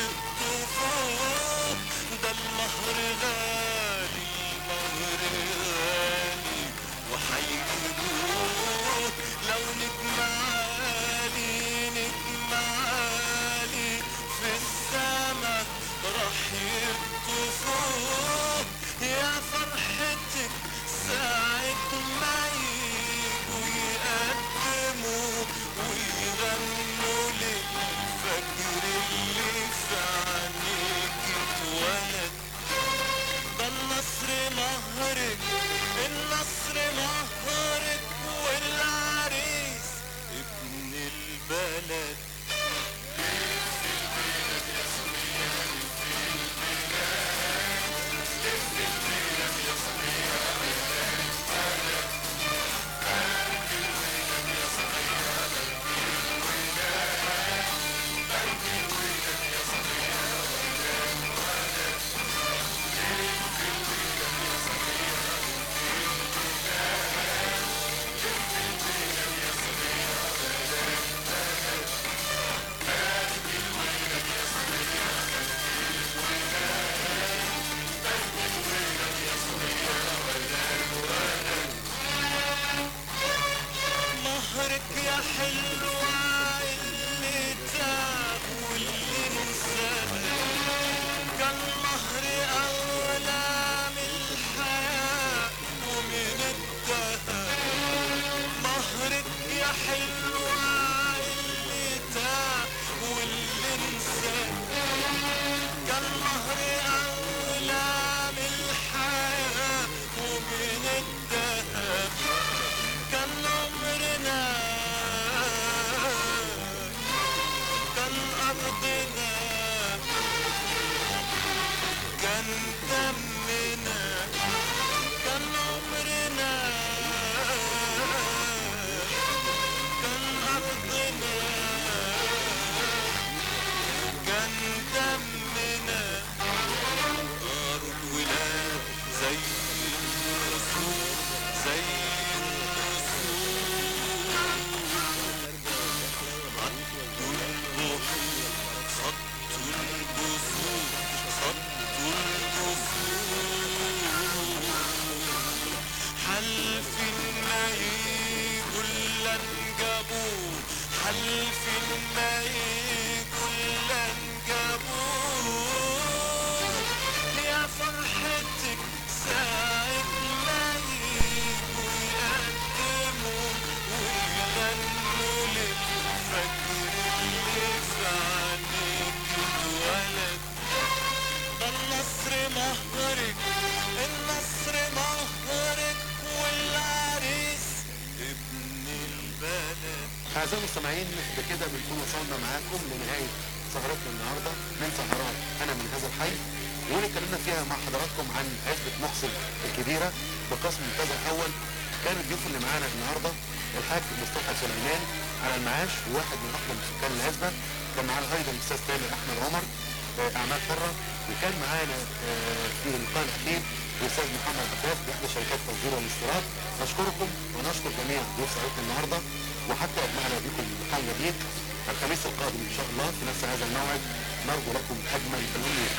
أعزائي المستمعين بكده بنكون وصلنا معاكم لنهاية سهرتنا النهاردة من سهرات أنا من هذا الحي واللي اتكلمنا فيها مع حضراتكم عن عزبة محسن الكبيرة بقسم منتزه أول كان الضيوف اللي معانا النهاردة الحاج مصطفى سليمان على المعاش وواحد من أقدم سكان العزبة كان معانا أيضا الأستاذ تامر أحمد عمر آه، أعمال حرة وكان معانا آه، في اللقاء الأخير الأستاذ محمد عباس بإحدى شركات التصدير والاستيراد نشكركم ونشكر جميع ضيوف سهرتنا النهارده وحتى أجمعنا بكم لقاء جديد الخميس القادم إن شاء الله في نفس هذا الموعد نرجو لكم أجمل الأمنيات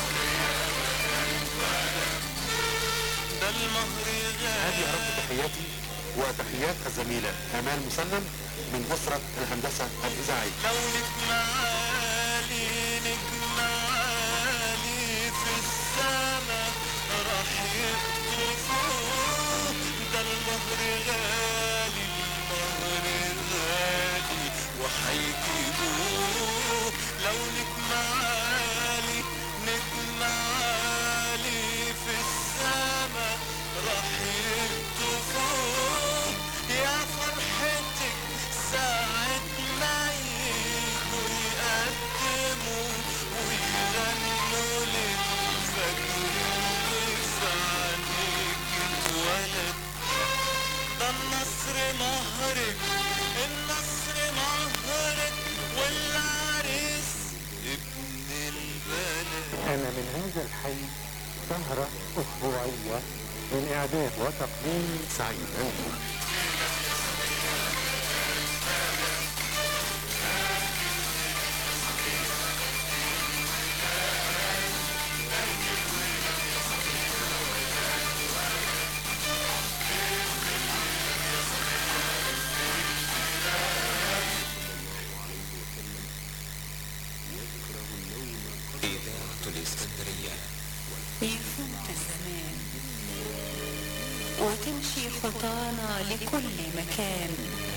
هذه أرق تحياتي وتحيات الزميلة آمال مسلم من أسرة الهندسة الإذاعية معالي نجم عالي في السماء راح يخطفوه ده المهر غالي المهر غالي وحيجيبوه لو نجم عالي نجم عالي في السماء راح يخطفوه يا فرحتك ساعة ما يجوا يقدموا ويغنوا للفجر اللي في عينيك اتولد ده النصر مهرك النصر مهرك والعريس ابن البلد أنا من هذا الحي سهرة أسبوعية من إعداد وتقديم سعيد أنور إذاعة الإسكندرية يفوت الزمان وتمشي خطانا لكل مكان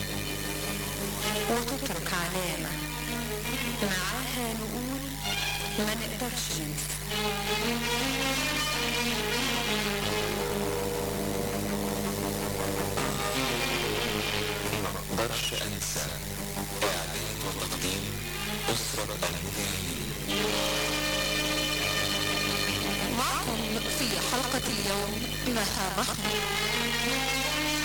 وتترك علامة معاها نقول ما نقدرش ننسى ما أقدرش أنسى إعداد وتقديم أسرة المذيعين معكم في حلقة اليوم مها محمود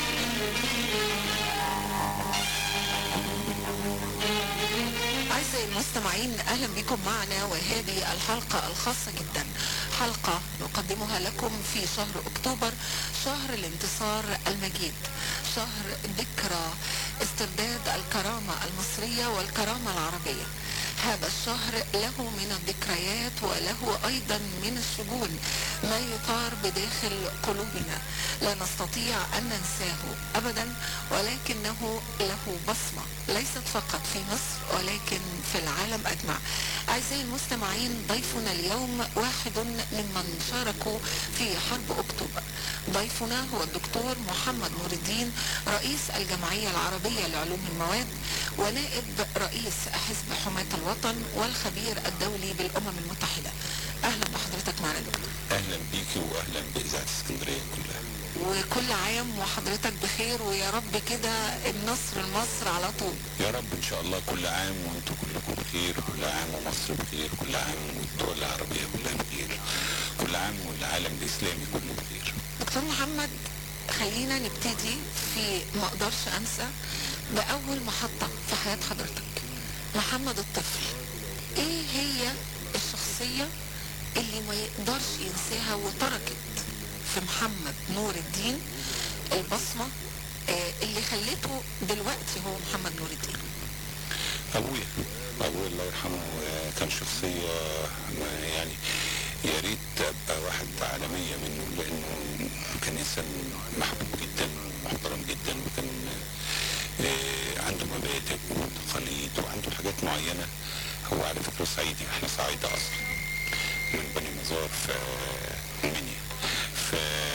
أعزائي المستمعين أهلا بكم معنا وهذه الحلقة الخاصة جدا حلقة نقدمها لكم في شهر أكتوبر شهر الانتصار المجيد شهر ذكرى استرداد الكرامة المصرية والكرامة العربية هذا الشهر له من الذكريات وله أيضا من الشجون ما يطار بداخل قلوبنا لا نستطيع أن ننساه أبدا ولكنه له بصمة ليست فقط في مصر ولكن في العالم أجمع أعزائي المستمعين ضيفنا اليوم واحد ممن شاركوا في حرب أكتوبر ضيفنا هو الدكتور محمد نور الدين رئيس الجمعية العربية لعلوم المواد ونائب رئيس حزب حماة الوطن والخبير الدولي بالأمم المتحدة أهلا بحضرتك معنا دكتور أهلا بيكي وأهلا بإذاعة اسكندرية كلها وكل عام وحضرتك بخير ويا رب كده النصر لمصر على طول يا رب إن شاء الله كل عام وأنتم كلكم بخير كل عام ومصر بخير كل عام والدول العربية كلها بخير كل عام والعالم الإسلامي كله بخير دكتور محمد خلينا نبتدي في ما اقدرش انسى باول محطة في حياة حضرتك محمد الطفل ايه هي الشخصية اللي ما يقدرش ينساها وتركت في محمد نور الدين البصمة آه، اللي خلته دلوقتي هو محمد نور الدين أبويا أبويا الله يرحمه آه، كان شخصية ما يعني يا ريت أبقى واحد عالمية منه لأنه كان إنسان محبوب جدا محترم جدا وكان آه، عنده مبادئ وتقاليد وعنده حاجات معينة هو على فكرة صعيدي احنا صعيدة أصلا من بني مزار في المنيا ف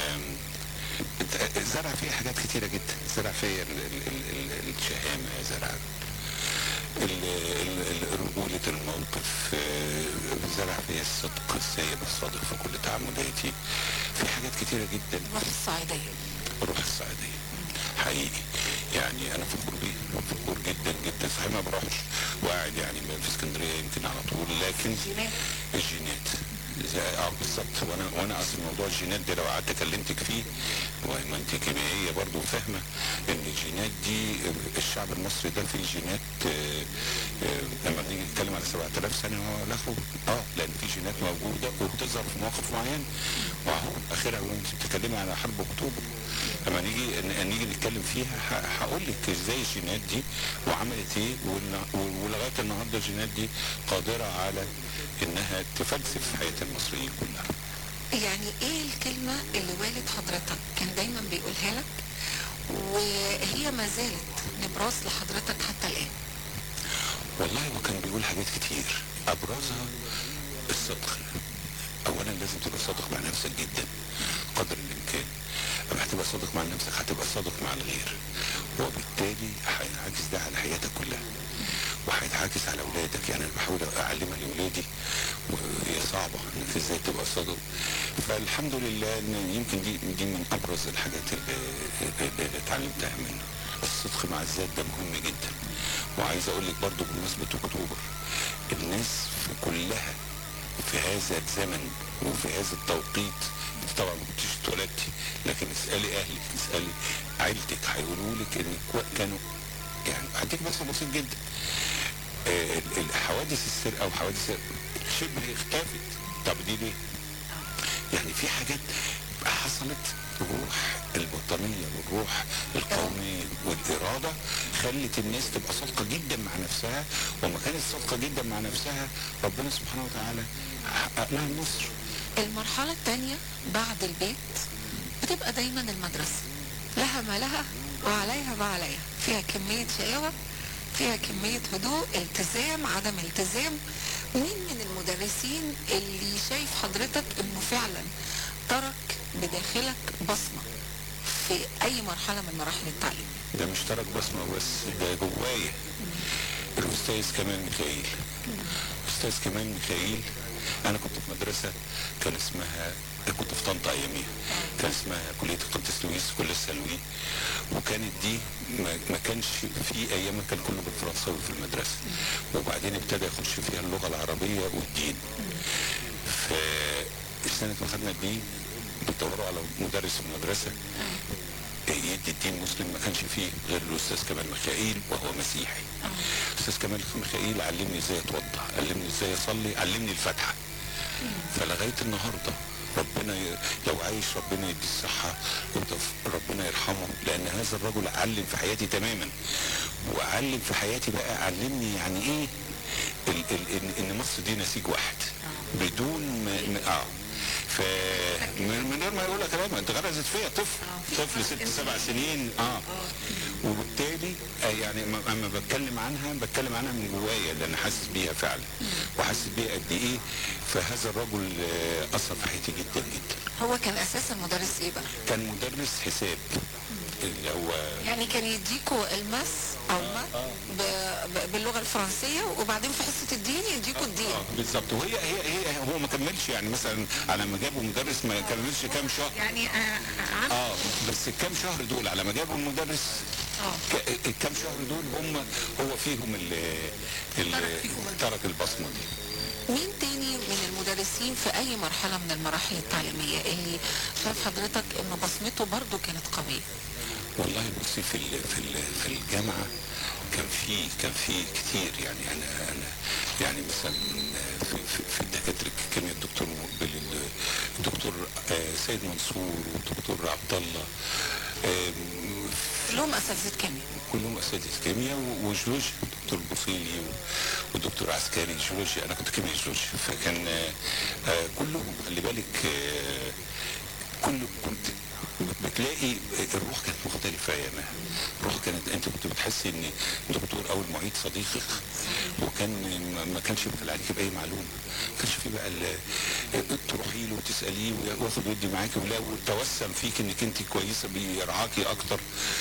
زرع فيا حاجات كتيرة جدا زرع فيا ال- ال- ال- ال- الشهامة زرع ال- ال- ال- رجولة الموقف آه، زرع فيا الصدق ازاي ابقى صادق في كل تعاملاتي في حاجات كتيرة جدا الروح الصعيدية الروح الصعيدية حقيقي يعني انا فخور بيه فخور جدا جدا صحيح ما بروحش وقاعد يعني في اسكندريه يمكن على طول لكن الجينات زي- اه بالظبط وانا وانا اصل موضوع الجينات ده لو قعدت كلمتك فيه وما انت كيميائيه برضه وفاهمه ان الجينات دي الشعب المصري ده فيه جينات آه، آه، لما بنيجي نتكلم على 7000 سنه هو له اه لان في جينات موجوده وبتظهر في مواقف معينه واهو اخرها وانت بتتكلمي على حرب اكتوبر لما نيجي ن- نيجي نتكلم فيها ه- هقول لك ازاي الجينات دي وعملت ايه والن- ولغايه النهارده الجينات دي قادره على انها تفلسف حياه المصريين كلها يعني ايه الكلمة اللي والد حضرتك كان دايما بيقولها لك وهي ما زالت نبراس لحضرتك حتى الآن والله هو كان بيقول حاجات كتير ابرزها الصدق اولا لازم تبقى صادق مع نفسك جدا قدر الامكان اما هتبقى صادق مع نفسك هتبقى صادق مع الغير وبالتالي هينعكس ده على حياتك كلها وهيتعكس على اولادك يعني انا بحاول اعلمها لاولادي وهي صعبه انك ازاي تبقى صادق فالحمد لله ان يمكن دي دي من ابرز الحاجات اللي, اللي اللي اتعلمتها منه الصدق مع الذات ده مهم جدا وعايز اقول لك برضو بمناسبه اكتوبر الناس في كلها في هذا الزمن وفي هذا التوقيت انت طبعا ما كنتش اتولدتي لكن اسالي اهلك اسالي عيلتك هيقولوا لك ان كو- كانوا يعني هديك مثل بسيط جدا آه، ال- الحوادث السرقه وحوادث شبه اختفت طب دي ليه؟ يعني في حاجات حصلت روح الوطنية والروح القومية والإرادة خلت الناس تبقى صادقة جدا مع نفسها وما كانت صادقة جدا مع نفسها ربنا سبحانه وتعالى حقق لها النصر المرحلة الثانية بعد البيت بتبقى دايما المدرسة لها ما لها وعليها ما عليها فيها كمية شقاوة فيها كمية هدوء التزام عدم التزام مين من المدرسين اللي شايف حضرتك انه فعلا ترك بداخلك بصمة في اي مرحلة من مراحل التعليم ده مش ترك بصمة بس ده جوايا الأستاذ كمال ميخائيل أستاذ كمال ميخائيل أنا كنت في مدرسة كان اسمها كنت في طنطا أياميها كان اسمها كلية القدس لويس كلية سلوي وكانت دي ما, ما كانش في أيامها كان كله بالفرنساوي في المدرسة وبعدين ابتدى يخش فيها اللغة العربية والدين فالسنة ما خدنا الدين بيدوروا على مدرس في المدرسة يدي الدين مسلم ما كانش فيه غير الاستاذ كمال ميخائيل وهو مسيحي الاستاذ كمال ميخائيل علمني ازاي اتوضا علمني ازاي اصلي علمني الفاتحه فلغايه النهارده ربنا ي... لو عايش ربنا يدي الصحة وتف- ربنا يرحمه لأن هذا الرجل علم في حياتي تماما وعلم في حياتي بقى علمني يعني إيه ال... ال... إن... إن مصر دي نسيج واحد بدون ما ما- اه ف من من غير ما يقولها كلام انت غرزت فيا طفل طفل ست سبع سنين اه وبالتالي آه يعني م- اما بتكلم عنها بتكلم عنها من جوايا لان حاسس بيها فعلا وحاسس بيها قد ايه فهذا الرجل آه، اثر في حياتي جدا جدا هو كان اساسا مدرس ايه بقى كان مدرس حساب اللي هو يعني كان يديكوا الماس او ما ب... ب... باللغه الفرنسيه وبعدين في حصه الدين يديكوا الدين اه بالظبط وهي هي هي هو ما كملش يعني مثلا على ما جابوا مدرس ما كملش كام شهر يعني آه اه بس الكام شهر دول على ما جابوا المدرس ك- الكام شهر دول هم هو فيهم اللي, اللي ترك البصمه دي مين تاني من المدرسين في اي مرحله من المراحل التعليميه اللي شاف حضرتك ان بصمته برضو كانت قويه والله بصي في ال- في ال- في الجامعه كان في كان في كتير يعني انا انا يعني مثلا في, في, في الدكاتره الكيمياء الدكتور مقبل ال- الدكتور آه، سيد منصور والدكتور عبد الله آم، كلهم اساتذه كيمياء كلهم اساتذه كيمياء و- وجيولوجيا الدكتور البوصيلي و- والدكتور عسكري جيولوجيا انا كنت كيمياء جيولوجيا فكان آه، آه، كلهم خلي بالك آه، كل كنت بتلاقي الروح كانت مختلفة يا ما الروح كانت انت كنت بتحسي ان الدكتور او المعيد صديقك وكان ما- ما كانش بيطلع عليك باي معلومة ما كانش في بقى ال- تروحي له وتساليه وياخد ويدي معاكي ولا وتوسم فيك انك انت كويسه بيرعاكي اكتر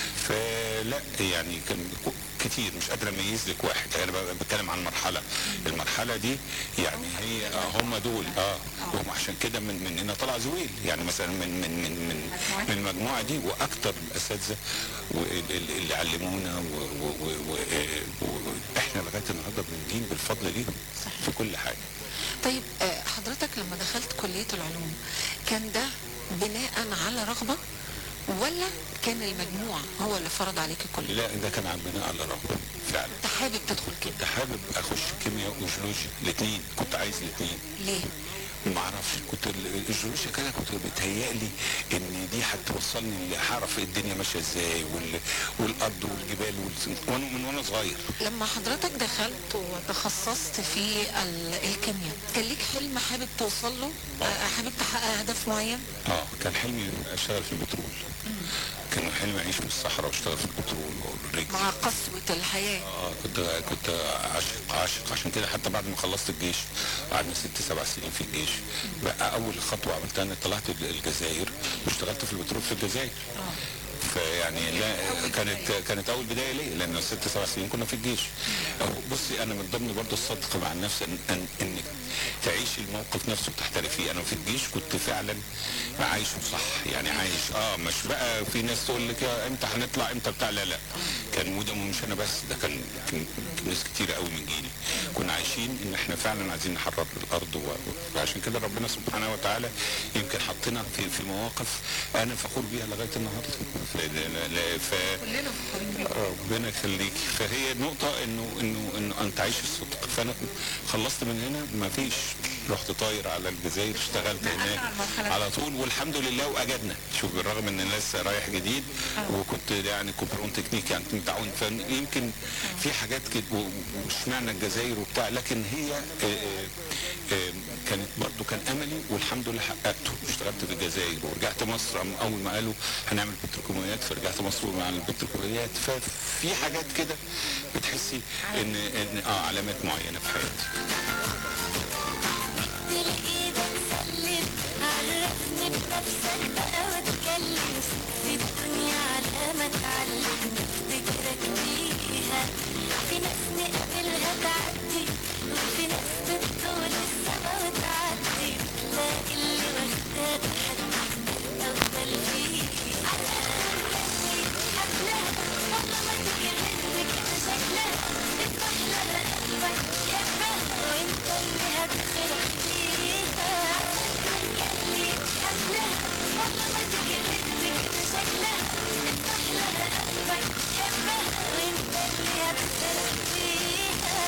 فلا يعني كان كتير مش قادر اميز لك واحد انا ب- بتكلم عن مرحله المرحله دي يعني هي آه، هم دول اه وهم عشان كده من من هنا طلع زويل يعني مثلا من من من من من المجموعه دي واكتر الاساتذه واللي اللي علمونا و- و- و- و- واحنا لغايه النهارده بندين بالفضل ليهم في كل حاجه طيب آه، حضرتك لما دخلت كلية العلوم كان ده بناء على رغبة ولا كان المجموع هو اللي فرض عليك الكلية؟ لا ده كان عندنا على رغبه فعلا انت حابب تدخل كده كنت حابب اخش كيمياء وجيولوجيا الاثنين كنت عايز الاثنين ليه؟ ما اعرفش كنت ال- الجيولوجيا كده كنت بتهيألي ان دي هتوصلني اللي هعرف الدنيا ماشيه ازاي وال... والارض والجبال وال... وانا من وانا صغير لما حضرتك دخلت وتخصصت في ال- الكيمياء كان ليك حلم حابب توصل له؟ آه، حابب تحقق هدف معين؟ اه كان حلمي اشتغل في البترول كان حلمي اعيش في الصحراء واشتغل في البترول والرجل مع قسوة الحياة اه كنت كنت عاشق عاشق عشان كده حتى بعد ما خلصت الجيش قعدنا ست سبع سنين في الجيش بقى اول خطوه عملتها اني طلعت الجزائر واشتغلت في البترول في الجزائر فيعني لا كانت كانت اول بدايه ليا لان ست سبع سنين كنا في الجيش بصي انا من ضمن برضه الصدق مع النفس ان ان انك تعيش الموقف نفسه وتحترف فيه انا في الجيش كنت فعلا عايشه صح يعني عايش اه مش بقى في ناس تقول لك يا امتى هنطلع امتى بتاع لا لا كان مدة مش انا بس ده كان كان كان ناس كتير قوي من جيلي كنا عايشين ان احنا فعلا عايزين نحرر الارض و- وعشان كده ربنا سبحانه وتعالى يمكن حطنا في في مواقف انا فخور بيها لغايه النهارده ف- لا- لا- ف ربنا يخليك فهي النقطة انه انه انه انت عايش الصدق فانا خلصت من هنا ما فيش رحت طاير على الجزائر اشتغلت هناك على طول والحمد لله واجدنا شوف بالرغم ان أنا لسه رايح جديد وكنت يعني كوبرون تكنيك يعني متعاون فيمكن في حاجات كده و- واشمعنى الجزائر وبتاع لكن هي آه، آه، آه، كانت برضو كان املي والحمد لله حققته اشتغلت في الجزائر ورجعت مصر أم- اول ما قالوا هنعمل بتروكيماويات فرجعت مصر مع البتروكيماويات ففي حاجات كده بتحسي ان ان اه علامات معينه في حياتي عرفني بنفسك بقى واتكلم في الدنيا على ما اتعلم افتكرك بيها في ناس نقبلها تعدي وفي ناس بتطول السما وتعدي تلاقي اللي واخدها تحدي تفضل فيها قبلها والله ما تيجي منك كده شكلها افرح لها قلبك يحبها وانت اللي هتخرج فيها اللي قبلها والله ما تيجي منك كده شكلها افرح لها قلبك يحبها وانت اللي هتخرج فيها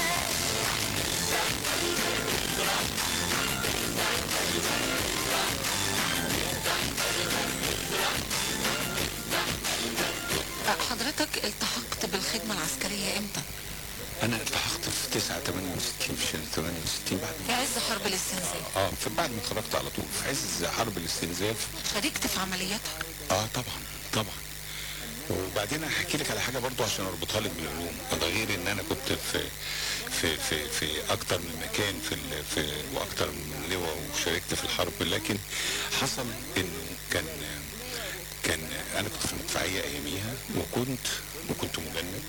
آه، حضرتك التحقت بالخدمة العسكرية امتى؟ انا التحقت في 9 68 في سنه 68 بعد في عز حرب الاستنزاف اه في بعد ما اتخرجت على طول في عز حرب الاستنزاف شاركت في عملياتها اه طبعا طبعا وبعدين هحكي لك على حاجه برضو عشان اربطها لك بالعلوم ده غير ان انا كنت في في في في اكتر من مكان في ال- في واكتر من لواء وشاركت في الحرب لكن حصل انه كان كان انا كنت في المدفعيه اياميها وكنت وكنت مجند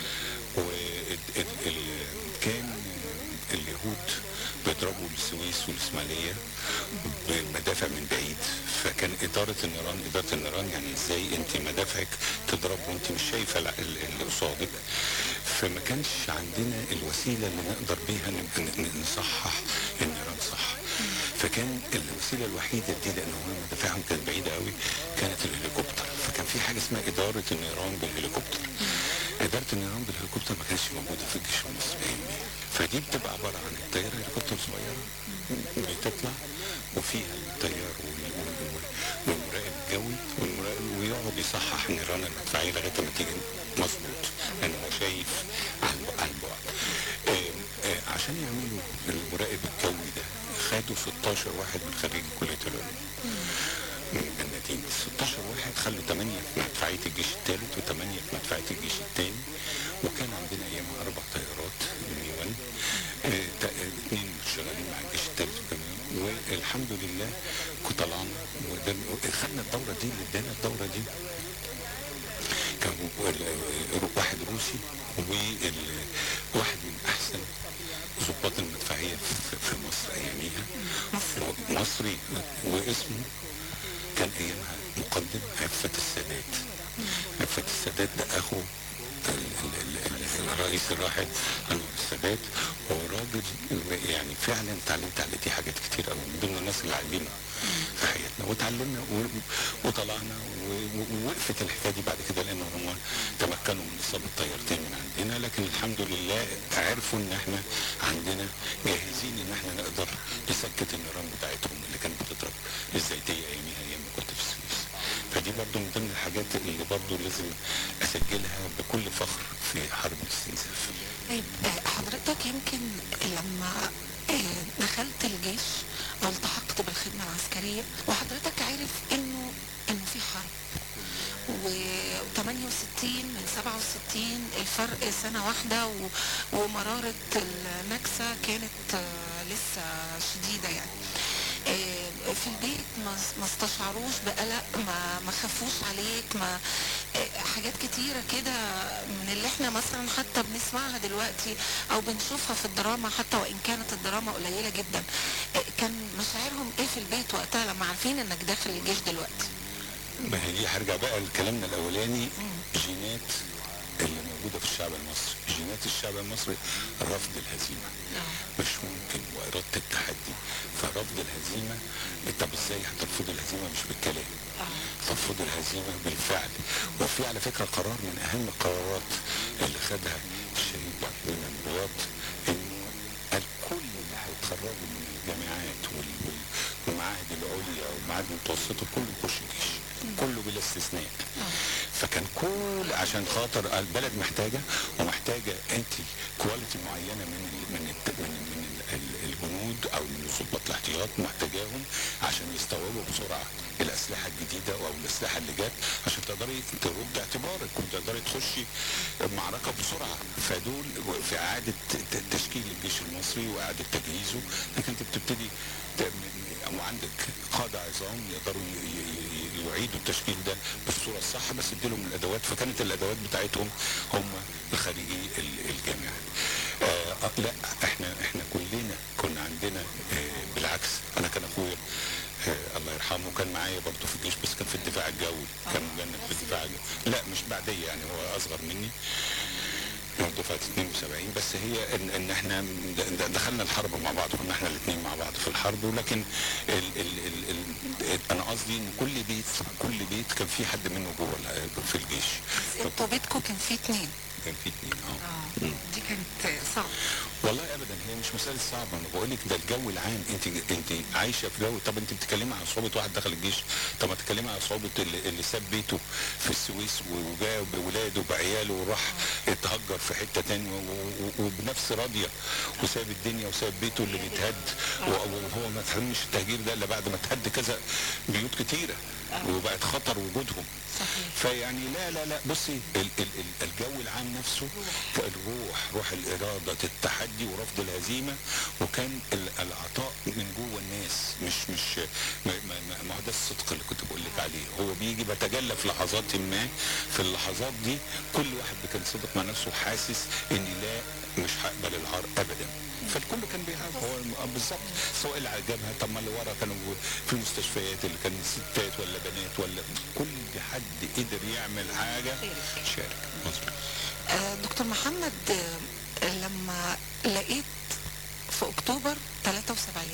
وكان اليهود بيضربوا السويس والاسماعيليه بالمدافع من بعيد فكان اداره النيران اداره النيران يعني ازاي انت مدافعك تضرب وانت مش شايفه الع- ال- اللي قصادك فما كانش عندنا الوسيله اللي نقدر بيها ن- ن- نصحح النيران صح فكان الوسيله الوحيده دي لان هو مدافعهم كانت بعيده قوي كانت الهليكوبتر فكان في حاجه اسمها اداره النيران بالهليكوبتر اداره النيران بالهليكوبتر ما كانتش موجوده في الجيش المصري اياميها فدي بتبقى عباره عن الطياره هليكوبتر صغيره بتطلع وفيها الطيار وال- وال- وال- والمراقب الجوي والمراقب ويقعد يصحح النيران المدفعيه لغايه ما تيجي مظبوط لان هو شايف عن عن بعد آم، آه، عشان يعملوا المراقب الجوي ده خدوا 16 واحد من خريج كليه العلوم من جناتين 16 واحد خلوا 8 في مدفعيه الجيش الثالث و8 في مدفعيه الجيش الثاني وكان عندنا ايامها اربع طيارات مي 1 آه، تا- آه، اثنين شغالين مع الجيش الثالث كمان والحمد لله كنت طلعنا وده- خدنا الدوره دي اللي ادانا الدوره دي كان ال- واحد روسي وواحد من احسن ضباط المدفعيه في في مصر اياميها مصري واسمه كان ايامها المقدم عفة السادات عفة السادات ده اخو ال- ال- ال- ال- الرئيس الراحل انور السادات هو راجل يعني فعلا اتعلمت على دي حاجات كتير قوي من ضمن الناس اللي علمنا في حياتنا واتعلمنا و- وطلعنا و- و- ووقفت الحكايه دي بعد كده لان هم تمكنوا من اصابه طيارتين من عندنا لكن الحمد لله عرفوا ان احنا عندنا جاهزين ان احنا نقدر نسكت النيران بتاعتهم اللي كانت بتضرب الزيتيه اياميها ايام ما كنت في السويس فدي برضو من ضمن الحاجات اللي برضو لازم اسجلها بكل فخر في حرب الاستنزاف طيب آه، حضرتك يمكن لما آه، دخلت الجيش او التحقت بالخدمه العسكريه وحضرتك عارف انه انه في حرب و 68 من 67 الفرق سنه واحده و- ومراره النكسه كانت آه، لسه شديده يعني آه، في البيت ما ما استشعروش بقلق ما ما خافوش عليك ما آه، حاجات كتيره كده من اللي احنا مثلا حتى بنسمعها دلوقتي او بنشوفها في الدراما حتى وان كانت الدراما قليله جدا آه، كان مشاعرهم ايه في البيت وقتها لما عارفين انك داخل الجيش دلوقتي ما هي دي هرجع بقى لكلامنا الاولاني جينات اللي موجوده في الشعب المصري جينات الشعب المصري رفض الهزيمه مش ممكن واراده التحدي فرفض الهزيمه طب ازاي هترفض الهزيمه مش بالكلام ترفض الهزيمه بالفعل وفي على فكره قرار من اهم القرارات اللي خدها الشهيد بن مراد انه الكل اللي هيتخرجوا من الجامعات وال- وال- والمعاهد العليا والمعاهد المتوسطه كله يخش الجيش كله بلا استثناء فكان كل عشان خاطر البلد محتاجه ومحتاجه انت كواليتي معينه من ال من ال من, ال من ال ال الجنود او من ضباط الاحتياط محتاجاهم عشان يستوعبوا بسرعه الاسلحه الجديده او الاسلحه اللي جت عشان تقدري ترد اعتبارك وتقدري تخشي معركه بسرعه فدول في اعاده ت- تشكيل الجيش المصري واعاده تجهيزه انك انت بتبتدي ت- وعندك قاده عظام يقدروا ي- ي- ي- يعيدوا التشكيل ده بالصوره الصح بس اديلهم الادوات فكانت الادوات بتاعتهم هم خريجي ال- الجامعه. آه آه، لا احنا احنا كلنا كنا عندنا آه بالعكس انا كان اخويا آه الله يرحمه كان معايا برضه في الجيش بس كان في الدفاع الجوي كان مجند في الدفاع الجوي لا مش بعديه يعني هو اصغر مني من دفعة 72 بس هي ان, إن احنا د- دخلنا الحرب مع بعض كنا احنا الاثنين مع بعض في الحرب ولكن ال ال ال ال انا قصدي ان كل بيت كل بيت كان في حد منه جوه ال- في الجيش انتوا بيتكم كان فيه اتنين كان في اثنين اه مم. دي كانت صعبه والله ابدا هي مش مساله صعبه انا بقول لك ده الجو العام انت انت عايشه في جو طب انت بتتكلمي على صعوبه واحد دخل الجيش طب ما تتكلمي على صعوبه اللي, اللي ساب بيته في السويس وجاء بولاده بعياله وراح اتهجر في حته تانية و- و- وبنفس راضيه وساب الدنيا وساب بيته اللي بيتهد و- وهو ما تحرمش التهجير ده الا بعد ما تهد كذا بيوت كتيره وبقت خطر وجودهم فيعني لا لا لا بصي ال ال ال الجو العام نفسه الروح روح الإرادة التحدي ورفض الهزيمة وكان ال- العطاء من جوه الناس مش مش ما, ما, ما- ما هو ده الصدق اللي كنت بقول لك عليه هو بيجي بيتجلى في لحظات ما في اللحظات دي كل واحد كان صادق مع نفسه وحاسس ان لا مش هقبل العار ابدا فالكل كان بيهاب هو الم- بالظبط سواء اللي عجبها طب ما اللي ورا كانوا في المستشفيات اللي كان ستات ولا بنات ولا كل حد قدر يعمل حاجه شارك مظبوط آه، دكتور محمد آه، لما لقيت في اكتوبر 73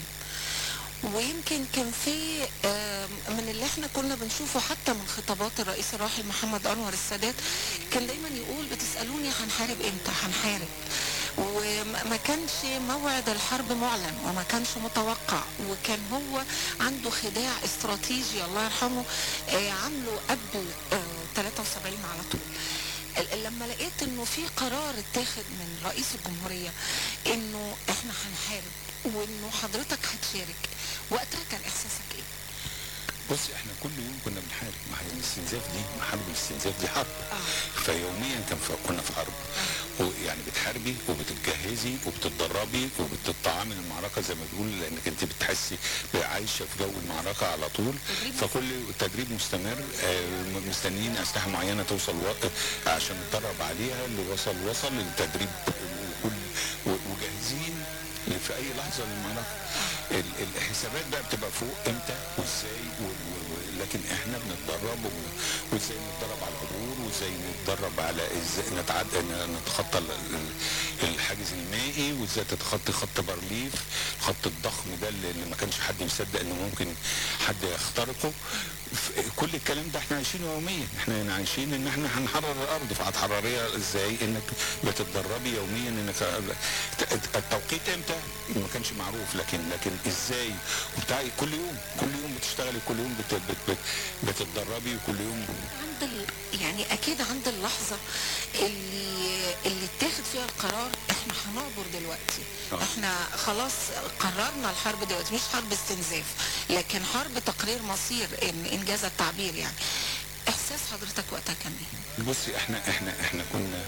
ويمكن كان في آه، من اللي احنا كنا بنشوفه حتى من خطابات الرئيس الراحل محمد انور السادات كان دايما يقول بتسالوني هنحارب امتى هنحارب وما كانش موعد الحرب معلن وما كانش متوقع وكان هو عنده خداع استراتيجي الله يرحمه آه، عامله قبل آه، 73 على طول ال- لما لقيت انه في قرار اتاخد من رئيس الجمهورية انه احنا هنحارب وانه حضرتك هتشارك وقتها كان احساسك ايه؟ بصي احنا كل يوم كنا بنحارب ما هي الاستنزاف دي ما حرب الاستنزاف دي حرب فيوميا كان في كنا في حرب ويعني بتحاربي وبتتجهزي وبتتدربي وبتطعمي المعركه زي ما بيقول لانك انت بتحسي عايشه في جو المعركه على طول فكل تدريب مستمر آه، مستنيين اسلحه معينه توصل وقت عشان نتدرب عليها اللي وصل وصل التدريب وكل و- وجاهزين في اي لحظه للمعركه ال- الحسابات بقى بتبقى فوق امتى وازاي و... و... و... لكن احنا بنتدرب و... وازاي نتدرب على العبور وازاي نتدرب على ازاي نتعدى ن- نتخطى ال- ال- الحاجز المائي وازاي تتخطى خط بارليف الخط الضخم ده اللي اللي ما كانش حد مصدق انه ممكن حد يخترقه ف- كل الكلام ده احنا عايشينه يوميا احنا عايشين ان احنا هنحرر الارض فهتحرريها ازاي انك بتتدربي يوميا انك ت- التوقيت امتى ما كانش معروف لكن لكن ازاي وبتاع كل يوم كل يوم بتشتغلي كل يوم بت بت بت بتتدربي وكل يوم عند ال... يعني اكيد عند اللحظه اللي اللي اتاخد فيها القرار احنا هنعبر دلوقتي آه. احنا خلاص قررنا الحرب دلوقتي مش حرب استنزاف لكن حرب تقرير مصير ان انجاز التعبير يعني احساس حضرتك وقتها كان ايه؟ بصي احنا احنا احنا كنا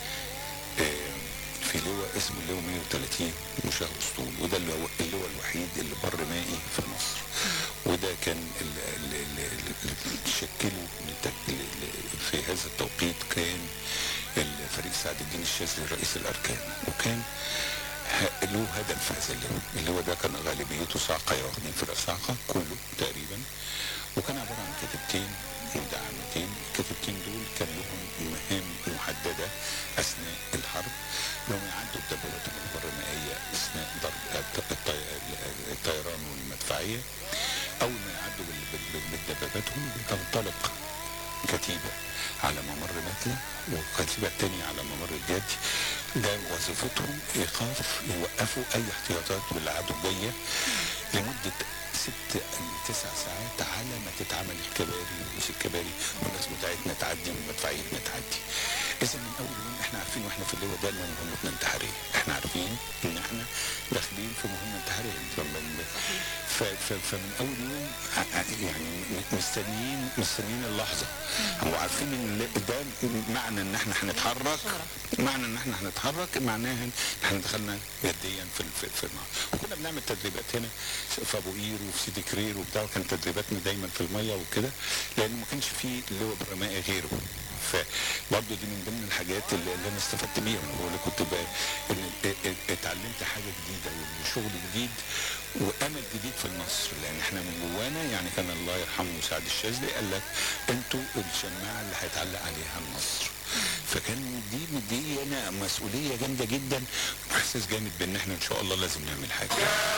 آه، في لواء اسمه لواء 130 مشاه اسطول وده اللي هو اللواء الوحيد اللي بر مائي في مصر وده كان ال- ال- ال- ال- اللي شكله لت- ل- ل- في هذا التوقيت كان الفريق سعد الدين الشاذلي رئيس الاركان وكان ه- له هدف هذا اللواء اللواء ده كان غالبيته صاعقه واخدين فرق صاعقه كله تقريبا وكان عباره عن كتيبتين مدعمتين الكتيبتين دول كان لهم مهام محدده اثناء الحرب لهم يعدوا الدبابات البرمائيه اثناء ضرب الط- الطي- الطيران والمدفعيه اول ما يعدوا بال- بال- بالدباباتهم بتنطلق كتيبه على ممر متلة وكتيبة تانية على ممر الجدي ده وظيفتهم ايقاف يوقفوا اي احتياطات بالعدو جايه لمده ست لتسع ساعات على ما تتعمل الكباري ومش الكباري والناس بتاعتنا تعدي والمدفعيتنا تعدي اذا من اول يوم احنا عارفين واحنا في اللواء ده ان مهمتنا انتحاريه احنا عارفين ان احنا داخلين في مهمه انتحاريه فمن- ف- ف- فمن اول يوم ع- ع- يعني م- مستنيين مستنيين اللحظه وعارفين ان ال- ده معنى ان احنا هنتحرك معنى ان احنا هنتحرك معناها ان احنا دخلنا جديا في ال- في في المعركه وكنا بنعمل تدريبات هنا في ابو قير وفي سيدي كرير وبتاع وكانت تدريباتنا دايما في الميه وكده لان ما كانش فيه لواء برمائي غيره فبرضه دي من ضمن الحاجات اللي, اللي انا استفدت بيها انا بقول لك كنت ب- إن ا- ا- اتعلمت حاجه جديده وشغل جديد وامل جديد في النصر لان احنا من جوانا يعني كان الله يرحمه سعد الشاذلي قال لك انتوا الشماعه اللي هيتعلق عليها النصر فكان دي مدينا مسؤوليه جامده جدا واحساس جامد بان احنا ان شاء الله لازم نعمل حاجه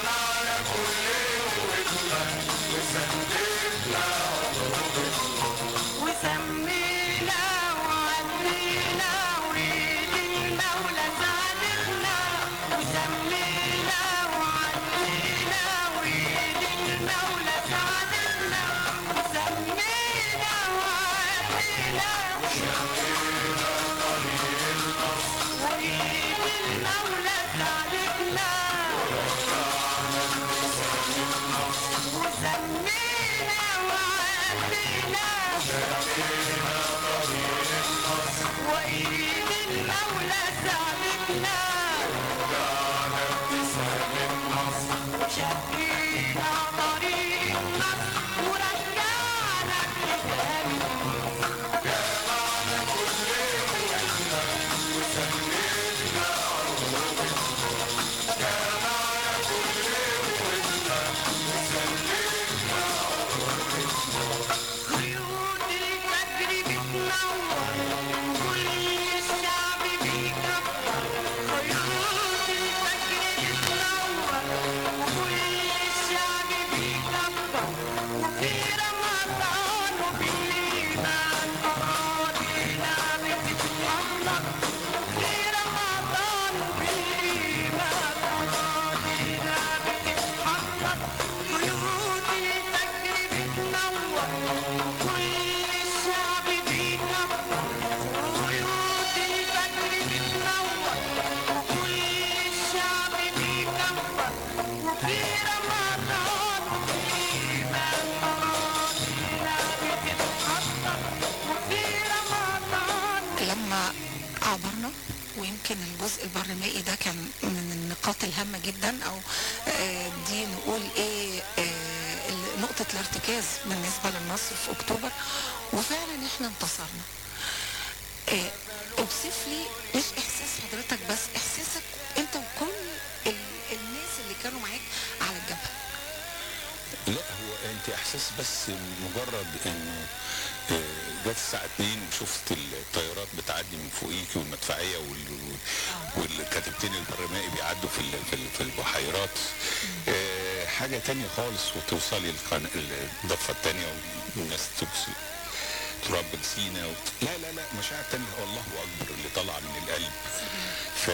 وسمينا وعدينا وإيد المولى ساعدتنا وسمينا وعدينا وإيد المولى ساعدتنا وسمينا وعدينا وإيد المولى ساعدتنا وسمينا وعدينا وإيد المولى ساعدتنا وشقينا طريق النصر ورجعنا خيوط الفجر بتنور كل الشعب بيكبر خيوط الفجر بتنور كل الشعب بيكبر وفي رمضان وبالإيمان أراضينا بتتحرك وفي رمضان وبالإيمان أراضينا بتتحرك خيوط الفجر بتنور كل الشعب بيكبر خيوط الفجر بتنور كل الشعب بيكبر وفي رمضان والإيمان أراضينا بتتحرك وفي رمضان لما عبرنا ويمكن الجزء البرمائي ده كان من النقاط الهامة جدا او آه، دي نقول ايه آه، ال- نقطة الارتكاز بالنسبة للنصر في اكتوبر وفعلا احنا انتصرنا آه، اوصف لي مش احساس حضرتك بس احساسك انت وكل ال- الناس اللي كانوا معاك على الجبهة دلوقتي احساس بس مجرد انه آه، جت الساعه 2 وشفت الطيارات بتعدي من فوقيك والمدفعيه وال- والكتيبتين البرمائي بيعدوا في ال- في ال- في البحيرات آه، حاجه تانية خالص وتوصلي القن- الضفه التانية والناس تبص تراب سينا و... لا لا لا مشاعر تانية والله اكبر اللي طالعه من القلب ف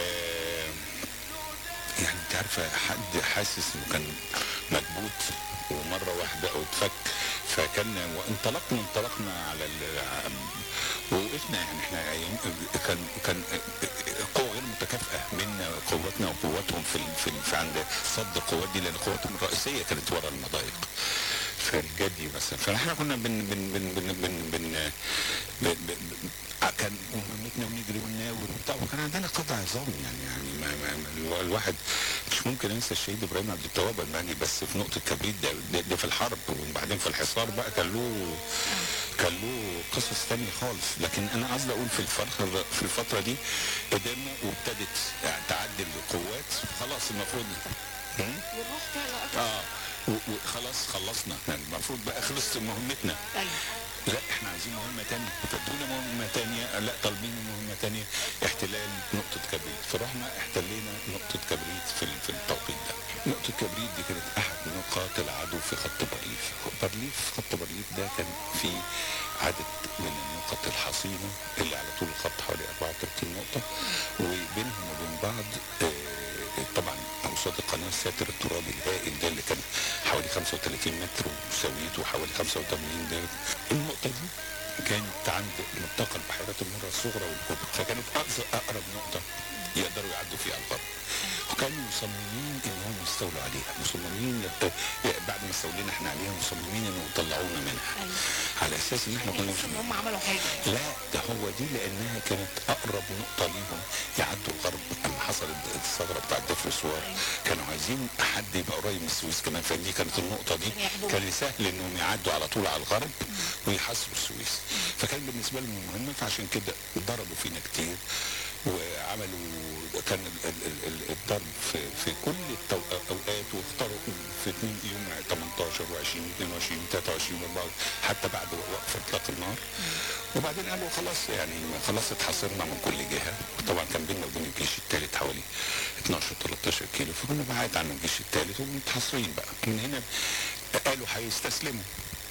يعني انت عارفه حد حاسس انه كان مكبوت ومره واحده او اتفك فكان وانطلقنا انطلقنا على ال... ووقفنا يعني احنا أيام- كان كان قوه غير متكافئه بين قوتنا وقوتهم في ال- في, ال- في عند صد القوات دي لان قواتهم الرئيسيه كانت ورا المضايق في الجدي مثلا فاحنا كنا بن بن بن بن بن بن بن بن كان مهمتنا ونجري ونناول وبتاع وكان عندنا قطع عظام يعني يعني ما ما ما الواحد مش ممكن انسى الشهيد ابراهيم عبد التواب الماني بس في نقطه كبريت ده, ده, ده في الحرب وبعدين في الحصار بقى كان له كان له قصص تانية خالص لكن انا قصدي اقول في الفتره في الفتره دي قدرنا وابتدت يعني تعدي القوات خلاص المفروض هم؟ والروح تعلى اه و- وخلاص خلصنا احنا المفروض بقى خلصت مهمتنا لا احنا عايزين مهمة تانية فادونا مهمة تانية لا طالبين مهمة تانية احتلال نقطة كبريت فرحنا احتلينا نقطة كبريت في ال- في التوقيت ده نقطة كبريت دي كانت أحد نقاط العدو في خط بارليف بارليف خط بارليف ده كان فيه عدد من النقط الحصينة اللي على طول الخط حوالي 34 نقطة وبينهم وبين بعض آه، طبعا اوساط القناه الساتر الترابي الهائل ده اللي كان حوالي 35 متر وسويته حوالي 85 ده النقطه دي كانت عند ملتقى البحيرات المره الصغرى والكبرى فكانت أقصى اقرب نقطه يقدروا يعدوا فيها الغرب وكانوا مصممين انهم يستولوا عليها مصممين آه، بعد ما استولينا احنا عليها مصممين انهم يطلعونا منها على اساس ان احنا كنا مش ان هم عملوا حاجه لا ده هو دي لانها كانت اقرب نقطه ليهم يعدوا الغرب اما حصلت الثغره بتاعت دفر السوار كانوا عايزين حد يبقى قريب من السويس كمان فدي كانت النقطه دي كان سهل انهم يعدوا على طول على الغرب ويحاصروا السويس فكان بالنسبه لهم مهمه فعشان كده ضربوا فينا كتير وعملوا كان ال- ال- ال- ال- الضرب في, في كل الاوقات واختاروا في 2 يوم 18 و20 22 23 و24 حتى بعد وقف اطلاق النار وبعدين قالوا خلاص يعني خلاص اتحاصرنا من كل جهه طبعا كان بيننا وبين الجيش الثالث حوالي 12 13 كيلو فكنا بعاد عن الجيش الثالث ومتحاصرين بقى من هنا قالوا هيستسلموا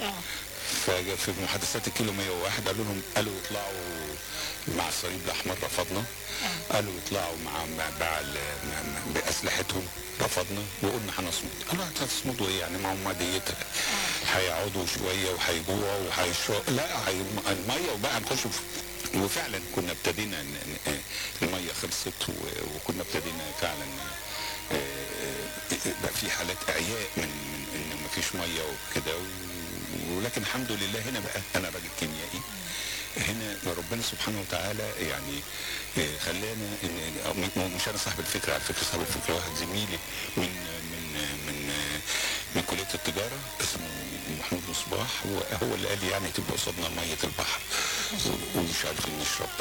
ففي محادثات الكيلو 101 قالوا لهم قالوا يطلعوا مع الصليب الاحمر رفضنا قالوا يطلعوا مع مع مع ال- مع- مع- باسلحتهم رفضنا وقلنا هنصمد قالوا هتصمدوا ايه يعني معهم ماديتها هيقعدوا شويه وهيجوعوا وهيشربوا لا هي الميه وبقى هنخش في وفعلا كنا ابتدينا ن- ن- الميه خلصت و- وكنا ابتدينا فعلا آه، آه، بقى في حالات اعياء من من ان مفيش ميه وكده و- ولكن الحمد لله هنا بقى انا راجل كيميائي هنا ربنا سبحانه وتعالى يعني آه، خلانا إن- أو م- مش انا صاحب الفكره على فكره صاحب الفكره واحد زميلي من من من من كليه التجاره اسمه محمود مصباح هو هو اللي قال لي يعني تبقى قصادنا ميه البحر و- ومش عارفين نشرب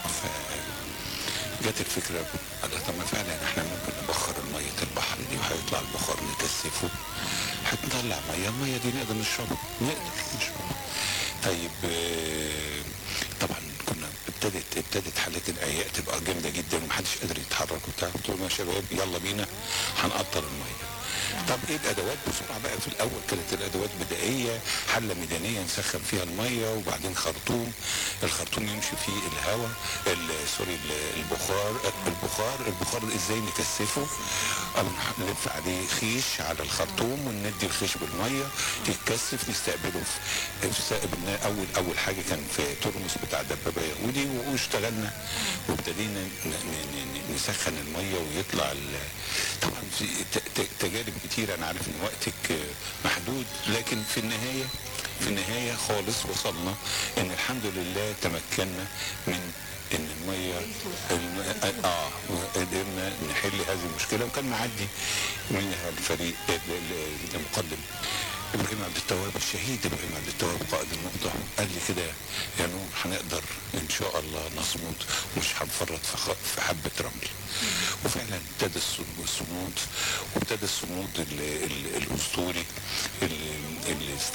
جت الفكره قال طب ما فعلا احنا ممكن نبخر ميه البحر دي وهيطلع البخار نكثفه هنطلع ميه الميه دي نقدر نشربها نقدر نشربها طيب آه، طبعا كنا ابتدت ابتدت حالات الاعياء تبقى جامده جدا ومحدش قادر يتحرك وبتاع قلت لهم يا شباب يلا بينا هنقطر الميه طب ايه الادوات بسرعه بقى في الاول كانت الادوات بدائيه حله ميدانيه نسخن فيها الميه وبعدين خرطوم الخرطوم يمشي فيه الهواء ال- سوري ال- البخار البخار البخار ازاي نكثفه أو نلف عليه خيش على الخرطوم وندي الخيش بالميه يتكثف نستقبله في استقبلنا اول اول حاجه كان في ترمس بتاع دبابه يهودي واشتغلنا وابتدينا ن- ن- ن- نسخن الميه ويطلع ال- طبعا في ت- ت- تجارب كتير انا عارف ان وقتك آه، محدود لكن في النهايه في النهايه خالص وصلنا ان الحمد لله تمكنا من ان الميه الم... اه قدرنا نحل هذه المشكله وكان معدي منها الفريق ال- ال- المقدم ابراهيم عبد التواب الشهيد ابراهيم عبد التواب قائد النقطه قال لي كده يا نور هنقدر ان شاء الله نصمد ومش هنفرط في خ- في حبه رمل وفعلا ابتدى الصم- الصمود وابتدى الصمود ال- ال- الاسطوري اللي اللي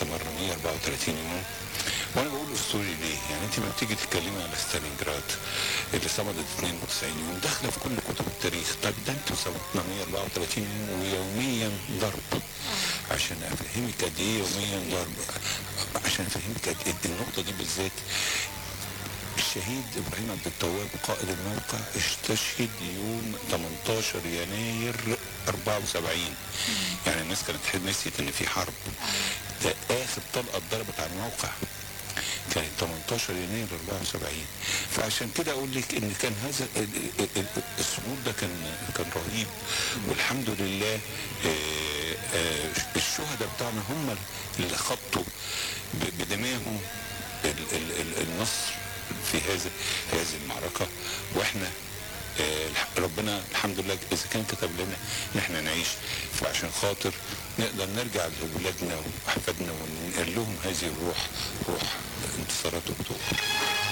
استمر 134 يوم وانا بقول اسطوري ليه؟ يعني انت لما بتيجي تتكلمي على ستالينجراد اللي صمدت 92 يوم داخله في كل كتب التاريخ طب ده انتوا صمدنا 134 يوم ويوميا ضرب عشان افهمك قد ايه يوميا ضرب عشان افهمك قد ايه النقطه دي بالذات الشهيد ابراهيم عبد التواب قائد الموقع استشهد يوم 18 يناير 74 يعني الناس كانت نسيت ان في حرب ده اخر طلقه اتضربت على الموقع كانت 18 يناير 74 فعشان كده اقول لك ان كان هذا ال- ال- ال- الصمود ده كان كان رهيب والحمد لله آه، آه، الشهداء بتاعنا هم اللي خطوا ب- بدمائهم ال- ال- ال- النصر في هذا هذه المعركه واحنا آه، الح- ربنا الحمد لله اذا كان كتب لنا ان احنا نعيش فعشان خاطر نقدر نرجع لاولادنا واحفادنا وننقل لهم هذه الروح روح انتصارات اكتوبر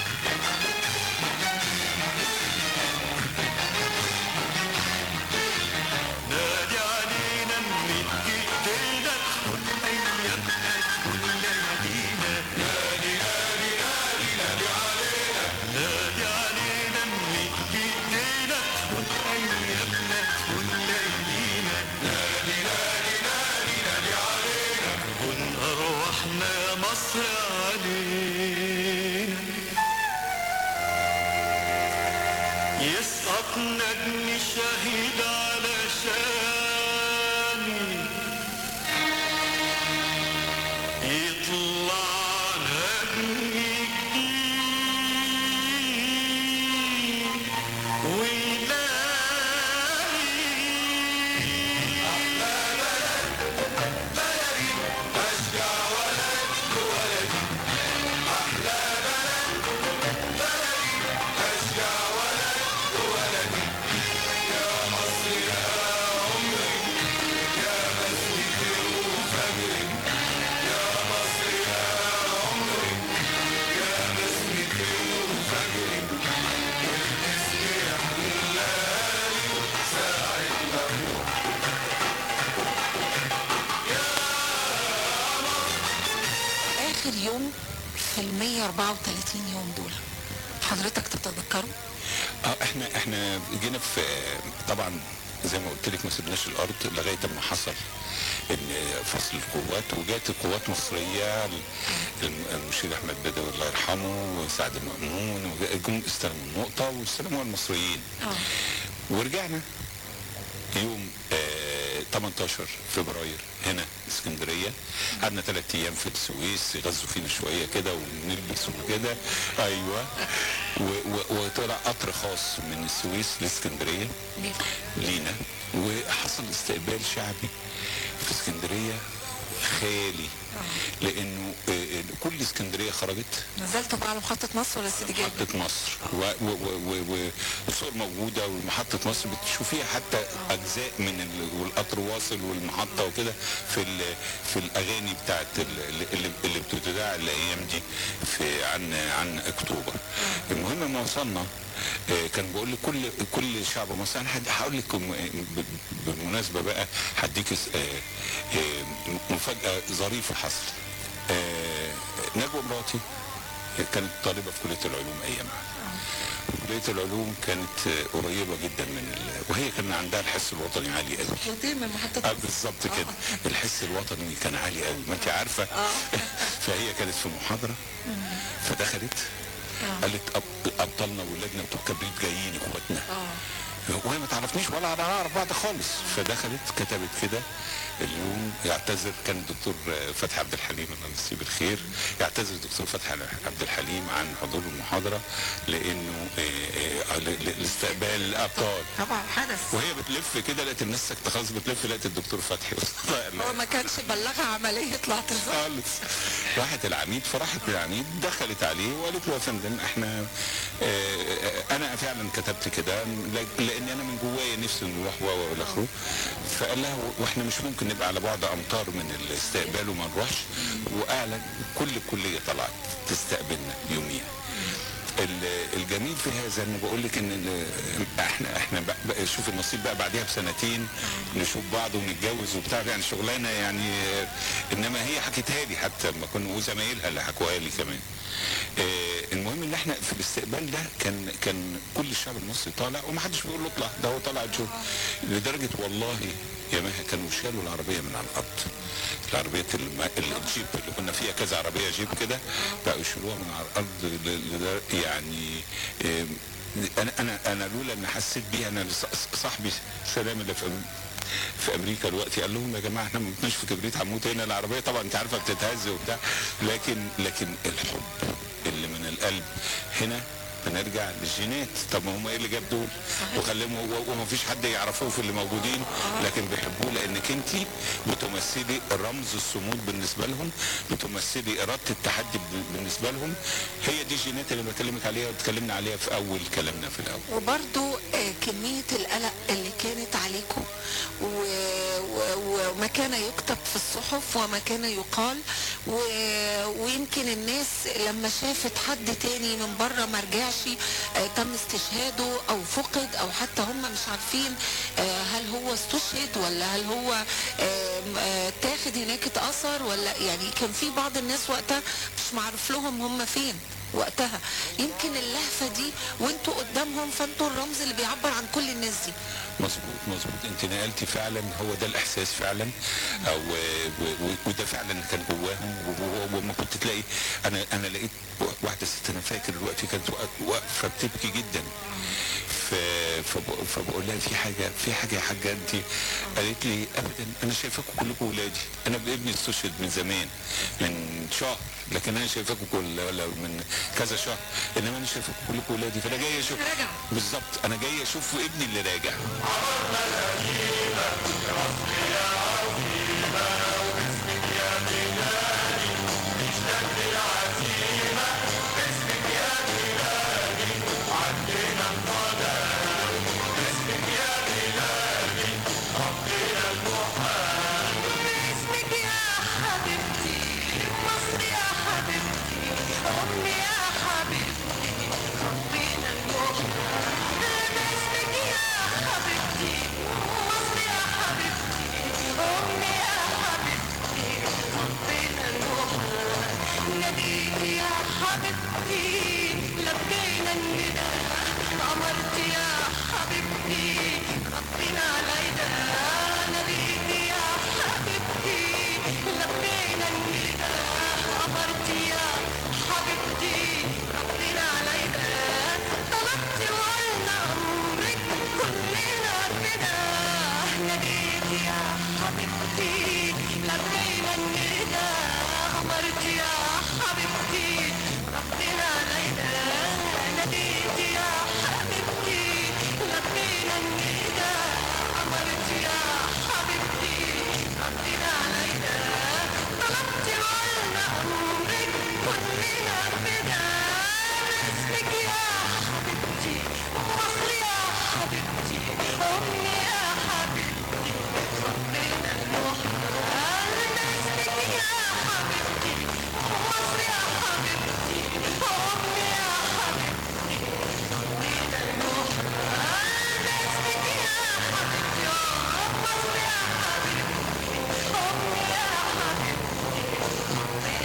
نادي علينا نمد ايدينا ايامنا تكون ليالينا نادي نادي نادي نادي علينا نادي علينا نمد ايدينا ايامنا تكون ليالينا نادي نادي نادي نادي علينا كن ارواحنا مصر علينا يسقط نجم شهيد على شاني يطلع نجم جديد أشجع ولد ولدي أحلى بلد بلدي أشجع ولد ولدي يا مصر يا عمري يا مسجدي وفجري يا مصر يا عمري يا مسجدي وفجري والاسم يحلالي ساعة مبروك آخر يوم في ال 134 يوم دول حضرتك تتذكره؟ اه احنا احنا جينا في طبعا زي ما قلت لك ما سيبناش الارض لغايه ما حصل ان فصل القوات وجات قوات مصريه الم- المشير احمد بدوي الله يرحمه وسعد مأمون وجم استلموا النقطه واستلموها المصريين ورجعنا يوم آه 18 فبراير هنا اسكندريه قعدنا ثلاث ايام في السويس يغزوا فينا شويه كده ونلبس وكده ايوه و- و- وطلع قطر خاص من السويس لاسكندريه لينا وحصل استقبال شعبي في اسكندريه خيالي لانه آه، آه، كل اسكندريه خرجت نزلتوا بقى على محطة مصر ولا سيدي جابر؟ محطة مصر و- و- و- و- والصور موجودة ومحطة مصر بتشوفيها حتى أجزاء من ال- والقطر واصل والمحطة وكده في ال- في الأغاني بتاعت ال- اللي, اللي بتتذاع الأيام دي في عن عن أكتوبر المهم لما وصلنا آه، كان بقول لك كل كل شعب مصر انا هد- هقول لك م- ب- بالمناسبه بقى هديك س- آه، آه، مفاجاه ظريفه حصل آه، نجوى مراتي كانت طالبه في كليه العلوم ايامها كليه العلوم كانت آه، قريبه جدا من ال... وهي كان عندها الحس الوطني عالي قوي خطوتين من محطة آه بالظبط كده الحس الوطني كان عالي قوي ما انت عارفه فهي كانت في محاضره فدخلت قالت أب- ابطالنا واولادنا بتوع كبريت جايين اخواتنا وهي ما تعرفنيش ولا انا اعرف بعض خالص فدخلت كتبت كده اليوم يعتذر كان الدكتور فتحي عبد الحليم الله يمسيه بالخير يعتذر الدكتور فتحي عبد الحليم عن حضور المحاضره لانه آه، آه، ل- ل- لاستقبال الابطال طبعا حدث وهي بتلف كده لقيت الناس ساكته خالص بتلف لقيت الدكتور فتحي هو ما كانش بلغها عملية اعتذار خالص راحت العميد فراحت العميد دخلت عليه وقالت له يا فندم احنا اه انا فعلا كتبت كده ل- لان انا من جوايا نفسي نروح و و الى اخره فقال لها واحنا مش ممكن نبقى على بعد امتار من الاستقبال وما نروحش واعلن كل الكليه طلعت تستقبلنا يوميها ال- الجميل في هذا ان بقول لك ان ال- احنا احنا بقى بقى شوف النصيب بقى بعديها بسنتين نشوف بعض ونتجوز وبتاع يعني شغلانه يعني انما هي حكيتها لي حتى لما كنا وزمايلها اللي حكوها لي كمان آه المهم ان احنا في الاستقبال ده كان كان كل الشعب المصري طالع ومحدش بيقول له اطلع ده هو طالع تشوف لدرجه والله يا مها كانوا شالوا العربيه من على الارض العربيه الم- الجيب اللي كنا فيها كذا عربيه جيب كده بقوا يشيلوها من على الارض ل- لدر- يعني آه، انا انا انا لولا ان حسيت بيها انا لص- صاحبي سلام اللي في أم- في امريكا دلوقتي قال لهم يا جماعه احنا ما بنتناش في كبريت هنموت هنا العربيه طبعا انت عارفه بتتهز وبتاع لكن لكن الحب اللي من القلب هنا بنرجع للجينات طب ما هم ايه اللي جاب دول وخليهم و- وما فيش حد يعرفوه في اللي موجودين لكن بيحبوه لانك انت بتمثلي رمز الصمود بالنسبه لهم بتمثلي اراده التحدي ب- بالنسبه لهم هي دي الجينات اللي بكلمك عليها واتكلمنا عليها في اول كلامنا في الاول وبرضو آه، كمية القلق اللي كانت عليكم و... و... وما كان يكتب في الصحف وما كان يقال و... ويمكن الناس لما شافت حد تاني من بره ما رجعش آه، تم استشهاده او فقد او حتى هم مش عارفين آه، هل هو استشهد ولا هل هو آه، م- آه، تاخد هناك اتأثر ولا يعني كان في بعض الناس وقتها مش معروف لهم هم فين وقتها يمكن اللهفه دي وانتوا قدامهم فانتوا الرمز اللي بيعبر عن كل الناس دي مظبوط مظبوط انت نقلتي فعلا هو ده الاحساس فعلا او و- و- وده فعلا اللي كان جواهم و- و- وما كنت تلاقي انا انا لقيت واحده ست انا فاكر دلوقتي كانت واق- واقفه بتبكي جدا ف- فب- فبقول لها في حاجه في حاجه يا حاجه انت قالت لي ابدا انا شايفاكم كلكم ولادي انا ابني استشهد من زمان من شهر لكن انا شايفاكم كل ولا من كذا شهر انما انا شايفاكم كلكم ولادي فانا جاي اشوف بالظبط انا جاي اشوف ابني اللي راجع اسمك يا حبيبتي مصر يا حبيبتي أمي يا حبيبتي ربنا المحب اسمك يا حبيبتي مصر يا حبيبتي أمي يا حبيبتي ربنا المحب نبيك يا حبيبتي لبينا النداء أمرت يا حبيبتي ربنا علينا نبيك يا حبيبتي لبينا النداء أمرت يا حبيبتي ربنا علينا طلبت وقلنا أمرك كلنا فدا نبيك يا حبيبتي لبينا النداء أمرت يا حبيبتي ربنا علينا نبيك يا حبيبتي لبينا النداء أمرت يا حبيبتي ربنا علينا طلبت وقلنا أمرك كلنا فدا اسمك يا حبيبتي مصر يا حبيبتي أمي يا حبيبتي ربنا المحب اسمك يا حبيبتي مصر يا حبيبتي أمي يا حبيبتي ربنا المحب اسمك يا حبيبتي مصر يا حبيبتي أمي يا حبيبتي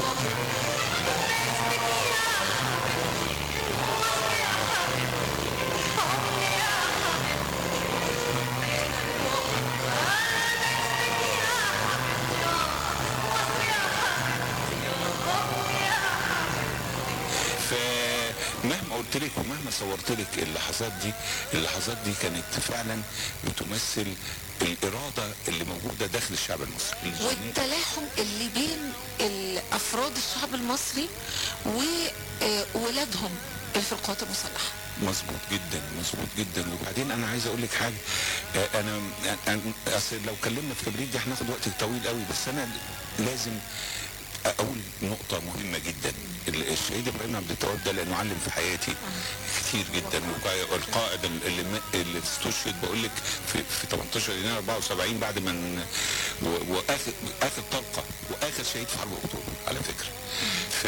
فمهما قلت لك ومهما صورت لك اللحظات دي اللحظات دي كانت فعلا بتمثل الاراده اللي موجوده داخل الشعب المصري والتلاحم اللي بين افراد الشعب المصري وولادهم اللي في القوات المسلحه مظبوط جدا مظبوط جدا وبعدين انا عايز اقول لك حاجه آه، انا أنا- اصل لو كلمنا في كبريت دي هناخد وقت طويل قوي بس انا لازم اقول نقطة مهمة جدا ال- الشهيد ابراهيم عبد التواب ده لانه علم في حياتي كتير جدا وقا- والقائد اللي م- اللي استشهد بقول لك في, في 18 يناير 74 بعد ما ن- و- واخر اخر طلقة واخر شهيد في حرب اكتوبر على فكرة ف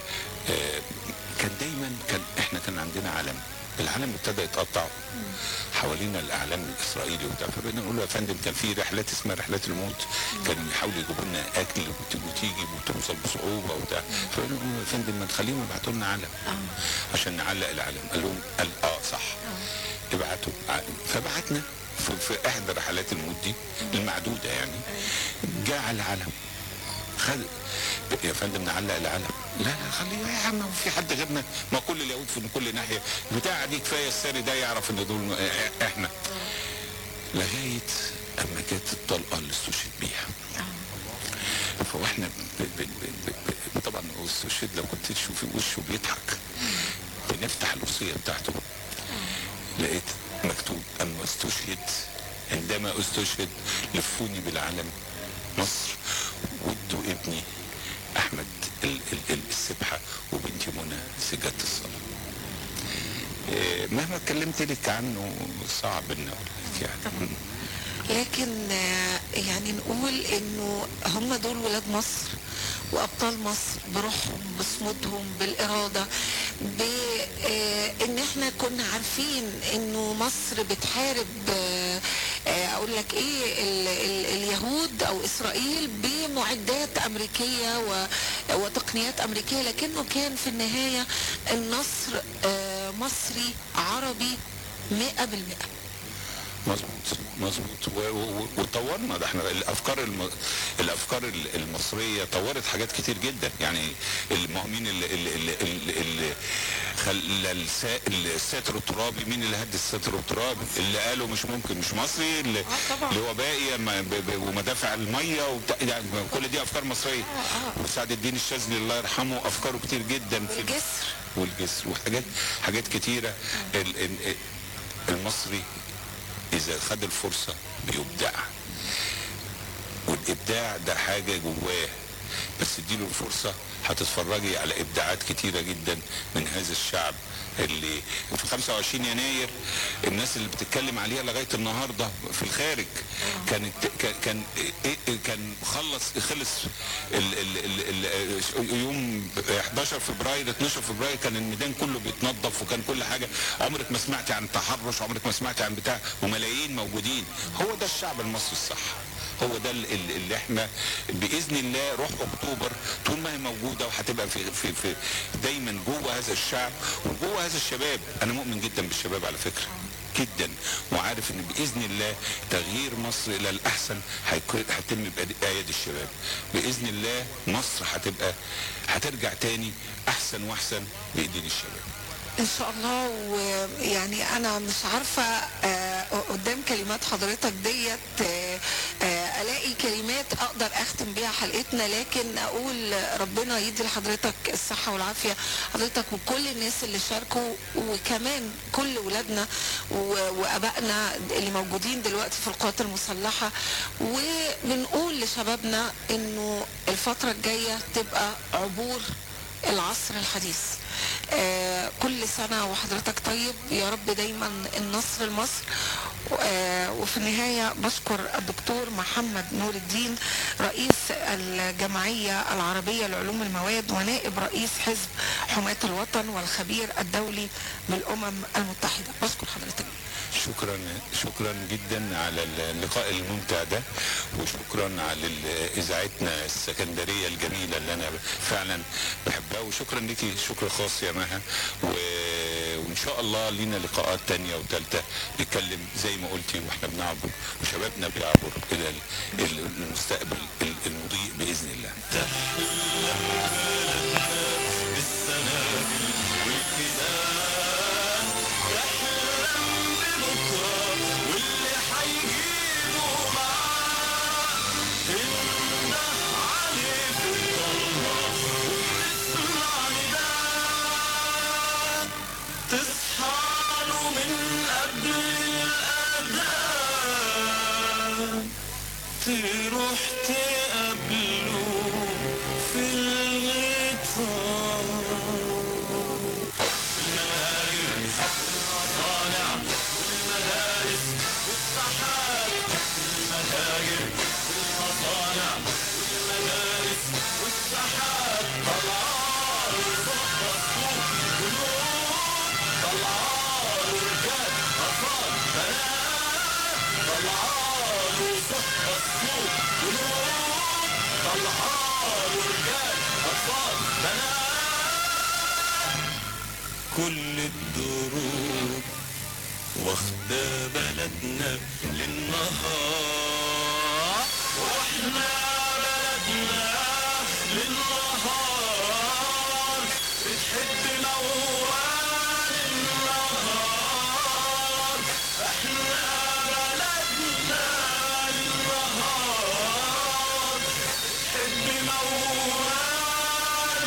آه، كان دايما كان احنا كان عندنا علم العلم ابتدى يتقطع حوالين الاعلام الاسرائيلي وبتاع فبقينا نقول له يا فندم كان في رحلات اسمها رحلات الموت كانوا يحاولوا يجيبوا لنا اكل وت- وتيجي وتوصل بصعوبه وبتاع فقلنا لهم يا فندم ما تخليهم يبعتوا لنا علم عشان نعلق العلم قال لهم قال اه صح ابعتوا علم فبعتنا في, في احدى رحلات الموت دي المعدوده يعني جاء على العلم خد يا فندم نعلق العلم لا لا خليه يا عم هو في حد غيرنا ما كل اليهود في كل ناحيه بتاع دي كفايه الساري ده يعرف ان دول اه- احنا لغايه اما جت الطلقه اللي استشهد بيها فاحنا ب... ب... ب... ب... ب... طبعا هو استشهد لو كنت تشوفي وشه بيضحك بنفتح الوصيه بتاعته لقيت مكتوب اما استشهد عندما استشهد لفوني بالعلم مصر ودوا ابني احمد ال- ال- ال- السبحه وبنتي منى سجاده الصلاه إيه، مهما اتكلمت لك عنه صعب ان اقول لك يعني لكن آه، يعني نقول انه هم دول ولاد مصر وابطال مصر بروحهم بصمودهم بالاراده بان احنا كنا عارفين انه مصر بتحارب آه، آه، اقول لك ايه ال ال اليهود او اسرائيل بمعدات امريكيه و- وتقنيات امريكيه لكنه كان في النهايه النصر آه، مصري عربي 100% مظبوط مظبوط و- و- و- وطورنا ده احنا الافكار الم... الافكار ال- المصريه طورت حاجات كتير جدا يعني المؤمنين اللي, اللي, اللي, اللي, اللي خلى السا... الساتر الترابي مين اللي هد الساتر الترابي اللي قالوا مش ممكن مش مصري اللي, اللي هو باقي ما- ب- ب- ومدافع الميه وبتاع يعني كل دي افكار مصريه وسعد الدين الشاذلي الله يرحمه افكاره كتير جدا في الجسر والجسر وحاجات حاجات كتيره ال- ال- المصري اذا خد الفرصه بيبدع والابداع ده حاجه جواه بس اديله الفرصه هتتفرجي على ابداعات كتيره جدا من هذا الشعب اللي في 25 يناير الناس اللي بتتكلم عليها لغايه النهارده في الخارج كانت كان كان إيه- كان خلص خلص ال ال ال ال يوم 11 فبراير 12 فبراير كان الميدان كله بيتنظف وكان كل حاجه عمرك ما سمعتي عن تحرش عمرك ما سمعتي عن بتاع وملايين موجودين هو ده الشعب المصري الصح هو ده ال- ال- اللي احنا باذن الله روح اكتوبر طول ما هي موجوده وهتبقى في, في, في دايما جوه هذا الشعب وجوه هذا الشباب انا مؤمن جدا بالشباب على فكره جدا وعارف ان باذن الله تغيير مصر الى الاحسن هيكون- هيتم بايادي الشباب باذن الله مصر هتبقى هترجع تاني احسن واحسن بايدين الشباب ان شاء الله ويعني انا مش عارفه آه، قدام كلمات حضرتك ديت آه، آه، الاقي كلمات اقدر اختم بيها حلقتنا لكن اقول ربنا يدي لحضرتك الصحه والعافيه حضرتك وكل الناس اللي شاركوا وكمان كل ولادنا و- وابائنا اللي موجودين دلوقتي في القوات المسلحه وبنقول لشبابنا انه الفتره الجايه تبقى عبور العصر الحديث آه كل سنة وحضرتك طيب يا رب دايما النصر لمصر آه وفي النهاية بشكر الدكتور محمد نور الدين رئيس الجمعية العربية لعلوم المواد ونائب رئيس حزب حماة الوطن والخبير الدولي بالأمم المتحدة بشكر حضرتك شكرا شكرا جدا على اللقاء الممتع ده وشكرا على ال- اذاعتنا السكندريه الجميله اللي انا فعلا بحبها وشكرا ليكي شكر خاص يا مها و... وان شاء الله لينا لقاءات تانية وثالثه نتكلم زي ما قلتي واحنا بنعبر وشبابنا بيعبر الى ال- ال- المستقبل ال- المضيء باذن الله تصحى من قبل الأذان تروح تقابل صوت ونور طلعات ورجال اطفال بنات كل الدروب واخدة بلدنا للنهار واحنا بلدنا للنهار بتحب موال النهار احنا بلدنا للنهار بتحب موال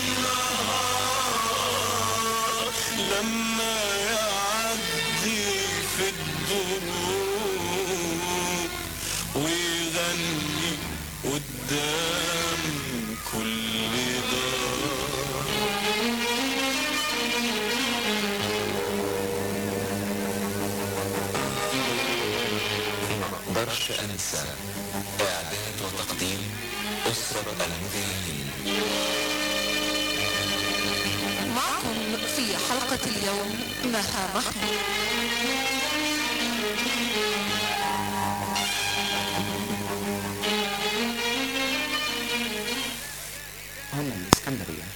النهار لما يعدي في الدروب ويغني قدام كل ما اقدرش انسى اعداد وتقديم اسرة المذيعين معكم في حلقة اليوم مها محمود هنا الإسكندرية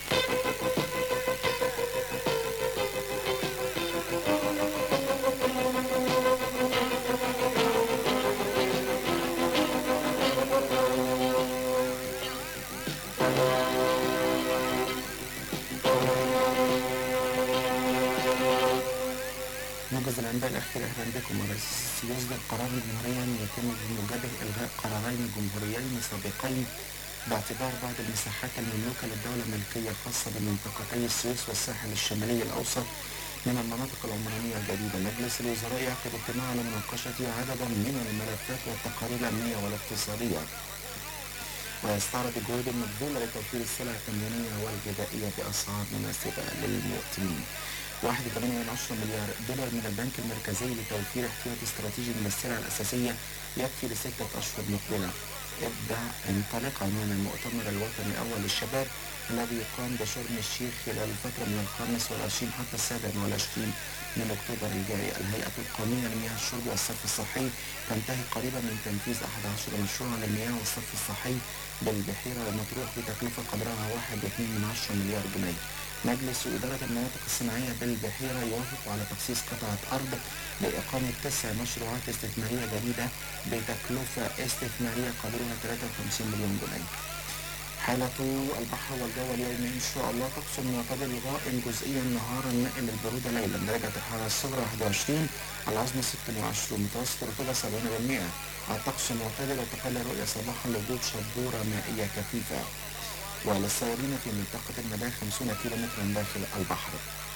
موجز الأنباء الأخير أهلا بكم ورئيس يصدر قرار جمهوريا يتم بموجبه إلغاء قرارين جمهوريين سابقين باعتبار بعض المساحات المملوكة للدولة ملكية خاصة بمنطقتي السويس والساحل الشمالي الأوسط من المناطق العمرانية الجديدة مجلس الوزراء يعقد اجتماعا لمناقشة عددا من الملفات والتقارير الأمنية والاقتصادية ويستعرض الجهود المبذولة لتوفير السلع التموينية والغذائية بأسعار مناسبة للمواطنين. 1.8 مليار دولار من البنك المركزي لتوفير احتياطي استراتيجي من السلع الأساسية يكفي لستة أشهر مقبلة. ابدأ انطلق عنوان المؤتمر الوطني الأول للشباب الذي يقام بشرم الشيخ خلال الفترة من الخامس والعشرين حتى السابع والعشرين من أكتوبر الجاري الهيئة القومية لمياه الشرب والصرف الصحي تنتهي قريبا من تنفيذ 11 مشروعا للمياه والصرف الصحي بالبحيرة المطروح بتكلفة قدرها 1.2 من عشرة مليار جنيه مجلس إدارة المناطق الصناعية بالبحيرة يوافق على تخصيص قطعة أرض لإقامة تسع مشروعات استثمارية جديدة بتكلفة استثمارية قدرها 53 مليون جنيه حالة البحر والجو اليوم إن شاء الله طقس معتدل غائم جزئيا نهارا مائل البرودة ليلا درجة الحرارة الصغرى 21 العظمى 26 متوسط الرطوبة 70% الطقس معتدل وتقل الرؤية صباحا لوجود شبورة مائية كثيفة وللسائرين في منطقة المدى 50 كيلومترا داخل البحر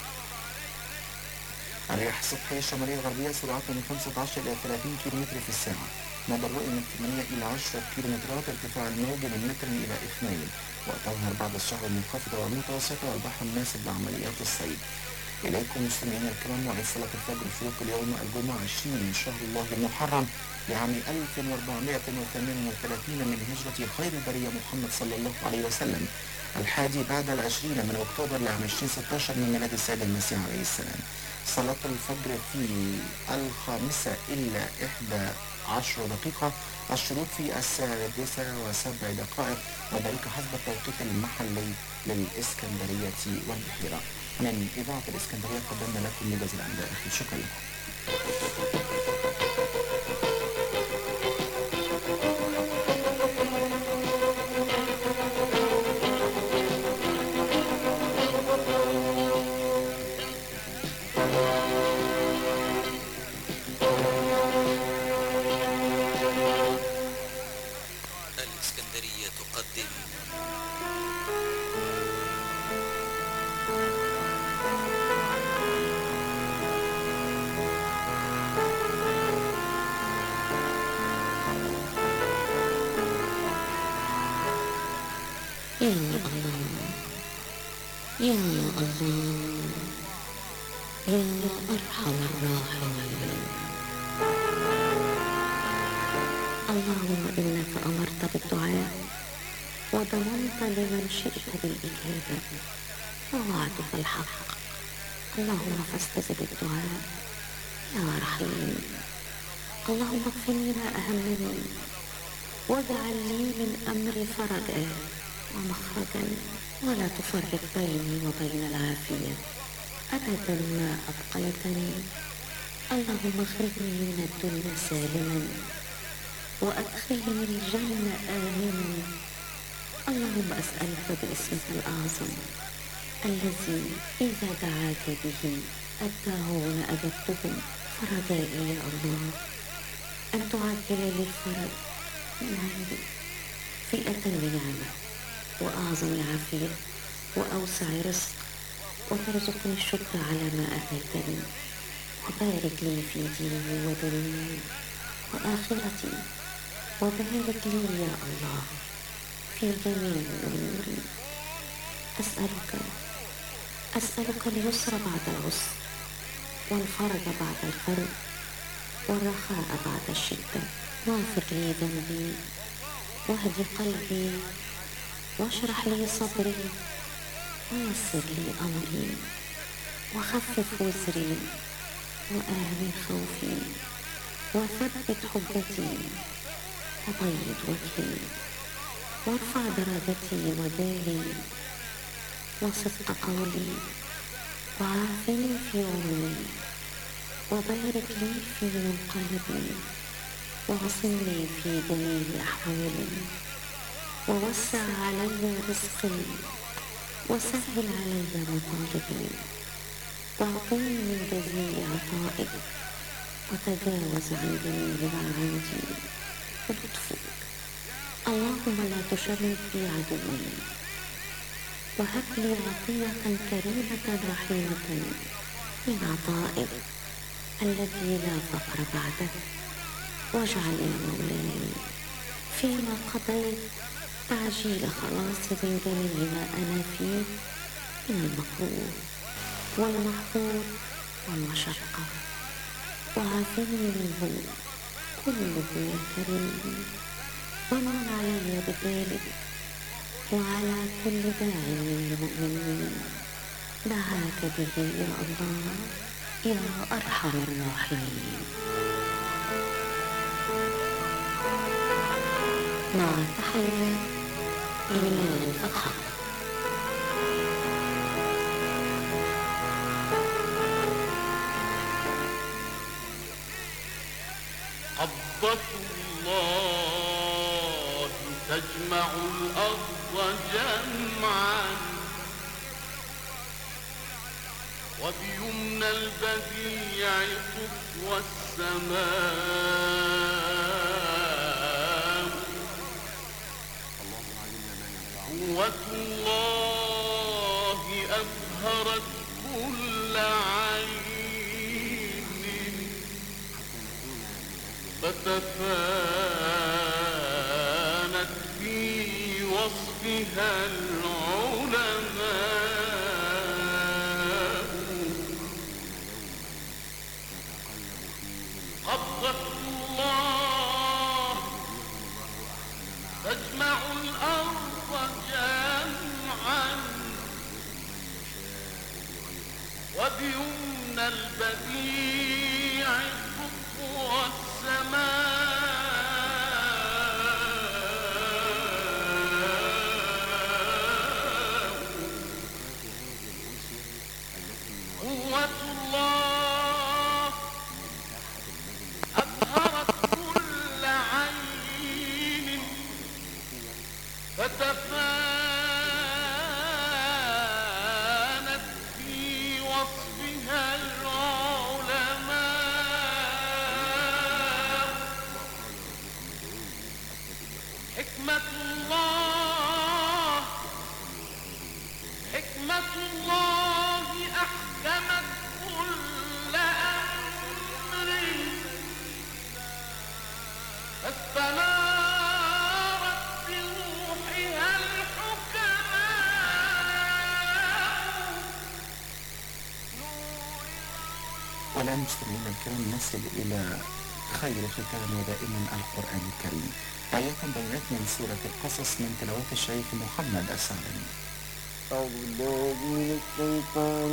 الرياح السطحية الشمالية الغربية سرعتها من 15 إلى 30 كيلومتر في الساعة مدى الرؤية من 8 إلى 10 كيلومترات ارتفاع الموج من متر إلى 2 وتظهر بعض الشعب المنخفضة والمتوسطة والبحر مناسب لعمليات الصيد إليكم مستمعينا الكرام موعد صلاة الفجر شروق اليوم الجمعة 20 من شهر الله المحرم لعام 1438 من هجرة خير البرية محمد صلى الله عليه وسلم الحادي بعد العشرين من أكتوبر لعام 2016 من ميلاد السيد المسيح عليه السلام صلاة الفجر في الخامسة إلا إحدى عشر دقيقة الشروط في السادسة وسبع دقائق وذلك حسب التوقيت المحلي للإسكندرية والبحيرة من إذاعة الإسكندرية قدمنا لكم موجز الأنباء أخي شكرا لكم الإسكندرية تقدم يا الله يا الله يا أرحم الراحمين اللهم إنك أمرت بالدعاء وضمنت لمن شئت بالإجابة ووعدك الحق اللهم فاستجب الدعاء يا رحيم اللهم اكفني ما أهمني واجعل لي من أمري فرجا ومخرجا ولا تفرق بيني وبين العافية أبدا ما أبقيتني اللهم اخرجني من الدنيا سالما وأدخلني الجنة آمنا اللهم أسألك باسمك الأعظم الذي إذا دعاك به الداعون أجبتهم فرجائي يا الله أن تعجل لي الفرج من عندك في أتم نعمة وأعظم العافية وأوسع رزق وترزقني الشكر على ما أتيتني وبارك لي في ديني ودنياي وآخرتي وبارك لي يا الله في جميع أموري أسألك أسألك اليسر بعد العسر والفرج بعد الكرب والرخاء بعد الشدة واغفر لي ذنبي واهد قلبي واشرح لي صدري ويسر لي أمري وخفف وزري وآمن خوفي وثبت حجتي وبيض وجهي وارفع درجتي وبالي وصدق قولي وعافني في عمري وبارك لي في منقلبي وعصمني في جميع أحوالي ووسع علي رزقي وسهل علي مطالبي واعطني من جزيل عطائك وتجاوز عن جميع ما عندي بلطفك اللهم لا تشرد بي عدوي وهب لي عطية كريمة رحيمة من عطائك الذي لا فقر بعده واجعل يا مولاي فيما قضيت تعجيل خلاصي من جميع ما أنا فيه من المكروه والمحظور والمشقة وعافني منه كله يا كريم ومن علي بذلك وعلى كل داع من المؤمنين دعاك به يا الله يا أرحم الراحمين مع تحية إيمان فتح الله قبضة الله تجمع الأرض جمعا وبيمنى البديع تطوى السماء قوة الله أبهرت كل عين فتفانت في وصفها العلماء قبضة الله تجمع الأرض جمعا وبيمنى البديع تطوى السماء قوة الله أبهرت كل عين فتفانت في وصفها العلماء حكمة الله حكمة الله أحكمت كل أمر فاستنارت بروحها الحكماء والآن مستمعينا الكرام نصل إلى خير ختام دائما القرآن الكريم آيات بينات من سورة القصص من تلاوات الشيخ محمد السعدني أعوذ بالله من الشيطان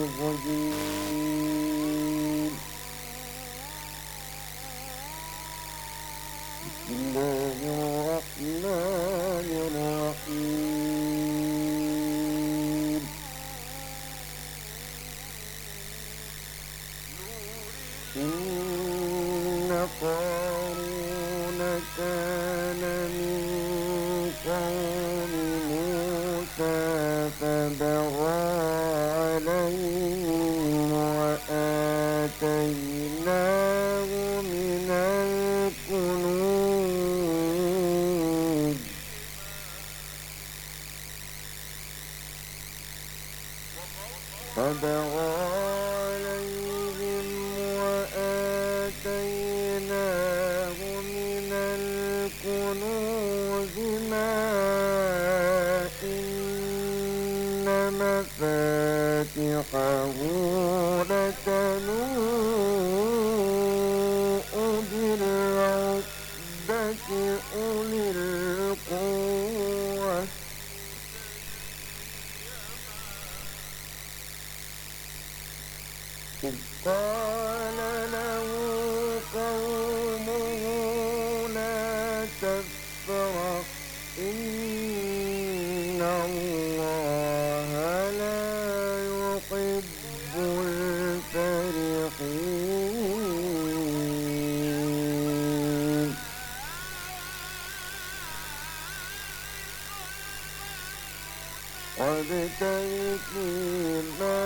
الرجيم بسم الله الرحمن الرحيم إن قارون كان من قوم موسى فبغى عليهم وآتيناه من الكنوز فبغى عليهم وآتيناه من الكنوز ما إن مفاتحه لتنوء بالعصبة أولي القوة إذ قال له قومه لا تفرح إن الله لا يحب الفرحين وابتغ فيما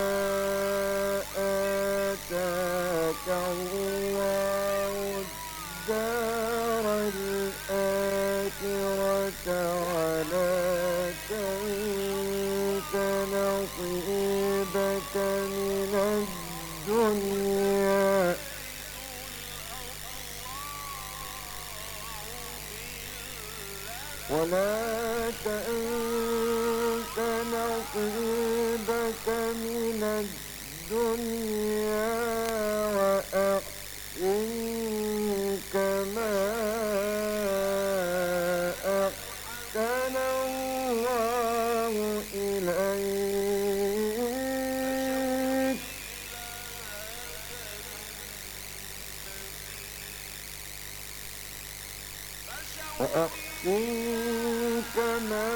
آتاك الله الدار الآخرة ولا تنس نصيبك من الدنيا ولا تنس نصيبك من الدنيا وأحسن كما أحسن الله إليك وأحسن كما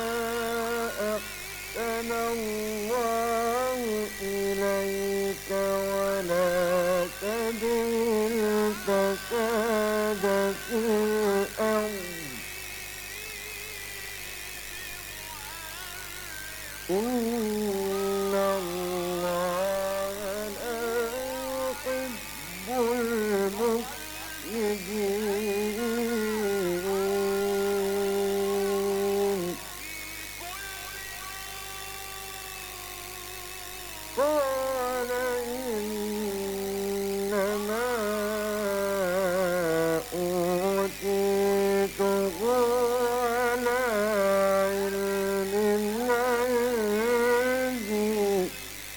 أحسن الله إليك ولا تبغ الفساد في الأرض إن الله لا يحب المفسدين قال إنما أوتيته على علم عندي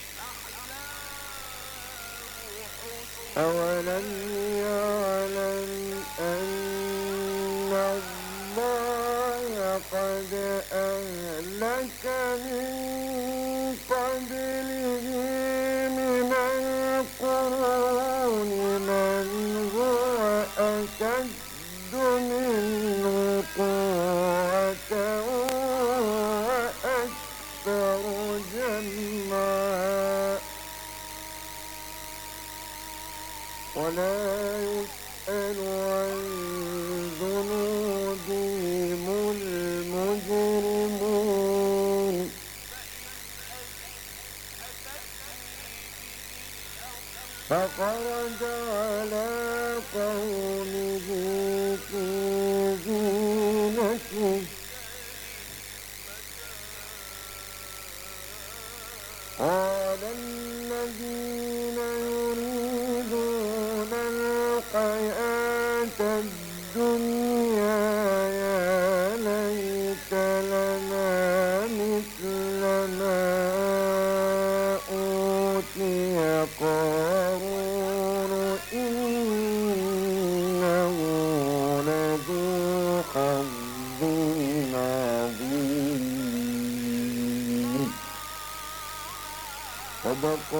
أولم يعلم أن الله قد أهلك من قبله من القرون من هو أشد منه قوة وأكثر جمعا ولا يسأل عن ذنوبهم المجرمون فخرج على قومه في زينته قال الذين يريدون الحياة الدنيا يا ليت لنا مثل ما أوتي قارون إنه لذو حظ عظيم صدق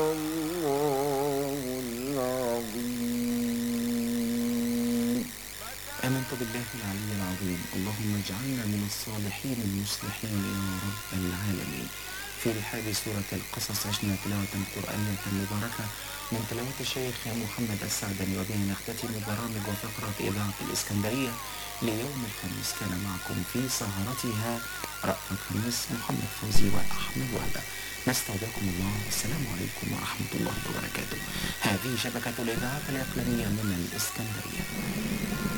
الله العظيم آمنت بالله العلي العظيم اللهم اجعلنا من الصالحين المصلحين يا رب العالمين في رحاب سورة القصص عشنا تلاوة قرآنية مباركة من تلاوة الشيخ محمد السعدني وبها نختتم برامج وفقرات إذاعة الإسكندرية ليوم الخميس كان معكم في سهرتها رأفت خميس محمد فوزي وأحمد وهبة نستودعكم الله والسلام عليكم ورحمة الله وبركاته هذه شبكة الإذاعة الإقليمية من الإسكندرية